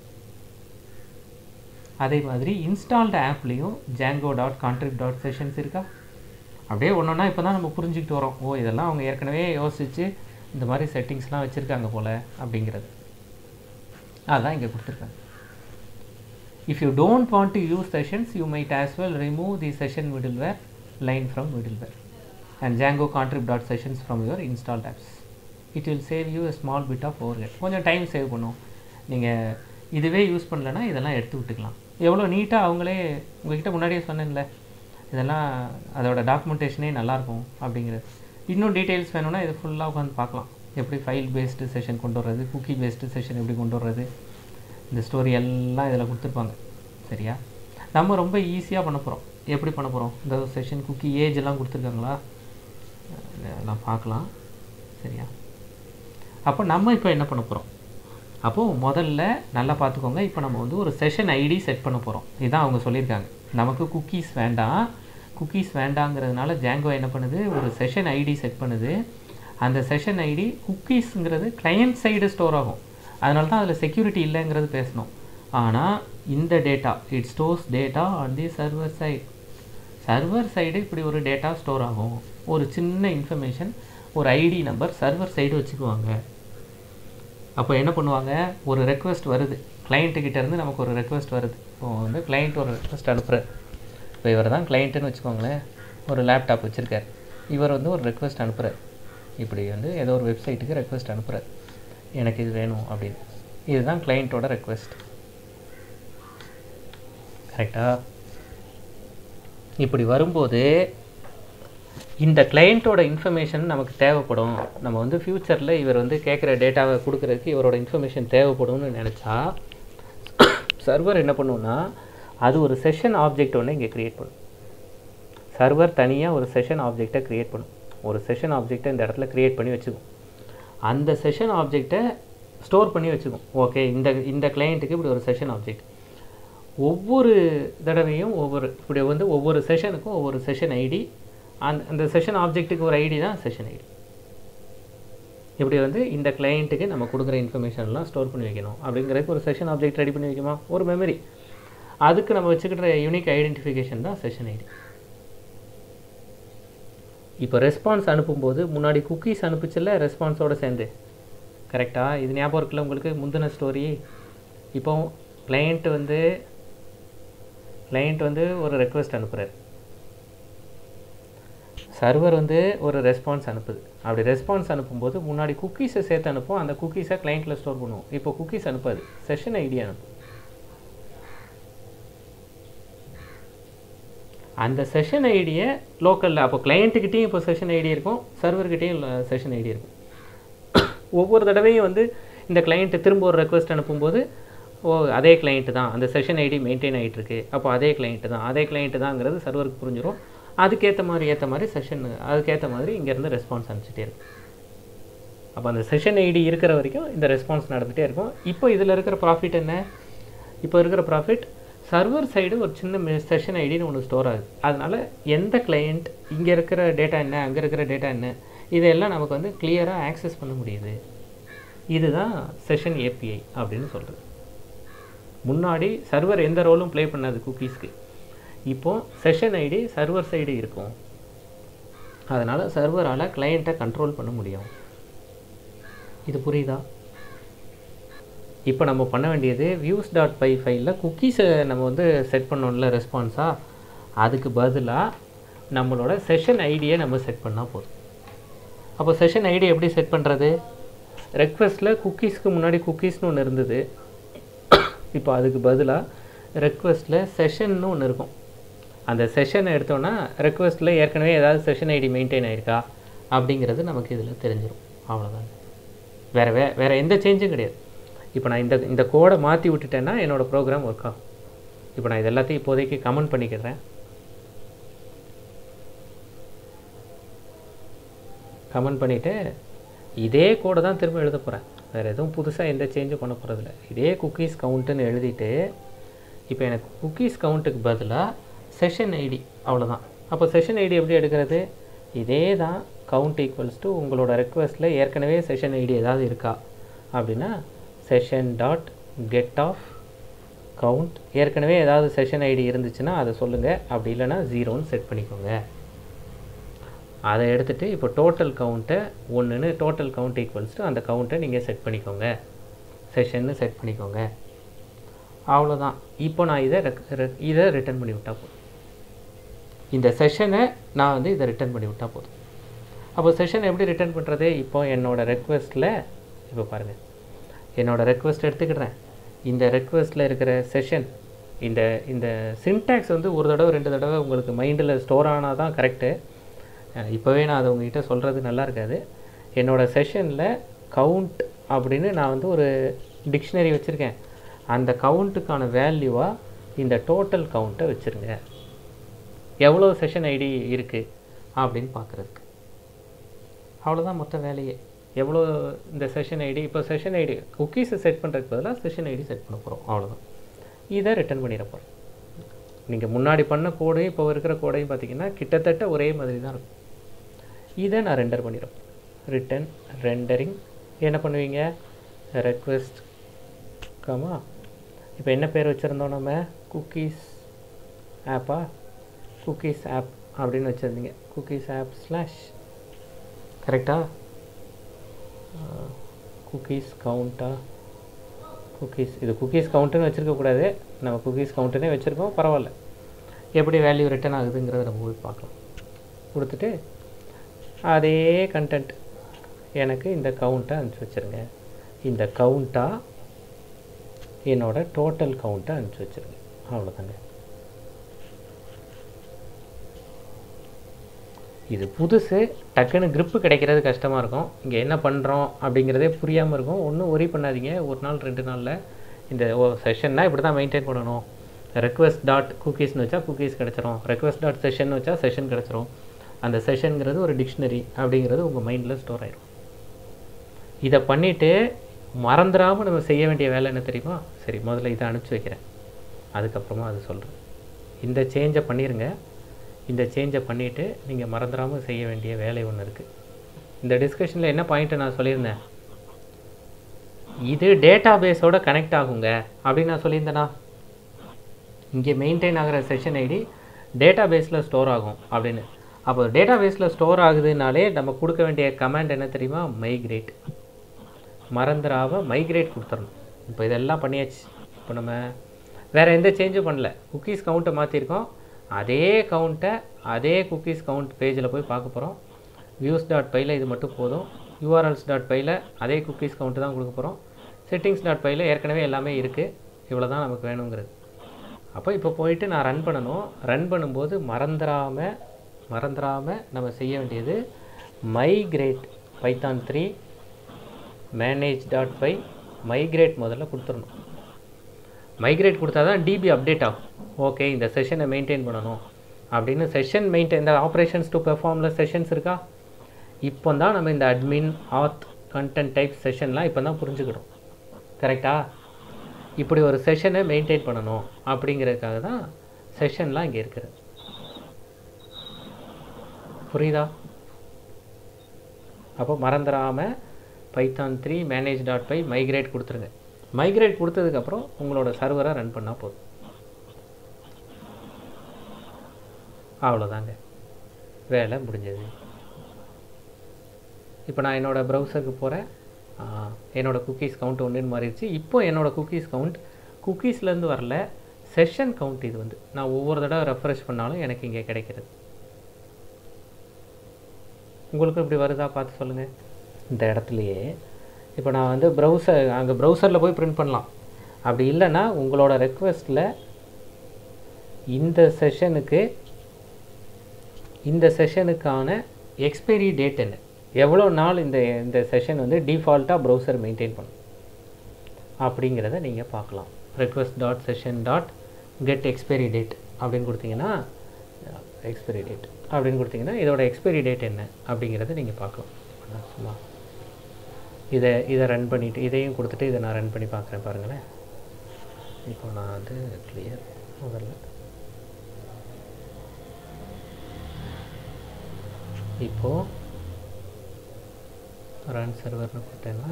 அதே மாதிரி இன்ஸ்டால்டு ஆப்லேயும் Django dot contrib dot sessions இருக்கா அப்படியே ஒன்றா இப்போ தான் நம்ம புரிஞ்சுக்கிட்டு வரோம் ஓ இதெல்லாம் அவங்க ஏற்கனவே யோசித்து இந்த மாதிரி செட்டிங்ஸ்லாம் வச்சுருக்காங்க போல் அப்படிங்கிறது அதான் இங்கே கொடுத்துருக்காங்க if you don't want to use sessions you might as well remove the session middleware line from middleware and Django contrib dot sessions from your installed apps it will save you a small bit of over கொஞ்சம் டைம் சேவ் பண்ணும் நீங்கள் இதுவே யூஸ் பண்ணலன்னா இதெல்லாம் எடுத்து விட்டுக்கலாம் எவ்வளோ நீட்டாக அவங்களே உங்ககிட்ட முன்னாடியே சொன்னேன்ல இதெல்லாம் அதோட டாக்குமெண்டேஷனே நல்லாயிருக்கும் அப்படிங்கிறது இன்னும் டீட்டெயில்ஸ் வேணும்னா இது ஃபுல்லாக உட்காந்து பார்க்கலாம் எப்படி ஃபைல் பேஸ்டு செஷன் கொண்டு வர்றது குக்கி பேஸ்டு செஷன் எப்படி கொண்டு வர்றது இந்த ஸ்டோரி எல்லாம் இதில் கொடுத்துருப்பாங்க சரியா நம்ம ரொம்ப ஈஸியாக பண்ண போகிறோம் எப்படி பண்ண போகிறோம் இந்த செஷன் குக்கி ஏஜ் எல்லாம் கொடுத்துருக்காங்களா எல்லாம் பார்க்கலாம் சரியா அப்போ நம்ம இப்போ என்ன பண்ண போகிறோம் அப்போது முதல்ல நல்லா பார்த்துக்கோங்க இப்போ நம்ம வந்து ஒரு செஷன் ஐடி செட் பண்ண போகிறோம் இதுதான் அவங்க சொல்லியிருக்காங்க நமக்கு குக்கீஸ் வேண்டாம் குக்கீஸ் வேண்டாங்கிறதுனால ஜாங்கோ என்ன பண்ணுது ஒரு செஷன் ஐடி செட் பண்ணுது அந்த செஷன் ஐடி குக்கீஸுங்கிறது கிளையண்ட் சைடு ஸ்டோர் ஆகும் அதனால தான் அதில் செக்யூரிட்டி இல்லைங்கிறது பேசணும் ஆனால் இந்த data it stores data on the server side server side இப்படி ஒரு டேட்டா ஸ்டோர் ஆகும் ஒரு சின்ன இன்ஃபர்மேஷன் ஒரு ஐடி நம்பர் சர்வர் சைடு வச்சுக்குவாங்க அப்போ என்ன பண்ணுவாங்க ஒரு ரெக்வெஸ்ட் வருது கிளைண்ட்டுக்கிட்ட இருந்து நமக்கு ஒரு ரெக்வெஸ்ட் வருது இப்போ வந்து கிளைண்ட் ஒரு ரெக்வெஸ்ட் அனுப்புகிறார் இப்போ இவர் தான் கிளைண்ட்டுன்னு வச்சுக்கோங்களேன் ஒரு லேப்டாப் வச்சுருக்கார் இவர் வந்து ஒரு ரெக்வெஸ்ட் அனுப்புகிறார் இப்படி வந்து ஏதோ ஒரு வெப்சைட்டுக்கு ரெக்வெஸ்ட் அனுப்புகிறார் எனக்கு இது வேணும் அப்படின்னு இதுதான் கிளைண்ட்டோட ரெக்வெஸ்ட் கரெக்டா இப்படி வரும்போது இந்த கிளைண்ட்டோட இன்ஃபர்மேஷன் நமக்கு தேவைப்படும் நம்ம வந்து ஃப்யூச்சரில் இவர் வந்து கேட்குற டேட்டாவை கொடுக்குறதுக்கு இவரோட இன்ஃபர்மேஷன் தேவைப்படும்னு நினச்சா சர்வர் என்ன பண்ணுன்னா அது ஒரு செஷன் ஆப்ஜெக்ட் ஒன்று இங்கே க்ரியேட் பண்ணும் சர்வர் தனியாக ஒரு செஷன் ஆப்ஜெக்டை க்ரியேட் பண்ணும் ஒரு செஷன் ஆப்ஜெக்டை இந்த இடத்துல க்ரியேட் பண்ணி வச்சுக்கும் அந்த செஷன் ஆப்ஜெக்டை ஸ்டோர் பண்ணி வச்சுக்கும் ஓகே இந்த இந்த கிளைண்ட்டுக்கு இப்படி ஒரு செஷன் ஆப்ஜெக்ட் ஒவ்வொரு தடவையும் ஒவ்வொரு இப்படி வந்து ஒவ்வொரு செஷனுக்கும் ஒவ்வொரு செஷன் ஐடி அந்த அந்த செஷன் ஆப்ஜெக்ட்டுக்கு ஒரு ஐடி தான் செஷன் ஐடி இப்படி வந்து இந்த கிளைண்ட்டுக்கு நம்ம கொடுக்குற இன்ஃபர்மேஷன்லாம் ஸ்டோர் பண்ணி வைக்கணும் அப்படிங்கிறதுக்கு ஒரு செஷன் ஆப்ஜெக்ட் ரெடி பண்ணி வைக்குமா ஒரு மெமரி அதுக்கு நம்ம வச்சுக்கிற யூனிக் ஐடென்டிஃபிகேஷன் தான் செஷன் ஐடி இப்போ ரெஸ்பான்ஸ் அனுப்பும்போது முன்னாடி குக்கீஸ் அனுப்பிச்சல ரெஸ்பான்ஸோடு சேர்ந்து கரெக்டாக இது ஞாபகம் இருக்குல்ல உங்களுக்கு முந்தின ஸ்டோரி இப்போ கிளைண்ட் வந்து கிளைண்ட் வந்து ஒரு ரெக்வெஸ்ட் அனுப்புகிறார் சர்வர் வந்து ஒரு ரெஸ்பான்ஸ் அனுப்புது அப்படி ரெஸ்பான்ஸ் அனுப்பும்போது முன்னாடி குக்கீஸை சேர்த்து அனுப்பும் அந்த குக்கீஸை கிளைண்ட்டில் ஸ்டோர் பண்ணுவோம் இப்போ குக்கீஸ் அனுப்பாது செஷன் ஐடி அனுப்பும் அந்த செஷன் ஐடியை லோக்கலில் அப்போ கிளைண்ட்டுக்கிட்டேயும் இப்போ செஷன் ஐடி இருக்கும் சர்வர்கிட்டேயும் செஷன் ஐடி இருக்கும் ஒவ்வொரு தடவையும் வந்து இந்த கிளைண்ட்டு திரும்ப ஒரு ரெக்வஸ்ட் அனுப்பும்போது ஓ அதே கிளைண்ட்டு தான் அந்த செஷன் ஐடி மெயின்டைன் ஆகிட்டு இருக்கு அப்போ அதே கிளைண்ட்டு தான் அதே கிளைண்ட்டு தாங்கிறது சர்வருக்கு புரிஞ்சிடும் அதுக்கேற்ற மாதிரி ஏற்ற மாதிரி செஷன் அதுக்கேற்ற மாதிரி இங்கேருந்து ரெஸ்பான்ஸ் அனுப்பிச்சிட்டே இருக்கும் அப்போ அந்த செஷன் ஐடி இருக்கிற வரைக்கும் இந்த ரெஸ்பான்ஸ் நடந்துகிட்டே இருக்கும் இப்போ இதில் இருக்கிற ப்ராஃபிட் என்ன இப்போ இருக்கிற ப்ராஃபிட் சர்வர் சைடு ஒரு சின்ன செஷன் ஐடின்னு ஒன்று ஸ்டோர் ஆகுது அதனால் எந்த கிளையண்ட் இங்கே இருக்கிற டேட்டா என்ன அங்கே இருக்கிற டேட்டா என்ன இதெல்லாம் நமக்கு வந்து கிளியராக ஆக்சஸ் பண்ண முடியுது இதுதான் செஷன் ஏபிஐ அப்படின்னு சொல்கிறது முன்னாடி சர்வர் எந்த ரோலும் ப்ளே பண்ணாது குக்கீஸ்க்கு இப்போது செஷன் ஐடி சர்வர் சைடு இருக்கும் அதனால் சர்வரால் கிளையண்ட்டை கண்ட்ரோல் பண்ண முடியும் இது புரியுதா இப்போ நம்ம பண்ண வேண்டியது வியூஸ் டாட் பை ஃபைலில் குக்கீஸை நம்ம வந்து செட் பண்ணோம்ல ரெஸ்பான்ஸாக அதுக்கு பதிலாக நம்மளோட செஷன் ஐடியை நம்ம செட் பண்ணால் போதும் அப்போ செஷன் ஐடி எப்படி செட் பண்ணுறது ரெக்வஸ்ட்டில் குக்கீஸ்க்கு முன்னாடி குக்கீஸ்னு ஒன்று இருந்தது இப்போ அதுக்கு பதிலாக ரெக்வஸ்ட்டில் செஷன்னு ஒன்று இருக்கும் அந்த செஷனை எடுத்தோன்னா ரெக்வஸ்ட்டில் ஏற்கனவே ஏதாவது செஷன் ஐடி மெயின்டைன் ஆயிருக்கா அப்படிங்கிறது நமக்கு இதில் தெரிஞ்சிடும் அவ்வளோதாங்க வேறு வே வேறு எந்த சேஞ்சும் கிடையாது இப்போ நான் இந்த இந்த கோடை மாற்றி விட்டுட்டேன்னா என்னோடய ப்ரோக்ராம் ஒர்க் ஆகும் இப்போ நான் இது எல்லாத்தையும் இப்போதைக்கு கமெண்ட் பண்ணிக்கிறேன் கமெண்ட் பண்ணிவிட்டு இதே கோடை தான் திரும்ப எழுத போகிறேன் வேறு எதுவும் புதுசாக எந்த சேஞ்சும் பண்ண போகிறதில்ல இதே குக்கீஸ் கவுண்ட்டுன்னு எழுதிட்டு இப்போ எனக்கு குக்கீஸ் கவுண்ட்டுக்கு பதிலாக செஷன் ஐடி அவ்வளோதான் அப்போ செஷன் ஐடி எப்படி எடுக்கிறது இதே தான் கவுண்ட் ஈக்குவல்ஸ் டு உங்களோட ரெக்வஸ்ட்டில் ஏற்கனவே செஷன் ஐடி ஏதாவது இருக்கா அப்படின்னா session dot get of count ஏற்கனவே ஏதாவது செஷன் ஐடி இருந்துச்சுன்னா அதை சொல்லுங்கள் அப்படி இல்லைன்னா ஜீரோன்னு செட் பண்ணிக்கோங்க அதை எடுத்துகிட்டு இப்போ டோட்டல் கவுண்ட்டை ஒன்றுன்னு டோட்டல் கவுண்ட் ஈக்குவல்ஸ் டு அந்த கவுண்ட்டை நீங்கள் செட் பண்ணிக்கோங்க செஷன்னு செட் பண்ணிக்கோங்க அவ்வளோதான் இப்போ நான் இதை rec- re- இதை ரிட்டர்ன் பண்ணி விட்டால் போதும் இந்த செஷனை நான் வந்து இதை ரிட்டர்ன் பண்ணி விட்டால் போதும் அப்போ செஷன் எப்படி ரிட்டர்ன் பண்ணுறது இப்போ என்னோடய ரெக்வெஸ்ட்டில் இப்போ பாருங்கள் என்னோடய ரெக்வெஸ்ட் எடுத்துக்கிடுறேன் இந்த ரெக்வெஸ்ட்டில் இருக்கிற செஷன் இந்த இந்த சின்டாக்ஸ் வந்து ஒரு தடவை ரெண்டு தடவை உங்களுக்கு மைண்டில் ஸ்டோர் ஆனால் தான் கரெக்டு இப்போவே நான் அதை உங்ககிட்ட சொல்கிறது நல்லா இருக்காது என்னோடய செஷனில் கவுண்ட் அப்படின்னு நான் வந்து ஒரு டிக்ஷனரி வச்சுருக்கேன் அந்த கவுண்ட்டுக்கான வேல்யூவாக இந்த டோட்டல் கவுண்ட்டை வச்சுருங்க எவ்வளோ செஷன் ஐடி இருக்குது அப்படின்னு பார்க்குறதுக்கு அவ்வளோதான் மொத்த வேலையே எவ்வளோ இந்த செஷன் ஐடி இப்போ செஷன் ஐடி குக்கீஸை செட் பண்ணுறதுக்கு பதிலாக செஷன் ஐடி செட் பண்ண போகிறோம் அவ்வளோதான் இதை ரிட்டர்ன் பண்ணிட போகிறோம் நீங்கள் முன்னாடி பண்ண கோடையும் இப்போ இருக்கிற கோடையும் பார்த்தீங்கன்னா கிட்டத்தட்ட ஒரே மாதிரி தான் இருக்கும் இதை நான் ரெண்டர் பண்ணிடுறேன் ரிட்டன் ரெண்டரிங் என்ன பண்ணுவீங்க ரெக்வெஸ்ட் கமா இப்போ என்ன பேர் வச்சுருந்தோம் நம்ம குக்கீஸ் ஆப்பா குக்கீஸ் ஆப் அப்படின்னு வச்சுருந்தீங்க குக்கீஸ் ஆப் ஸ்லாஷ் கரெக்டா குக்கீஸ் கவுண்ட்டா குக்கீஸ் இது குக்கீஸ் கவுண்ட்டுன்னு வச்சுருக்கக்கூடாது நம்ம குக்கீஸ் கவுண்ட்டுனே வச்சுருக்கோம் பரவாயில்ல எப்படி வேல்யூ ரிட்டர்ன் ஆகுதுங்கிறத நம்ம போய் பார்க்கலாம் கொடுத்துட்டு அதே கண்டென்ட் எனக்கு இந்த கவுண்ட்டை அனுப்பிச்சி வச்சுருங்க இந்த கவுண்ட்டாக என்னோட டோட்டல் கவுண்ட்டை அனுப்பிச்சி வச்சுருங்க அவ்வளோதாங்க இது புதுசு டக்குன்னு grip கிடைக்கிறது கஷ்டமாக இருக்கும் இங்கே என்ன பண்ணுறோம் அப்படிங்கிறதே புரியாமல் இருக்கும் ஒன்றும் ஒரி பண்ணாதீங்க ஒரு நாள் ரெண்டு நாளில் இந்த ஓ செஷன்னா இப்படி தான் மெயின்டைன் பண்ணணும் ரெக்வஸ்ட் டாட் குக்கீஸ்னு வச்சா குக்கீஸ் கிடச்சிரும் ரெக்வஸ்ட் டாட் செஷன் வச்சா செஷன் கிடச்சிரும் அந்த செஷனுங்கிறது ஒரு டிக்ஷனரி அப்படிங்கிறது உங்கள் மைண்டில் ஸ்டோர் ஆயிரும் இதை பண்ணிவிட்டு மறந்துடாமல் நம்ம செய்ய வேண்டிய வேலை என்ன தெரியுமா சரி முதல்ல இதை அனுப்பிச்சி வைக்கிறேன் அதுக்கப்புறமா அது சொல்கிறேன் இந்த சேஞ்சை பண்ணிடுங்க இந்த சேஞ்சை பண்ணிவிட்டு நீங்கள் மறந்துடாமல் செய்ய வேண்டிய வேலை ஒன்று இருக்குது இந்த டிஸ்கஷனில் என்ன பாயிண்ட்டை நான் சொல்லியிருந்தேன் இது டேட்டா பேஸோட கனெக்ட் ஆகுங்க அப்படின்னு நான் சொல்லியிருந்தேனா இங்கே மெயின்டைன் ஆகிற செஷன் ஐடி டேட்டா பேஸில் ஸ்டோர் ஆகும் அப்படின்னு அப்போ டேட்டா பேஸில் ஸ்டோர் ஆகுதுனாலே நம்ம கொடுக்க வேண்டிய கமாண்ட் என்ன தெரியுமா மைக்ரேட் மறந்துடாம மைக்ரேட் கொடுத்துடணும் இப்போ இதெல்லாம் பண்ணியாச்சு இப்போ நம்ம வேறு எந்த சேஞ்சும் பண்ணல குக்கீஸ் கவுண்ட்டை மாற்றிருக்கோம் அதே கவுண்ட்டை அதே குக்கீஸ் கவுண்ட் பேஜில் போய் பார்க்க போகிறோம் வியூஸ் டாட் பையில் இது மட்டும் போதும் யூஆர்எல்ஸ் டாட் பையில் அதே குக்கீஸ் கவுண்ட்டு தான் கொடுக்க போகிறோம் செட்டிங்ஸ் டாட் பையில் ஏற்கனவே எல்லாமே இருக்குது இவ்வளோ தான் நமக்கு வேணுங்கிறது அப்போ இப்போ போயிட்டு நான் ரன் பண்ணணும் ரன் பண்ணும்போது மறந்துடாமல் மறந்துடாமல் நம்ம செய்ய வேண்டியது migrate Python three manage dot py migrate முதல்ல கொடுத்துடணும் மைக்ரேட் கொடுத்தா தான் டிபி அப்டேட் ஆகும் ஓகே இந்த செஷனை மெயின்டைன் பண்ணணும் அப்படின்னு செஷன் மெயின்டைன் இந்த ஆப்ரேஷன்ஸ் டு பெர்ஃபார்மில் செஷன்ஸ் இருக்கா இப்போ தான் நம்ம இந்த அட்மின் ஆத் கண்டென்ட் டைப் செஷன்லாம் இப்போ தான் புரிஞ்சுக்கிறோம் கரெக்டா இப்படி ஒரு செஷனை மெயின்டைன் பண்ணணும் அப்படிங்கிறதுக்காக தான் செஷன்லாம் இங்கே இருக்குது புரியுதா அப்போ மறந்துடாமல் Python three manage dot py migrate கொடுத்துருங்க மைக்ரேட் கொடுத்ததுக்கப்புறம் உங்களோட சர்வரை ரன் பண்ணால் போதும் அவ்வளோதாங்க வேலை முடிஞ்சது இப்போ நான் என்னோடய ப்ரௌசருக்கு போகிறேன் என்னோட குக்கீஸ் கவுண்ட் ஒன்றுன்னு மாறிடுச்சு இப்போ என்னோட குக்கீஸ் கவுண்ட் குக்கீஸ்லேருந்து வரல செஷன் கவுண்ட் இது வந்து நான் ஒவ்வொரு தடவை ரெஃப்ரெஷ் பண்ணாலும் எனக்கு இங்கே கிடைக்கிறது உங்களுக்கும் இப்படி வருதா பார்த்து சொல்லுங்கள் இந்த இடத்துலையே இப்போ நான் வந்து ப்ரௌசர் அங்கே ப்ரௌசரில் போய் பிரிண்ட் பண்ணலாம் அப்படி இல்லைன்னா உங்களோட ரெக்வெஸ்ட்டில் இந்த செஷனுக்கு இந்த செஷனுக்கான எக்ஸ்பைரி டேட் என்ன எவ்வளோ நாள் இந்த இந்த செஷன் வந்து டிஃபால்ட்டாக ப்ரௌசர் மெயின்டைன் பண்ணும் அப்படிங்கிறத நீங்கள் பார்க்கலாம் request dot session dot get expiry date அப்படின்னு கொடுத்தீங்கன்னா எக்ஸ்பைரி டேட் அப்படின்னு கொடுத்தீங்கன்னா இதோட எக்ஸ்பைரி டேட் என்ன அப்படிங்கிறத நீங்கள் பார்க்கலாம் பண்ண சும்மா இதை இதை ரன் பண்ணிவிட்டு இதையும் கொடுத்துட்டு இதை நான் ரன் பண்ணி பார்க்குறேன் பாருங்களேன் இப்போ நான் வந்து கிளியர் முதல்ல இப்போது ரன் சர்வர்னு கொடுத்தேன்னா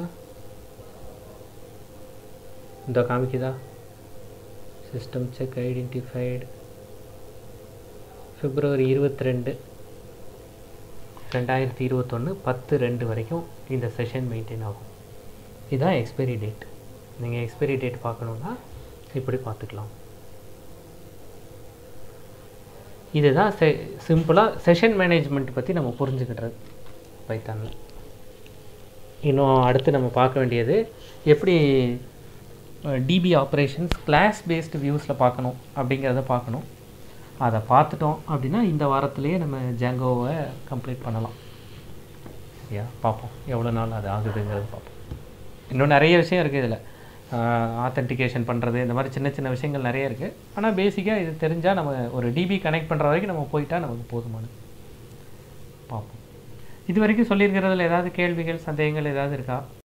இந்த காமிக்குதா சிஸ்டம் செக் ஐடென்டிஃபைடு பிப்ரவரி இருபத்தி ரெண்டு ரெண்டாயிரத்தி இருபத்தொன்று பத்து ரெண்டு வரைக்கும் இந்த செஷன் மெயின்டைன் ஆகும் இதுதான் எக்ஸ்பைரி டேட் நீங்கள் எக்ஸ்பைரி டேட் பார்க்கணுன்னா இப்படி பார்த்துக்கலாம் இதுதான் செ சிம்பிளாக செஷன் மேனேஜ்மெண்ட் பற்றி நம்ம புரிஞ்சுக்கிட்டது பைத்தானில் இன்னும் அடுத்து நம்ம பார்க்க வேண்டியது எப்படி டிபி ஆப்ரேஷன்ஸ் கிளாஸ் பேஸ்டு வியூஸில் பார்க்கணும் அப்படிங்கிறத பார்க்கணும் அதை பார்த்துட்டோம் அப்படின்னா இந்த வாரத்திலேயே நம்ம ஜாங்கோவை கம்ப்ளீட் பண்ணலாம் சரியா பார்ப்போம் எவ்வளோ நாள் அது ஆகுதுங்கிறது பார்ப்போம் இன்னும் நிறைய விஷயம் இருக்குது இதில் ஆத்தென்டிகேஷன் பண்ணுறது இந்த மாதிரி சின்ன சின்ன விஷயங்கள் நிறைய இருக்குது ஆனால் பேசிக்காக இது தெரிஞ்சால் நம்ம ஒரு டிபி கனெக்ட் பண்ணுற வரைக்கும் நம்ம போயிட்டா நமக்கு போதுமானது பார்ப்போம் இது வரைக்கும் சொல்லியிருக்கிறதுல ஏதாவது கேள்விகள் சந்தேகங்கள் ஏதாவது இருக்கா